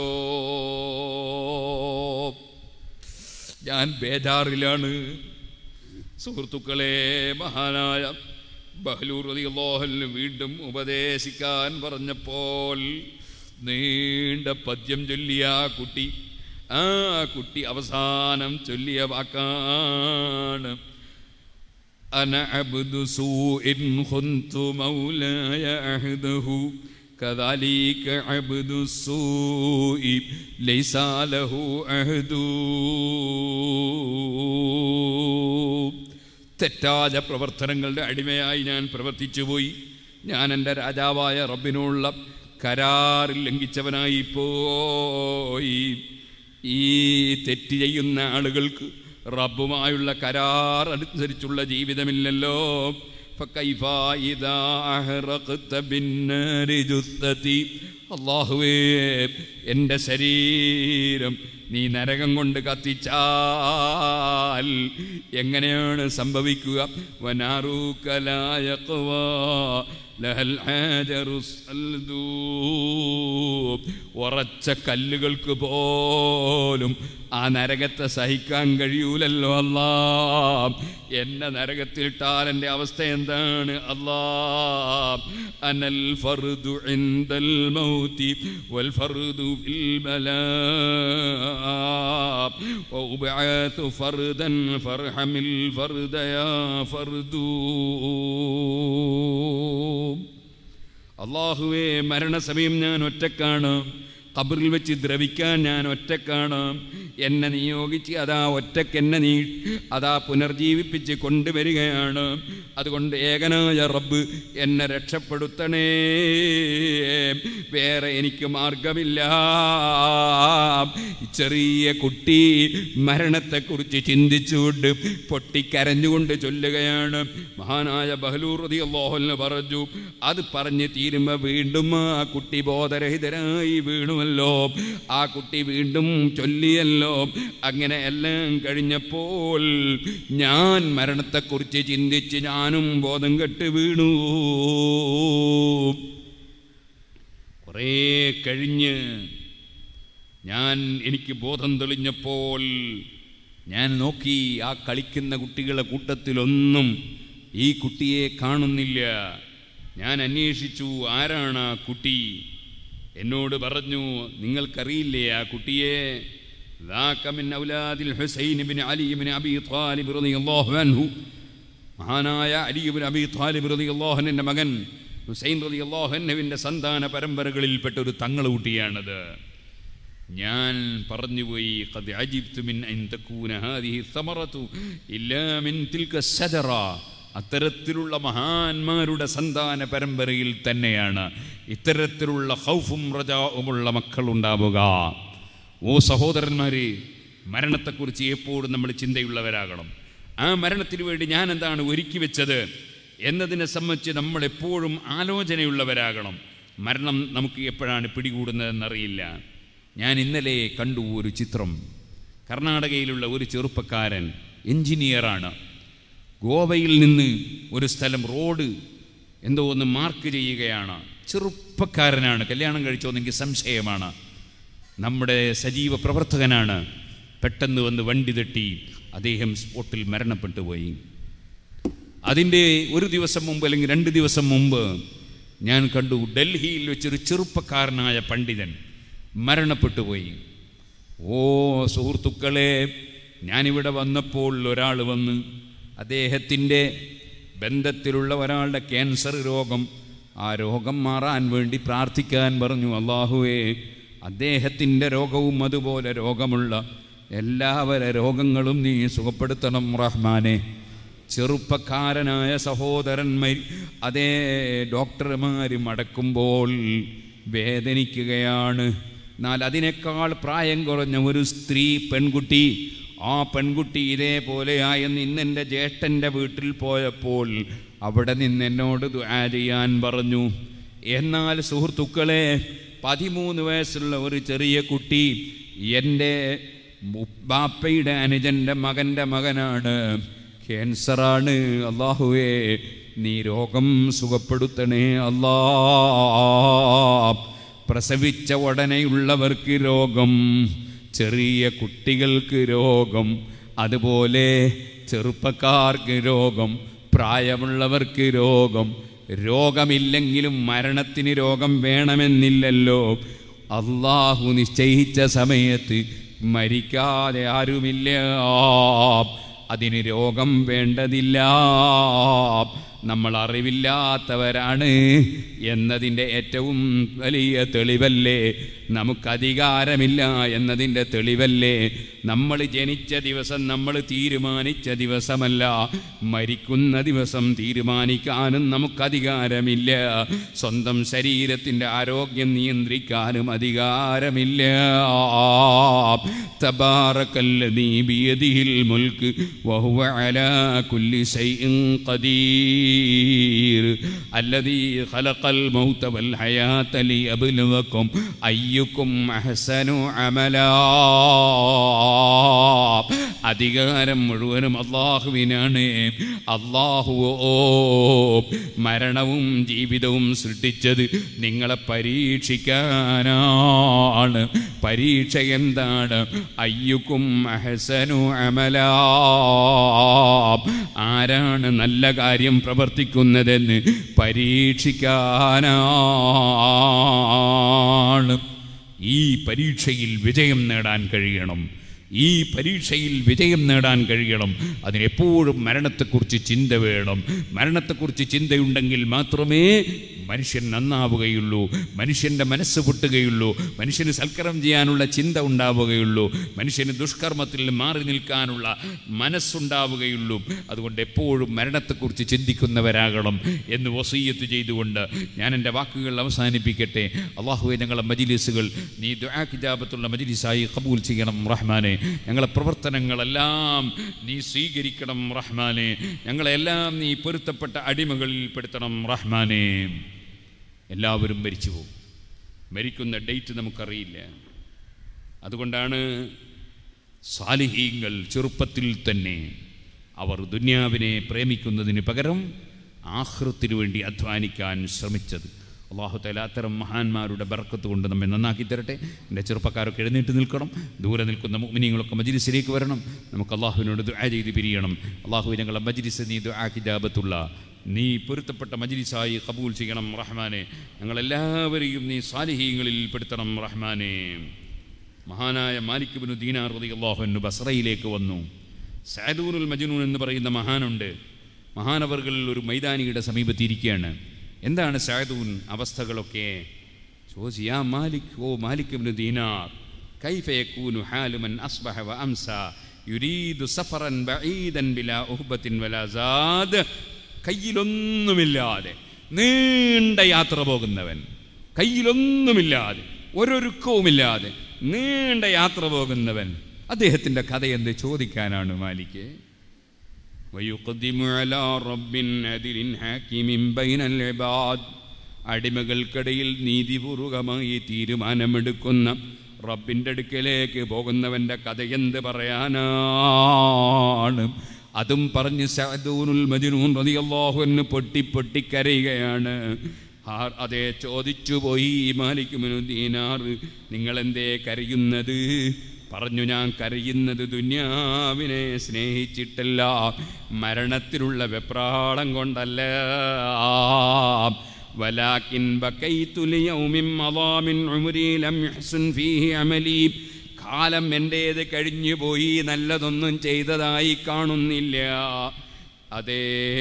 ഞാൻ ബേജാറിലാണ് സുഹൃത്തുക്കളെ മഹാനായ ബഹലൂർ റളിയല്ലാഹുവിന് വീണ്ടും ഉപദേശിക്കാൻ പറഞ്ഞപ്പോൾ നീണ്ട പദ്യം ചൊല്ലിയ ആ കുട്ടി ആ കുട്ടി അവസാനം ചൊല്ലിയ വാക്കാണ് أنا عبد سوء خنت مولاي عهده كذلك عبد السوء ليس له عهد തെറ്റായ പ്രവർത്തനങ്ങളുടെ അടിമയായി ഞാൻ പ്രവർത്തിച്ചു പോയി ഞാൻ എൻ്റെ രാജാവായ റബ്ബിനുള്ള കരാറിൽ ലംഘിച്ചവനായി പോയി ഈ തെറ്റ് ചെയ്യുന്ന ആളുകൾക്ക് റബ്ബുമായുള്ള കരാർ അനുസരിച്ചുള്ള ജീവിതമില്ലല്ലോ فكيف إذا أحرقت بالنار جثتي അള്ളാഹുവേ എൻ്റെ ശരീരം നീ നരകം കൊണ്ട് കത്തിച്ചാൽ എങ്ങനെയാണ് സംഭവിക്കുക വനാറൂക്കലായ ഉറച്ച കല്ലുകൾക്ക് പോലും ആ നരകത്തെ സഹിക്കാൻ കഴിയൂലല്ലോ അല്ലാ എന്നെ നരകത്തിലിട്ടാൽ എൻ്റെ അവസ്ഥ എന്താണ് അല്ലാ അനൽ ഫർദു ഇൻദൽ മൗതി വൽ ഫർദു ഫിൽ ബലാ وأبعث فردا فارحم الفرد يا فرد അള്ളാഹുവേ മരണസമയം ഞാൻ ഒറ്റക്കാണ് കബറിൽ വെച്ച് ദ്രവിക്കാൻ ഞാൻ ഒറ്റക്കാണ് എന്നെ നിയോഗിച്ച് അതാ ഒറ്റക്ക് എന്നെ നീ അതാ പുനർജീവിപ്പിച്ച് കൊണ്ടുവരികയാണ് അതുകൊണ്ട് ഏകനായ റബ്ബ് എന്നെ രക്ഷപ്പെടുത്തണേ വേറെ എനിക്ക് മാർഗമില്ല ഈ ചെറിയ കുട്ടി മരണത്തെക്കുറിച്ച് ചിന്തിച്ചുകൊണ്ട് പൊട്ടിക്കരഞ്ഞുകൊണ്ട് ചൊല്ലുകയാണ് മഹാനായ ബഹലൂർ റതി അള്ളാഹുലിന് പറഞ്ഞു അത് പറഞ്ഞ് തീരുമ്പോൾ വീണ്ടും ആ കുട്ടി ബോധരഹിതരായി വീണുമല്ലോ ആ കുട്ടി വീണ്ടും ചൊല്ലിയല്ലോ അങ്ങനെ എല്ലാം കഴിഞ്ഞപ്പോൾ ഞാൻ മരണത്തെക്കുറിച്ച് ചിന്തിച്ച് ഞാനും ബോധം കെട്ട് വീണു കുറേ കഴിഞ്ഞ് ഞാൻ എനിക്ക് ബോധം തെളിഞ്ഞപ്പോൾ ഞാൻ നോക്കി ആ കളിക്കുന്ന കുട്ടികളുടെ കൂട്ടത്തിലൊന്നും ഈ കുട്ടിയെ കാണുന്നില്ല ഞാൻ അന്വേഷിച്ചു ആരാണ് ആ കുട്ടി എന്നോട് പറഞ്ഞു നിങ്ങൾക്കറിയില്ലേ ആ കുട്ടിയെ ذاك من أولاد الحسين بن علي بن أبي طالب رضي الله عنه മഹാനായ അലിബിൻ അബി താലിബ് റതി അള്ളാഹുവിൻ്റെ മകൻ ഹുസൈൻ റതി അള്ളാഹുവിൻ്റെ സന്താന പരമ്പരകളിൽപ്പെട്ട ഒരു തങ്ങൾ കുട്ടിയാണത് ഞാൻ പറഞ്ഞുപോയി قد عجبت من أن تكون هذه الثمرة إلا من تلك الشجرة അത്തരത്തിലുള്ള മഹാന്മാരുടെ സന്താന പരമ്പരയിൽ തന്നെയാണ് ഇത്തരത്തിലുള്ള ഹൗഫും റജാവുമുള്ള മക്കളുണ്ടാവുക ഓ സഹോദരന്മാരെ മരണത്തെക്കുറിച്ച് എപ്പോഴും നമ്മൾ ചിന്തയുള്ളവരാകണം ആ മരണത്തിന് വേണ്ടി ഞാൻ എന്താണ് ഒരുക്കി വെച്ചത് എന്നതിനെ സംബന്ധിച്ച് നമ്മൾ എപ്പോഴും ആലോചനയുള്ളവരാകണം മരണം നമുക്ക് എപ്പോഴാണ് പിടികൂടുന്നതെന്നറിയില്ല ഞാൻ ഇന്നലെ കണ്ടു ഒരു ചിത്രം കർണാടകയിലുള്ള ഒരു ചെറുപ്പക്കാരൻ എഞ്ചിനീയറാണ് ഗോവയിൽ നിന്ന് ഒരു സ്ഥലം റോഡ് എന്തോ ഒന്ന് മാർക്ക് ചെയ്യുകയാണ് ചെറുപ്പക്കാരനാണ് കല്യാണം കഴിച്ചോ എനിക്ക് സംശയമാണ് നമ്മുടെ സജീവ പ്രവർത്തകനാണ് പെട്ടെന്ന് വന്ന് വണ്ടി തട്ടി അദ്ദേഹം സ്പോട്ടിൽ മരണപ്പെട്ടു പോയി അതിൻ്റെ ഒരു ദിവസം മുമ്പ് അല്ലെങ്കിൽ രണ്ട് ദിവസം മുമ്പ് ഞാൻ കണ്ടു ഡൽഹിയിൽ വെച്ചൊരു ചെറുപ്പക്കാരനായ പണ്ഡിതൻ മരണപ്പെട്ടു പോയി ഓ സുഹൃത്തുക്കളെ ഞാനിവിടെ വന്നപ്പോൾ ഒരാൾ വന്ന് അദ്ദേഹത്തിൻ്റെ ബന്ധത്തിലുള്ള ഒരാളുടെ ക്യാൻസർ രോഗം ആ രോഗം മാറാൻ വേണ്ടി പ്രാർത്ഥിക്കാൻ പറഞ്ഞു അള്ളാഹുവേ അദ്ദേഹത്തിൻ്റെ രോഗവും അതുപോലെ രോഗമുള്ള എല്ലാവരുടെ രോഗങ്ങളും നീ സുഖപ്പെടുത്തണം റഹ്മാനെ ചെറുപ്പക്കാരനായ സഹോദരന്മാർ അതേ ഡോക്ടർമാർ മടക്കുമ്പോൾ വേദനിക്കുകയാണ് എന്നാൽ അതിനേക്കാൾ പ്രായം കുറഞ്ഞ ഒരു സ്ത്രീ പെൺകുട്ടി ആ പെൺകുട്ടി ഇതേപോലെയായെന്ന് ഇന്നെൻ്റെ ജ്യേഷ്ഠൻ്റെ വീട്ടിൽ പോയപ്പോൾ അവിടെ നിന്ന് എന്നോട് ദുആ ചെയ്യാൻ പറഞ്ഞു എന്നാൽ സുഹൃത്തുക്കളെ പതിമൂന്ന് വയസ്സുള്ള ഒരു ചെറിയ കുട്ടി എൻ്റെ ബാപ്പയുടെ അനുജൻ്റെ മകൻ്റെ മകനാണ് ക്യാൻസറാണ് അള്ളാഹുവേ നീ രോഗം സുഖപ്പെടുത്തണേ അല്ലാ പ്രസവിച്ച ഉടനെയുള്ളവർക്ക് രോഗം ചെറിയ കുട്ടികൾക്ക് രോഗം അതുപോലെ ചെറുപ്പക്കാർക്ക് രോഗം പ്രായമുള്ളവർക്ക് രോഗം രോഗമില്ലെങ്കിലും മരണത്തിന് രോഗം വേണമെന്നില്ലല്ലോ അള്ളാഹു നിശ്ചയിച്ച സമയത്ത് മരിക്കാതെ ആരുമില്ല അതിന് രോഗം വേണ്ടതില്ല നമ്മൾ അറിവില്ലാത്തവരാണ് എന്നതിൻ്റെ ഏറ്റവും വലിയ തെളിവല്ലേ നമുക്ക് അധികാരമില്ല എന്നതിൻ്റെ തെളിവല്ലേ നമ്മൾ ജനിച്ച ദിവസം നമ്മൾ തീരുമാനിച്ച ദിവസമല്ല മരിക്കുന്ന ദിവസം തീരുമാനിക്കാനും നമുക്ക് അധികാരമില്ല സ്വന്തം ശരീരത്തിൻ്റെ ആരോഗ്യം നിയന്ത്രിക്കാനും അധികാരമില്ല തബാറക്കല്ലദീ ബിയദിഹിൽ മുൽക്ക് വഹുവ അലാ കുല്ലി ശൈഇൻ ഖദീർ അല്ലദീ ഖലഖൽ മൗത വൽ ഹയാത ലിയബ്ലുവക്കും അയ്യുക്കും അഹ്സനു അമലാ അധികാരം മുഴുവനും അള്ളാഹുവിനാണ് അള്ളാഹുവോ മരണവും ജീവിതവും സൃഷ്ടിച്ചത് നിങ്ങളെ പരീക്ഷിക്കാനാണ് പരീക്ഷ എന്താണ് അയ്യുക്കും അഹസനു അമല ആരാണ് നല്ല കാര്യം പ്രവർത്തിക്കുന്നതെന്ന് പരീക്ഷിക്കാനാണ് ഈ പരീക്ഷയിൽ വിജയം നേടാൻ കഴിയണം ഈ പരീക്ഷയിൽ വിജയം നേടാൻ കഴിയണം അതിനെപ്പോഴും മരണത്തെക്കുറിച്ച് ചിന്ത വേണം മരണത്തെക്കുറിച്ച് ചിന്തയുണ്ടെങ്കിൽ മാത്രമേ മനുഷ്യൻ നന്നാവുകയുള്ളൂ മനുഷ്യൻ്റെ മനസ്സ് പൊട്ടുകയുള്ളൂ മനുഷ്യന് സൽക്കരം ചെയ്യാനുള്ള ചിന്ത ഉണ്ടാവുകയുള്ളൂ മനുഷ്യന് ദുഷ്കർമ്മത്തിൽ മാറി നിൽക്കാനുള്ള മനസ്സുണ്ടാവുകയുള്ളൂ അതുകൊണ്ട് എപ്പോഴും മരണത്തെക്കുറിച്ച് ചിന്തിക്കുന്നവരാകണം എന്ന് വസീയത്ത് ചെയ്തുകൊണ്ട് ഞാൻ എൻ്റെ വാക്കുകൾ അവസാനിപ്പിക്കട്ടെ അള്ളാഹുവെ ഞങ്ങളെ മജിലിസുകൾ നീ ദുആ കിജാബത്തുള്ള മജിലിസായി കബൂൽ ചെയ്യണം റഹ്മാനെ ഞങ്ങളെ പ്രവർത്തനങ്ങളെല്ലാം നീ സ്വീകരിക്കണം റഹ്മാനെ ഞങ്ങളെല്ലാം നീ പൊരുത്തപ്പെട്ട അടിമകളിൽ പെടുത്തണം റഹ്മാനെ എല്ലാവരും മരിച്ചു പോകും മരിക്കുന്ന ഡേറ്റ് നമുക്കറിയില്ല അതുകൊണ്ടാണ് സാലിഹീങ്ങൾ ചെറുപ്പത്തിൽ തന്നെ അവർ ദുന്യാവിനെ പ്രേമിക്കുന്നതിന് പകരം ആഹൃത്തിനു വേണ്ടി അധ്വാനിക്കാൻ ശ്രമിച്ചത് അള്ളാഹു തല അത്തരം മഹാന്മാരുടെ ബർക്കത്ത് കൊണ്ട് നമ്മെ നന്നാക്കി തരട്ടെ എൻ്റെ ചെറുപ്പക്കാരൊക്കെ എഴുന്നേറ്റ് നിൽക്കണം ദൂരെ നിൽക്കുന്ന മുഗ്മിനിങ്ങളൊക്കെ മജിലിസിലേക്ക് വരണം നമുക്ക് അള്ളാഹുവിനോട് ദുആ ചെയ്ത് പിരിയണം അള്ളാഹു ഞങ്ങളെ മജിലിസ് നീ ദുആ കിജാബത്തുള്ള നീ പൊരുത്തപ്പെട്ട മജിലിസായി കബൂൽ ചെയ്യണം റഹ്മാനെ ഞങ്ങളെല്ലാവരെയും നീ സാലിഹീങ്ങളിൽ പെടുത്തണം റഹ്മാനെ മഹാനായ മാലിക് ബിനു ദീനാർ റതി അള്ളാഹുവിന് ബസ്രയിലേക്ക് വന്നു സാദൂനുൽ മജ്നൂൻ എന്ന് പറയുന്ന മഹാനുണ്ട് മഹാനവർകൾ ഒരു മൈതാനിയുടെ സമീപത്തിരിക്കുകയാണ് എന്താണ് സാദൂൻ അവസ്ഥകളൊക്കെ ചോദിച്ചു യാ മാലിക് ഓ മാലിക് ബിനു ദീനാർ കൈഫ യകൂനു ഹാലു മൻ അസ്ബഹ വ അംസ യുരീദു സഫറൻ ബഈദൻ ബിലാ ഉഹ്ബത്തിൻ വലാ സാദ് കയ്യിലൊന്നുമില്ലാതെ നീണ്ട യാത്ര പോകുന്നവൻ കയ്യിലൊന്നുമില്ലാതെ ഒരൊരുക്കവുമില്ലാതെ നീണ്ട യാത്ര പോകുന്നവൻ അദ്ദേഹത്തിൻ്റെ കഥ എന്ത് ചോദിക്കാനാണ് മാലിക്ക് ويقدم على رب عدل حاكم بين العباد അടിമകൾക്കിടയിൽ നീതിപൂർവകമായി തീരുമാനമെടുക്കുന്ന റബ്ബിൻ്റെ അടുക്കലേക്ക് പോകുന്നവൻ്റെ കഥ എന്ത് പറയാനാണ് അതും പറഞ്ഞ് സഅദൂനുൽ മജ്നൂൻ റളിയല്ലാഹു അൻഹു പൊട്ടി പൊട്ടി കരയുകയാണ് ആ അതേ ചോദിച്ചു പോയി മാലിക് ബിനു ദീനാർ നിങ്ങൾ എന്തേ കരയുന്നത് പറഞ്ഞു ഞാൻ കരയുന്നത് ദുന്യാവിനെ സ്നേഹിച്ചിട്ടല്ല മരണത്തിലുള്ള വെപ്രാളം കൊണ്ടല്ല ولكن بكيت ليوم مضى من عمري لم يحسن فيه عملي കാലം എൻ്റേത് കഴിഞ്ഞു പോയി നല്ലതൊന്നും ചെയ്തതായി കാണുന്നില്ല അതേ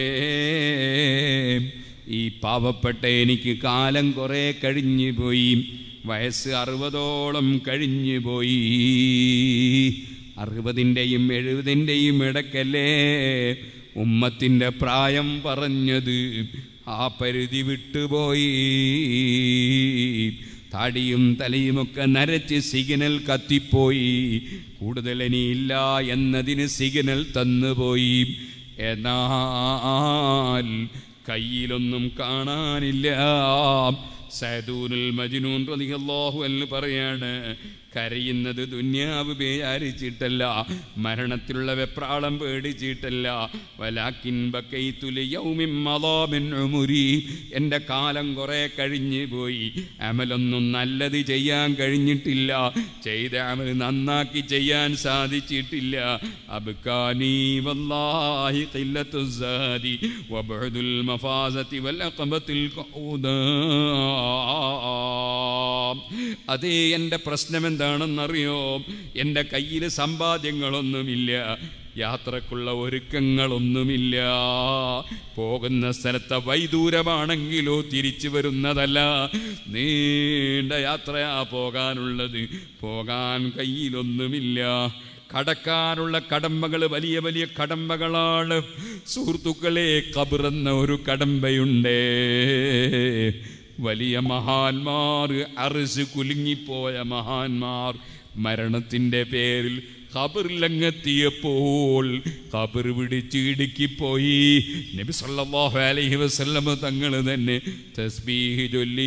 ഈ പാവപ്പെട്ട എനിക്ക് കാലം കുറേ കഴിഞ്ഞു പോയി വയസ്സ് അറുപതോളം കഴിഞ്ഞു പോയി അറുപതിൻ്റെയും എഴുപതിൻ്റെയും ഇടയ്ക്കല്ലേ ഉമ്മത്തിൻ്റെ പ്രായം പറഞ്ഞത് ആ പരിധി വിട്ടുപോയി താടിയും തലയുമൊക്കെ നരച്ച് സിഗ്നൽ കത്തിപ്പോയി കൂടുതൽ ഇനിയില്ല എന്നതിന് സിഗ്നൽ തന്നുപോയി എന്നാൽ കയ്യിലൊന്നും കാണാനില്ല സൈദൂനുൽ മജ്നൂൻ റളിയല്ലാഹു അൻഹു പറയാണ് കരയുന്നത് ദുന്യാവ് വിചാരിച്ചിട്ടല്ല മരണത്തിലുള്ള വെപ്രാളം പേടിച്ചിട്ടല്ല വലാക്കിൻ ബക്കൈത്തുലി യൗമിൻ മളാ മിൻ ഉമുരി എൻ്റെ കാലം കുറേ കഴിഞ്ഞു പോയി അമലൊന്നും നല്ലത് ചെയ്യാൻ കഴിഞ്ഞിട്ടില്ല ചെയ്ത അമൽ നന്നാക്കി ചെയ്യാൻ സാധിച്ചിട്ടില്ല അബ്കാനി വല്ലാഹി ഖില്ലത്തു സാദി വബഅദുൽ മഫാസതി വൽ അഖബത്തിൽ ഖഊദാ അതേ എൻ്റെ പ്രശ്നം എന്താണെന്നറിയോ എൻ്റെ കയ്യിൽ സമ്പാദ്യങ്ങളൊന്നുമില്ല യാത്രക്കുള്ള ഒരുക്കങ്ങളൊന്നുമില്ല പോകുന്ന സ്ഥലത്തെ വൈദൂരമാണെങ്കിലോ തിരിച്ചു വരുന്നതല്ല നീണ്ട യാത്രയാ പോകാനുള്ളത് പോകാൻ കയ്യിലൊന്നുമില്ല കടക്കാനുള്ള കടമ്പകൾ വലിയ വലിയ കടമ്പകളാണ് സുഹൃത്തുക്കളെ കബറെന്ന ഒരു കടമ്പയുണ്ടേ വലിയ മഹാന്മാർ അറിസ് കുലുങ്ങിപ്പോയ മഹാന്മാർ മരണത്തിൻ്റെ പേരിൽ ഖബറിലങ്ങെത്തിയപ്പോൾ ഖബർ പിടിച്ച് ഇടുക്കിപ്പോയി നബി സല്ലല്ലാഹു അലൈഹി വസല്ലമ തങ്ങൾ തന്നെ തസ്ബീഹ് ചൊല്ലി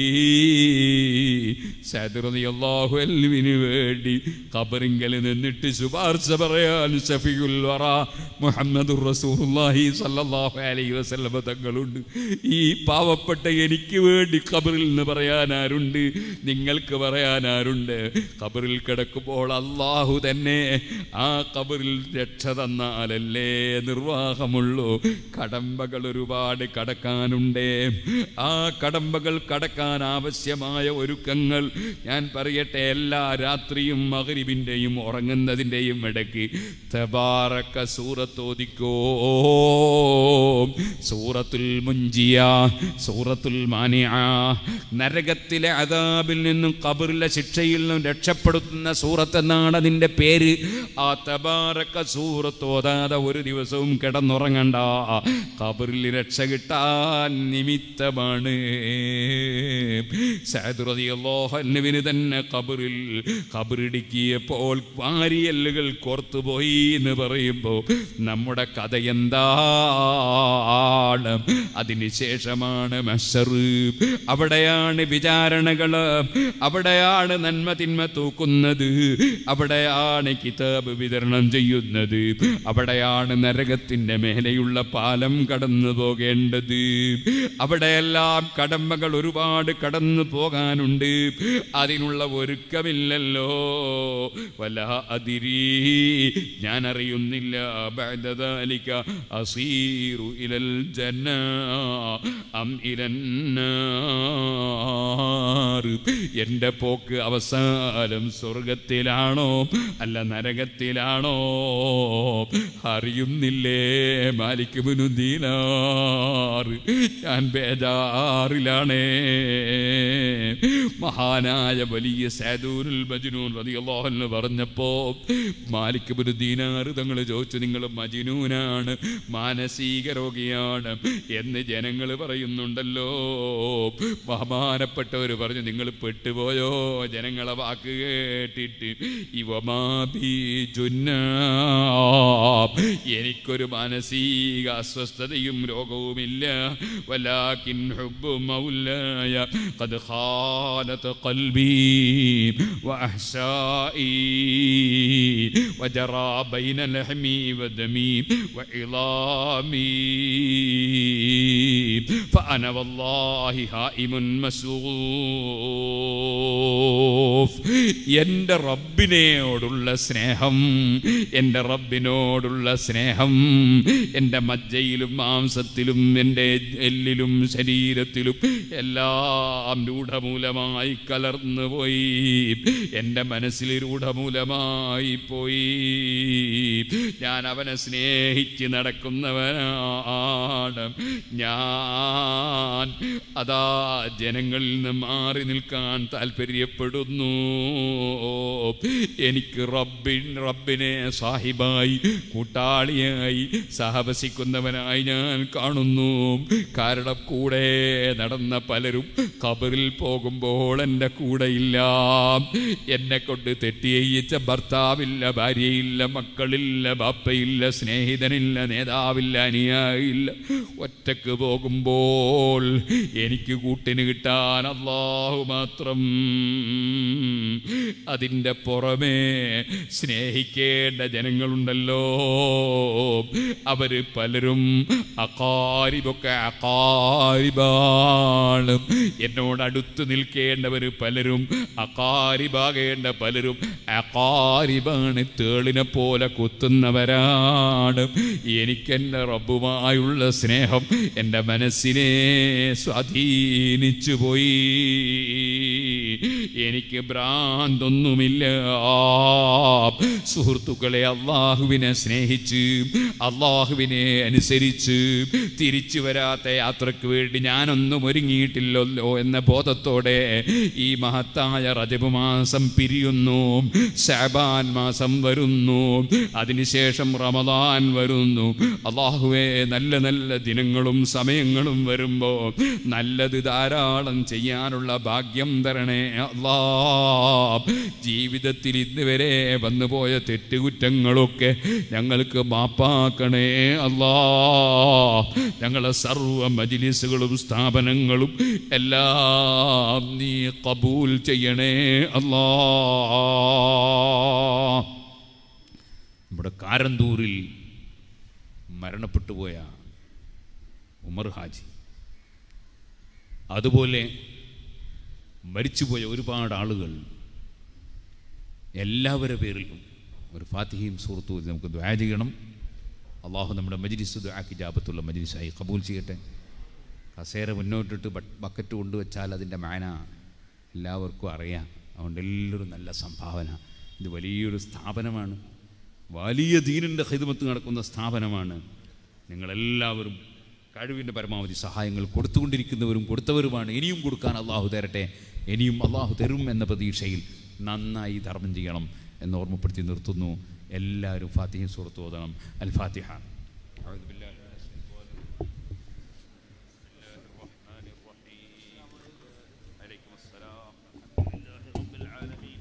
സഅദ് റളിയല്ലാഹു അൻഹുവിന് വേണ്ടി ഖബറിങ്കൽ നിന്നിട്ട് ശുപാർശ പറയാൻ ഷഫീഉൽ വറ മുഹമ്മദുർ റസൂലുള്ളാഹി സല്ലല്ലാഹു അലൈഹി വസല്ലമ തങ്ങളുണ്ട് ഈ പാവപ്പെട്ട എനിക്ക് വേണ്ടി ഖബറിൽ നിന്ന് പറയാൻ ആരുണ്ട് നിങ്ങൾക്ക് പറയാൻ ആരുണ്ട് ഖബറിൽ കിടക്കുമ്പോൾ അള്ളാഹു തന്നെ ആ ഖബറിൽ രക്ഷ തന്നാലല്ലേ നിർവാഹമുള്ളൂ കടമ്പകൾ ഒരുപാട് കടക്കാനുണ്ട് ആ കടമ്പകൾ കടക്കാൻ ആവശ്യമായ ഒരുക്കങ്ങൾ ഞാൻ പറയട്ടെ എല്ലാ രാത്രിയും മകരിവിൻ്റെയും ഉറങ്ങുന്നതിൻ്റെയും ഇടയ്ക്ക് തബാറക്ക സൂറത്തോദിക്കോ സൂറത്തുൽ മുഞ്ചിയ സൂറത്തുൽ മാനിയ നരകത്തിലെ അതാബിൽ നിന്നും കബറിലെ ശിക്ഷയിൽ നിന്നും രക്ഷപ്പെടുത്തുന്ന സൂറത്ത് എന്നാണ് അതിൻ്റെ പേര് ആ തബാറക്ക സൂറത്തോതാതെ ഒരു ദിവസവും കിടന്നുറങ്ങണ്ട കബറിൽ രക്ഷ കിട്ടാൻ നിമിത്തമാണ് സഹദ്രതിയല്ലോഹന്നുവിന് തന്നെ കബറിൽ കബറിടുക്കിയപ്പോൾ വാരിയല്ലുകൾ കോർത്തുപോയി എന്ന് പറയുമ്പോൾ നമ്മുടെ കഥ എന്താണ് അതിനുശേഷമാണ് മഷർ അവിടെയാണ് വിചാരണകൾ അവിടെയാണ് നന്മ തിന്മ തൂക്കുന്നത് അവിടെയാണ് കിതാബ് വിതരണം ചെയ്യുന്നത് അവിടെയാണ് നരകത്തിന്റെ മേലെയുള്ള പാലം കടന്നു പോകേണ്ടത് അവിടെയെല്ലാം കടമ്പകൾ ഒരുപാട് കടന്നു പോകാനുണ്ട് അതിനുള്ള ഒരുക്കമില്ലല്ലോ വല അതിരി ഞാൻ അറിയുന്നില്ല ബഅദദാലിക അസീറു ഇലൽ ജന്ന അം ഇലന്നാർ എൻ്റെ പോക്ക് അവസാനം സ്വർഗത്തിലാണോ അല്ല നരകത്തിലാണോ അറിയുന്നില്ലേ മാലിക് മുനുദ്ദീനാർ ഞാൻ ബേജാറിലാണേ മഹാനായ വലിയ സൈദൂനുൽ മജ്നൂൻ റളിയല്ലാഹു അൻഹു പറഞ്ഞപ്പോ മാലിക് ഇബ്നു ദീനാർ തങ്ങൾ ചോദിച്ചു നിങ്ങൾ മജ്നൂനാണ് മാനസിക രോഗിയാണ് എന്ന് ജനങ്ങൾ പറയുന്നുണ്ടല്ലോ ബഹുമാനപ്പെട്ടവർ പറഞ്ഞു നിങ്ങൾ പെട്ടുപോയോ ജനങ്ങളെ വാക്ക് കേട്ടിട്ട് ഇവമാബി ജുന്ന എനിക്കൊരു മാനസിക അസ്വസ്ഥതയും രോഗവുമില്ല വലാകിൻ ഹുബ്ബു മൗലായ ഖദ് ഖാലത് ഖൽബി വഅഹ്സായി وجرى بين لحمي ودمي وعظامي فأنا والله هائم مسوف എൻ്റെ റബ്ബിനോടുള്ള സ്നേഹം എൻ്റെ റബ്ബിനോടുള്ള സ്നേഹം എൻ്റെ മജ്ജയിലും മാംസത്തിലും എൻ്റെ എല്ലിലും ശരീരത്തിലും എല്ലാം രൂഢമൂലമായി കലർന്നു പോയി എൻ്റെ മനസ്സിൽ രൂഢമൂലമായി പോയി ഞാൻ അവനെ സ്നേഹിച്ച് നടക്കുന്നവനാണ് ഞാൻ അതാ ജനങ്ങളിൽ നിന്ന് മാറി നിൽക്കാൻ താല്പര്യപ്പെടുന്നു എനിക്ക് റബ്ബിൻ റബ്ബിനെ സാഹിബായി കൂട്ടാളിയായി സഹവസിക്കുന്നവനായി ഞാൻ കാണുന്നു കാരണം കൂടെ നടന്ന പലരും കബറിൽ പോകുമ്പോൾ എൻ്റെ കൂടെയില്ല എന്നെ കൊണ്ട് തെറ്റിയയിച്ച ഭർത്താവില്ല ഭാര്യയില്ല മക്കളില്ല ബാപ്പയില്ല സ്നേഹിതനില്ല നേതാവില്ല അനിയായില്ല ഒറ്റക്ക് പോകുമ്പോൾ എനിക്ക് കൂട്ടിന് കിട്ടാൻ അള്ളാഹു മാത്രം അതിൻ്റെ പുറമേ സ്നേഹിക്കേണ്ട ജനങ്ങളുണ്ടല്ലോ അവര് പലരും അക്കാരിബൊക്കെ അക്കാരിബാണ് എന്നോട് അടുത്ത് നിൽക്കേണ്ടവർ പലരും അക്കാരിബാകേണ്ട പലരും അക്കാരിബാണ് തേളിനെ പോലെ കുത്തുന്നവരാണ് എനിക്കെൻ്റെ റബ്ബുമായുള്ള സ്നേഹം എൻ്റെ മനസ്സിനെ സ്വാധീനിച്ചു പോയി എനിക്ക് ഭ്രാന്തൊന്നുമില്ല സുഹൃത്തുക്കളെ അള്ളാഹുവിനെ സ്നേഹിച്ച് അള്ളാഹുവിനെ അനുസരിച്ച് തിരിച്ചു വരാത്ത യാത്രക്ക് വേണ്ടി ഞാനൊന്നും ഒരുങ്ങിയിട്ടില്ലല്ലോ എന്ന ബോധത്തോടെ ഈ മഹത്തായ റജബ് മാസം പിരിയുന്നു ഷാബാൻ മാസം വരുന്നു അതിനുശേഷം റമദാൻ വരുന്നു അള്ളാഹുവെ നല്ല നല്ല ദിനങ്ങളും സമയങ്ങളും വരുമ്പോൾ നല്ലത് ധാരാളം ചെയ്യാനുള്ള ഭാഗ്യം തരണേ അള്ളാ ജീവിതത്തിൽ ഇന്നുവരെ വന്നുപോയ തെറ്റുകുറ്റങ്ങളൊക്കെ ഞങ്ങൾക്ക് മാപ്പാക്കണേ അല്ലാ ഞങ്ങളെ സർവ മജിലിസുകളും സ്ഥാപനങ്ങളും എല്ലാം നീ കബൂൽ ചെയ്യണേ അല്ലാ നമ്മുടെ കാരന്തൂരിൽ മരണപ്പെട്ടു പോയ ഉമർ ഹാജി അതുപോലെ മരിച്ചുപോയ ഒരുപാട് ആളുകൾ എല്ലാവരുടെ പേരിലും ഒരു ഫാത്തിഹയും സുഹൃത്തും നമുക്ക് ദ്വാ ചെയ്യണം അള്ളാഹു നമ്മുടെ മജ്ലിസ് ദ്വാക്കി ജാപത്തുള്ള മജ്ലിസായി കബൂൽ ചെയ്യട്ടെ കസേര മുന്നോട്ടിട്ട് ബ- ബക്കറ്റ് കൊണ്ടുവച്ചാൽ അതിൻ്റെ മാന എല്ലാവർക്കും അറിയാം അതുകൊണ്ട് എല്ലാവരും നല്ല സംഭാവന ഇത് വലിയൊരു സ്ഥാപനമാണ് വലിയ ദീനിൻ്റെ ഹിതമത്ത് നടക്കുന്ന സ്ഥാപനമാണ് നിങ്ങളെല്ലാവരും കഴിവിൻ്റെ പരമാവധി സഹായങ്ങൾ കൊടുത്തുകൊണ്ടിരിക്കുന്നവരും കൊടുത്തവരുമാണ് ഇനിയും കൊടുക്കാൻ അള്ളാഹു തരട്ടെ ഇനിയും അള്ളാഹു തരും എന്ന പ്രതീക്ഷയിൽ നന്നായി ധർമ്മം ചെയ്യണം എന്ന് ഓർമ്മപ്പെടുത്തി നിർത്തുന്നു എല്ലാവരും ഫാത്തിഹയും സുഹൃത്ത് ഓതണം അൽ ഫാത്തിഹ أعوذ بالله من الشيطان بسم الله الرحمن الرحيم عليكم السلام الحمد لله رب العالمين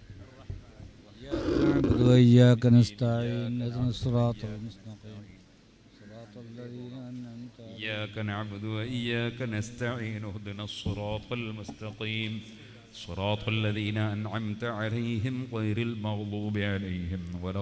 نعبد وإياك نستعين اهدنا الصراط المستقيم صراط الذين أنعمت عليهم إياك نعبد وإياك نستعين اهدنا الصراط المستقيم صراط الذين أنعمت عليهم غير المغضوب عليهم ولا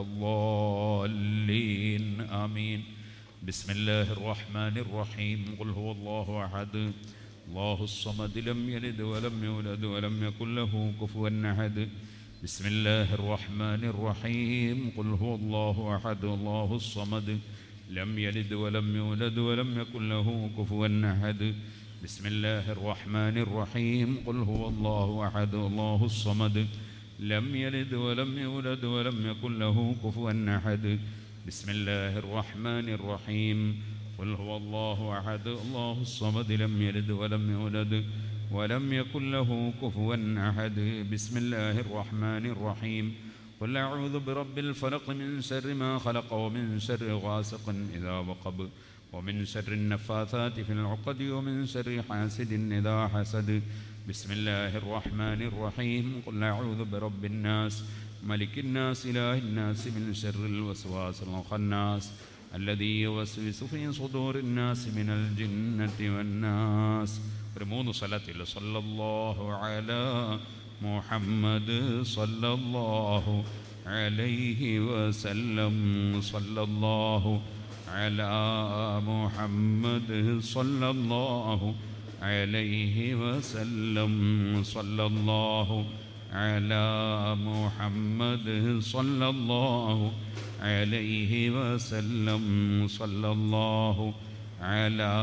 الضالين آمين بسم الله الرحمن الرحيم قل هو الله أحد الله الصمد لم يلد ولم يولد ولم يكن له كفوا أحد بسم الله الرحمن الرحيم قل هو الله أحد الله الصمد لم يلد ولم يولد ولم يكن له كفوا أحد بسم الله الرحمن الرحيم قل هو الله أحد الله الصمد لم يلد ولم يولد ولم يكن له كفوا أحد بسم الله الرحمن الرحيم قل هو الله أحد الله الصمد لم يلد ولم يولد ولم يكن له كفوا أحد بسم الله الرحمن الرحيم قل أعوذ برب الفلق من شر ما خلق ومن شر غاسق إذا وقب ومن شر النفاثات في العقد ومن شر حاسد إذا حسد بسم الله الرحمن الرحيم قل أعوذ برب الناس ملك الناس إله الناس من شر الوسواس الخناس الذي يوسوس في صدور الناس من الجنة والناس ഒരു മൂന്ന് സ്ഥലത്തിൽ സല്ലല്ലാഹു അലാ മുഹമ്മദ് സല്ലല്ലാഹു അലൈഹി വസല്ലം സല്ലല്ലാഹു അലാ മുഹമ്മദ് സല്ലല്ലാഹു അലൈഹി വസല്ലം സല്ലല്ലാഹു അലാ മുഹമ്മദ് സല്ലല്ലാഹു അലൈഹി വസല്ലം സല്ലല്ലാഹു على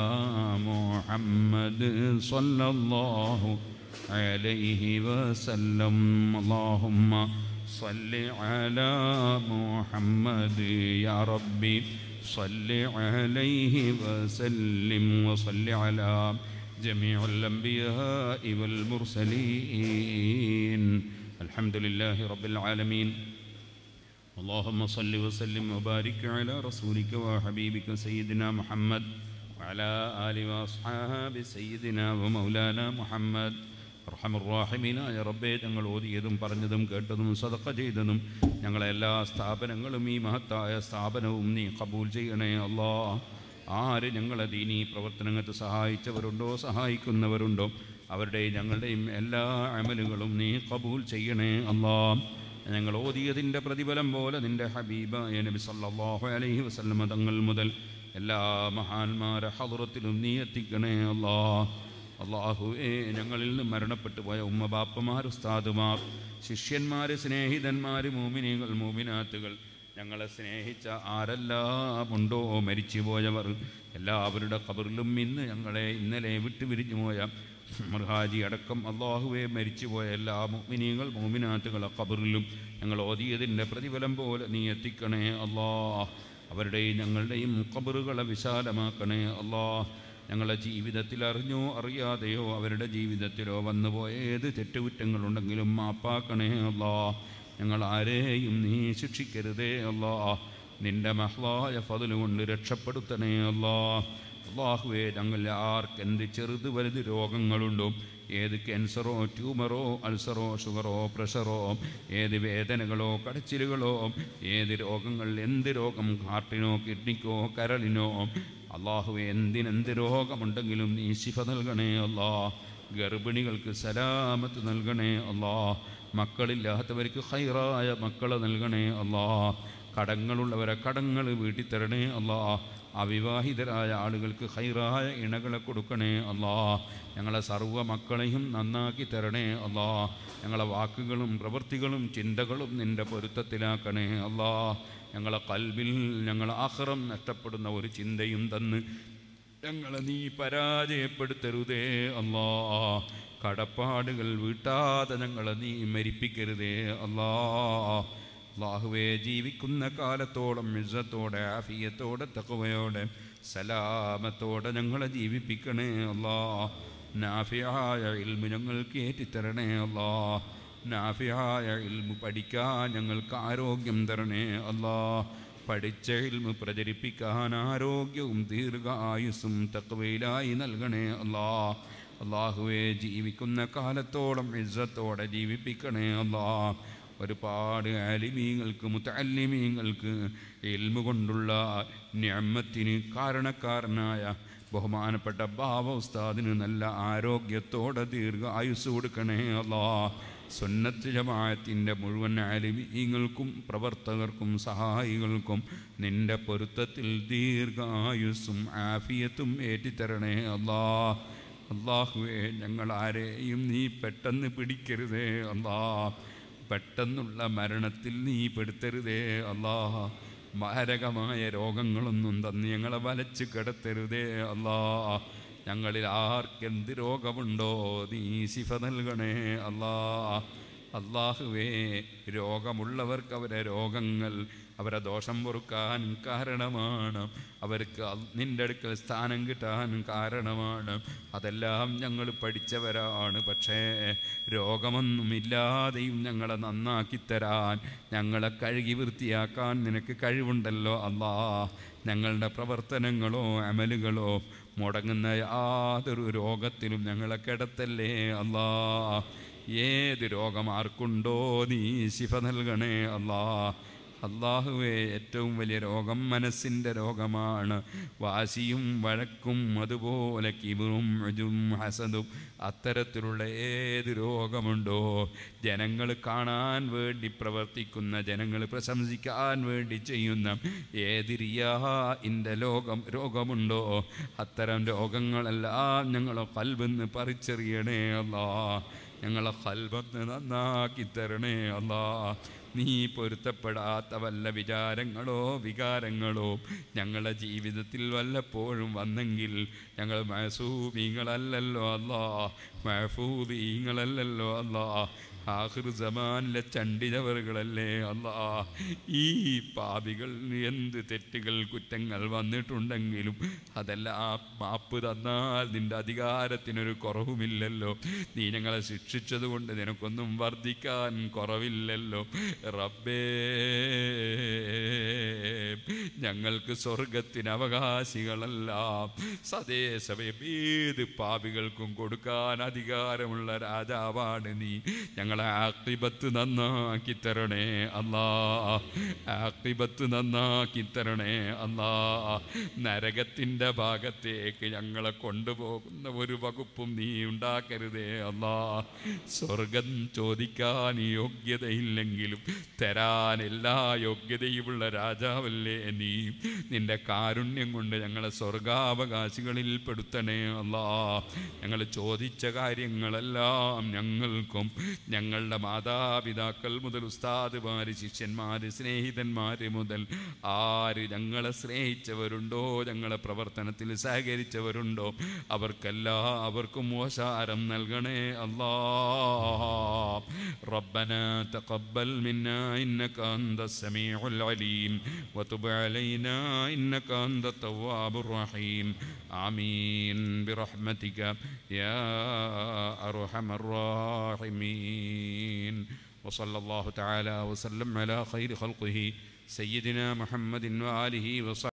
محمد صلى الله عليه وسلم اللهم صل على محمد يا ربي صل عليه وسلم وصل على جميع الأنبياء والمرسلين الحمد لله رب العالمين اللهم صل وسلم وبارك على رسولك وحبيبك سيدنا محمد وعلى آل وأصحاب سيدنا ومولانا محمد റഹമുറാഹിമീനായ റബ്ബേ ഞങ്ങൾ ഓതിയതും പറഞ്ഞതും കേട്ടതും സതക്ക ചെയ്തതും ഞങ്ങളെ എല്ലാ സ്ഥാപനങ്ങളും ഈ മഹത്തായ സ്ഥാപനവും നീ കബൂൽ ചെയ്യണേ അല്ലാ ആര് ഞങ്ങളെ ദീനീ പ്രവർത്തനങ്ങൾക്ക് സഹായിച്ചവരുണ്ടോ സഹായിക്കുന്നവരുണ്ടോ അവരുടെയും ഞങ്ങളുടെയും എല്ലാ അമലുകളും നീ കബൂൽ ചെയ്യണേ അല്ലാ ഞങ്ങൾ ഓതിയതിൻ്റെ പ്രതിഫലം പോലെ നിൻ്റെ ഹബീബ നബി സല്ലല്ലാഹു അലൈഹി വസല്ലമ തങ്ങൾ മുതൽ എല്ലാ മഹാന്മാരെ ഹദറത്തിലും നീ എത്തിക്കണേ അല്ലാ അള്ളാഹുവേ ഞങ്ങളിൽ നിന്ന് മരണപ്പെട്ടു പോയ ഉമ്മ ബാപ്പമാർ ഉസ്താദുമാർ ശിഷ്യന്മാർ സ്നേഹിതന്മാർ മൂമിനികൾ മൂമിനാത്തുകൾ ഞങ്ങളെ സ്നേഹിച്ച ആരെല്ലാം ഉണ്ടോ മരിച്ചുപോയവർ എല്ലാവരുടെ കബറിലും ഇന്ന് ഞങ്ങളെ ഇന്നലെ വിട്ടുപിരിഞ്ഞു പോയ മൃഹാജി അടക്കം അള്ളാഹുവെ മരിച്ചുപോയ എല്ലാ മോമിനികൾ മോമിനാത്തുകളെ കബറിലും ഞങ്ങൾ ഓതിയതിൻ്റെ പ്രതിഫലം പോലെ നീ എത്തിക്കണേ അല്ലാ അവരുടെയും ഞങ്ങളുടെയും കബറുകളെ വിശാലമാക്കണേ അല്ലാ ഞങ്ങളെ ജീവിതത്തിൽ അറിഞ്ഞോ അറിയാതെയോ അവരുടെ ജീവിതത്തിലോ വന്നുപോയ ഏത് തെറ്റുകുറ്റങ്ങളുണ്ടെങ്കിലും മാപ്പാക്കണേ അല്ലാ ഞങ്ങൾ ആരെയും നീ ശിക്ഷിക്കരുതേ അല്ലാ നിന്റെ മഹ്ലായ ഫതില് കൊണ്ട് രക്ഷപ്പെടുത്തണേ അല്ലാ അള്ളാഹുവേ ഞങ്ങൾ ആർക്ക് എന്ത് ചെറുത് വലുത് രോഗങ്ങളുണ്ടോ ഏത് ക്യാൻസറോ ട്യൂമറോ അൾസറോ ഷുഗറോ പ്രഷറോ ഏത് വേദനകളോ കടച്ചിലുകളോ ഏത് രോഗങ്ങൾ എന്ത് രോഗം ഹാർട്ടിനോ കിഡ്നിക്കോ കരളിനോ അള്ളാഹുവെ എന്തിനെന്ത് രോഗമുണ്ടെങ്കിലും നീ ശിഫ നൽകണേ അല്ലാ ഗർഭിണികൾക്ക് സലാമത്ത് നൽകണേ അല്ലാ മക്കളില്ലാത്തവർക്ക് ഹൈറായ മക്കളെ നൽകണേ അല്ലാ കടങ്ങളുള്ളവരെ കടങ്ങൾ വീട്ടി തരണേ അല്ലാ അവിവാഹിതരായ ആളുകൾക്ക് ഹൈറായ ഇണകളെ കൊടുക്കണേ അല്ലാ ഞങ്ങളെ സർവ്വ മക്കളെയും നന്നാക്കി തരണേ അല്ലാ ഞങ്ങളെ വാക്കുകളും പ്രവൃത്തികളും ചിന്തകളും നിൻ്റെ പൊരുത്തത്തിലാക്കണേ അല്ലാ ഞങ്ങളെ കൽവിൽ ഞങ്ങൾ ആഹ്റം നഷ്ടപ്പെടുന്ന ഒരു ചിന്തയും തന്ന് ഞങ്ങളെ നീ പരാജയപ്പെടുത്തരുതേ അല്ലാ കടപ്പാടുകൾ വീട്ടാതെ ഞങ്ങളെ നീ മരിപ്പിക്കരുതേ അല്ലാ അള്ളാഹുവെ ജീവിക്കുന്ന കാലത്തോളം ഇസ്സത്തോടെ ആഫിയത്തോടെ തക്കവയോടെ സലാമത്തോടെ ഞങ്ങളെ ജീവിപ്പിക്കണേ അല്ലാ നാഫിയായ ഇൽമു ഞങ്ങൾക്ക് ഏറ്റിത്തരണേ അല്ലാ നാഫിയായ ഇൽമു പഠിക്കാൻ ഞങ്ങൾക്ക് ആരോഗ്യം തരണേ അല്ലാ പഠിച്ച ഇൽമു പ്രചരിപ്പിക്കാൻ ആരോഗ്യവും ദീർഘായുസ്സും തക്കവയിലായി നൽകണേ അല്ലാ അള്ളാഹുവെ ജീവിക്കുന്ന കാലത്തോളം ഇസ്സത്തോടെ ജീവിപ്പിക്കണേ അല്ലാ ഒരുപാട് അലിമീങ്ങൾക്ക് മുത്തല്ലിമീങ്ങൾക്ക് എൽമു കൊണ്ടുള്ള ഞമ്മത്തിന് കാരണക്കാരനായ ബഹുമാനപ്പെട്ട ബാബ ഉസ്താദിന് നല്ല ആരോഗ്യത്തോടെ ദീർഘ ആയുസ് കൊടുക്കണേ അല്ലാ സുന്നത്ത് ജമാഅത്തിൻ്റെ മുഴുവൻ അലിമീങ്ങൾക്കും പ്രവർത്തകർക്കും സഹായികൾക്കും നിന്റെ പൊരുത്തത്തിൽ ദീർഘായുസ്സും ആഫിയത്തും ഏറ്റിത്തരണേ അല്ലാ അള്ളാഹുവേ ഞങ്ങൾ ആരെയും നീ പെട്ടെന്ന് പിടിക്കരുതേ അല്ലാ പെട്ടെന്നുള്ള മരണത്തിൽ നീ പെടുത്തരുതേ അല്ലാ മാരകമായ രോഗങ്ങളൊന്നും തന്ന് ഞങ്ങളെ വലച്ച് കിടത്തരുതേ അല്ലാ ഞങ്ങളിൽ ആർക്കെന്ത് രോഗമുണ്ടോ നീ ശിഫ നൽകണേ അല്ലാ അള്ളാഹുവേ രോഗമുള്ളവർക്ക് അവരെ രോഗങ്ങൾ അവരെ ദോഷം പൊറുക്കാൻ കാരണമാണ് അവർക്ക് അൽ- നിന്റെ അടുക്കൽ സ്ഥാനം കിട്ടാൻ കാരണമാണ് അതെല്ലാം ഞങ്ങൾ പഠിച്ചവരാണ് പക്ഷേ രോഗമൊന്നുമില്ലാതെയും ഞങ്ങളെ നന്നാക്കി തരാൻ ഞങ്ങളെ കഴുകി വൃത്തിയാക്കാൻ നിനക്ക് കഴിവുണ്ടല്ലോ അല്ലാ ഞങ്ങളുടെ പ്രവർത്തനങ്ങളോ അമലുകളോ മുടങ്ങുന്ന യാതൊരു രോഗത്തിലും ഞങ്ങളെ കിടത്തല്ലേ അല്ലാ ഏത് രോഗം ആർക്കുണ്ടോ നീ ശിഫ നൽകണേ അല്ലാ അള്ളാഹുവെ ഏറ്റവും വലിയ രോഗം മനസ്സിൻ്റെ രോഗമാണ് വാശിയും വഴക്കും അതുപോലെ കിബിറും ഉജും ഹസദും അത്തരത്തിലുള്ള ഏത് രോഗമുണ്ടോ ജനങ്ങൾ കാണാൻ വേണ്ടി പ്രവർത്തിക്കുന്ന ജനങ്ങൾ പ്രശംസിക്കാൻ വേണ്ടി ചെയ്യുന്ന ഏത് റിയാ ഇൻ്റെ ലോകം രോഗമുണ്ടോ അത്തരം രോഗങ്ങളെല്ലാം ഞങ്ങളെ കൽബെന്ന് പറിച്ചെറിയണേ അല്ലാ ഞങ്ങളെ കൽബന്ന് നന്നാക്കി തരണേ അല്ലാ നീ പൊരുത്തപ്പെടാത്ത വല്ല വിചാരങ്ങളോ വികാരങ്ങളോ ഞങ്ങളുടെ ജീവിതത്തിൽ വല്ലപ്പോഴും വന്നെങ്കിൽ ഞങ്ങൾ മഹസൂബീങ്ങളല്ലല്ലോ അല്ലാ മഹഫൂദീങ്ങളല്ലല്ലോ അല്ലാ ആഹിർ സമാനിലെ ചണ്ടിതവറുകളല്ലേ അല്ലാ ഈ പാപികൾ എന്ത് തെറ്റുകൾ കുറ്റങ്ങൾ വന്നിട്ടുണ്ടെങ്കിലും അതെല്ലാം മാപ്പ് തന്നാൽ നിന്റെ അധികാരത്തിനൊരു കുറവുമില്ലല്ലോ നീ ഞങ്ങളെ ശിക്ഷിച്ചത് കൊണ്ട് നിനക്കൊന്നും വർദ്ധിക്കാൻ കുറവില്ലല്ലോ റബ്ബേ ഞങ്ങൾക്ക് സ്വർഗത്തിന് അവകാശികളല്ല സതേസമയം ഏത് പാപികൾക്കും കൊടുക്കാൻ അധികാരമുള്ള രാജാവാണ് നീ ഞങ്ങളെ ആക്രിബത്ത് നന്നാക്കി തരണേ അല്ലാ ആക്രിബത്ത് നന്നാക്കി തരണേ അല്ലാ നരകത്തിൻ്റെ ഭാഗത്തേക്ക് ഞങ്ങളെ കൊണ്ടുപോകുന്ന ഒരു വകുപ്പും നീ ഉണ്ടാക്കരുതേ അല്ലാ സ്വർഗം ചോദിക്കാൻ യോഗ്യതയില്ലെങ്കിലും തരാൻ എല്ലാ യോഗ്യതയുമുള്ള രാജാവല്ലേ നീ നിന്റെ കാരുണ്യം കൊണ്ട് ഞങ്ങളെ സ്വർഗാവകാശികളിൽ പെടുത്തണേ അല്ലാ ഞങ്ങൾ ചോദിച്ച കാര്യങ്ങളെല്ലാം ഞങ്ങൾക്കും ഞങ്ങളുടെ മാതാപിതാക്കൾ മുതൽ ഉസ്താദുമാര് ശിഷ്യന്മാര് സ്നേഹിതന്മാര് മുതൽ ആര് ഞങ്ങളെ സ്നേഹിച്ചവരുണ്ടോ ഞങ്ങളെ പ്രവർത്തനത്തിൽ സഹകരിച്ചവരുണ്ടോ അവർക്കെല്ലാവർക്കും മോശാരം നൽകണേ അല്ലാ ربنا تقبل منا إنك أنت السميع العليم وتب علينا إنك أنت التواب الرحيم آمين برحمتك يا أرحم الراحمين وصلى الله تعالى وسلم على خير خلقه سيدنا محمد وآله وصحبه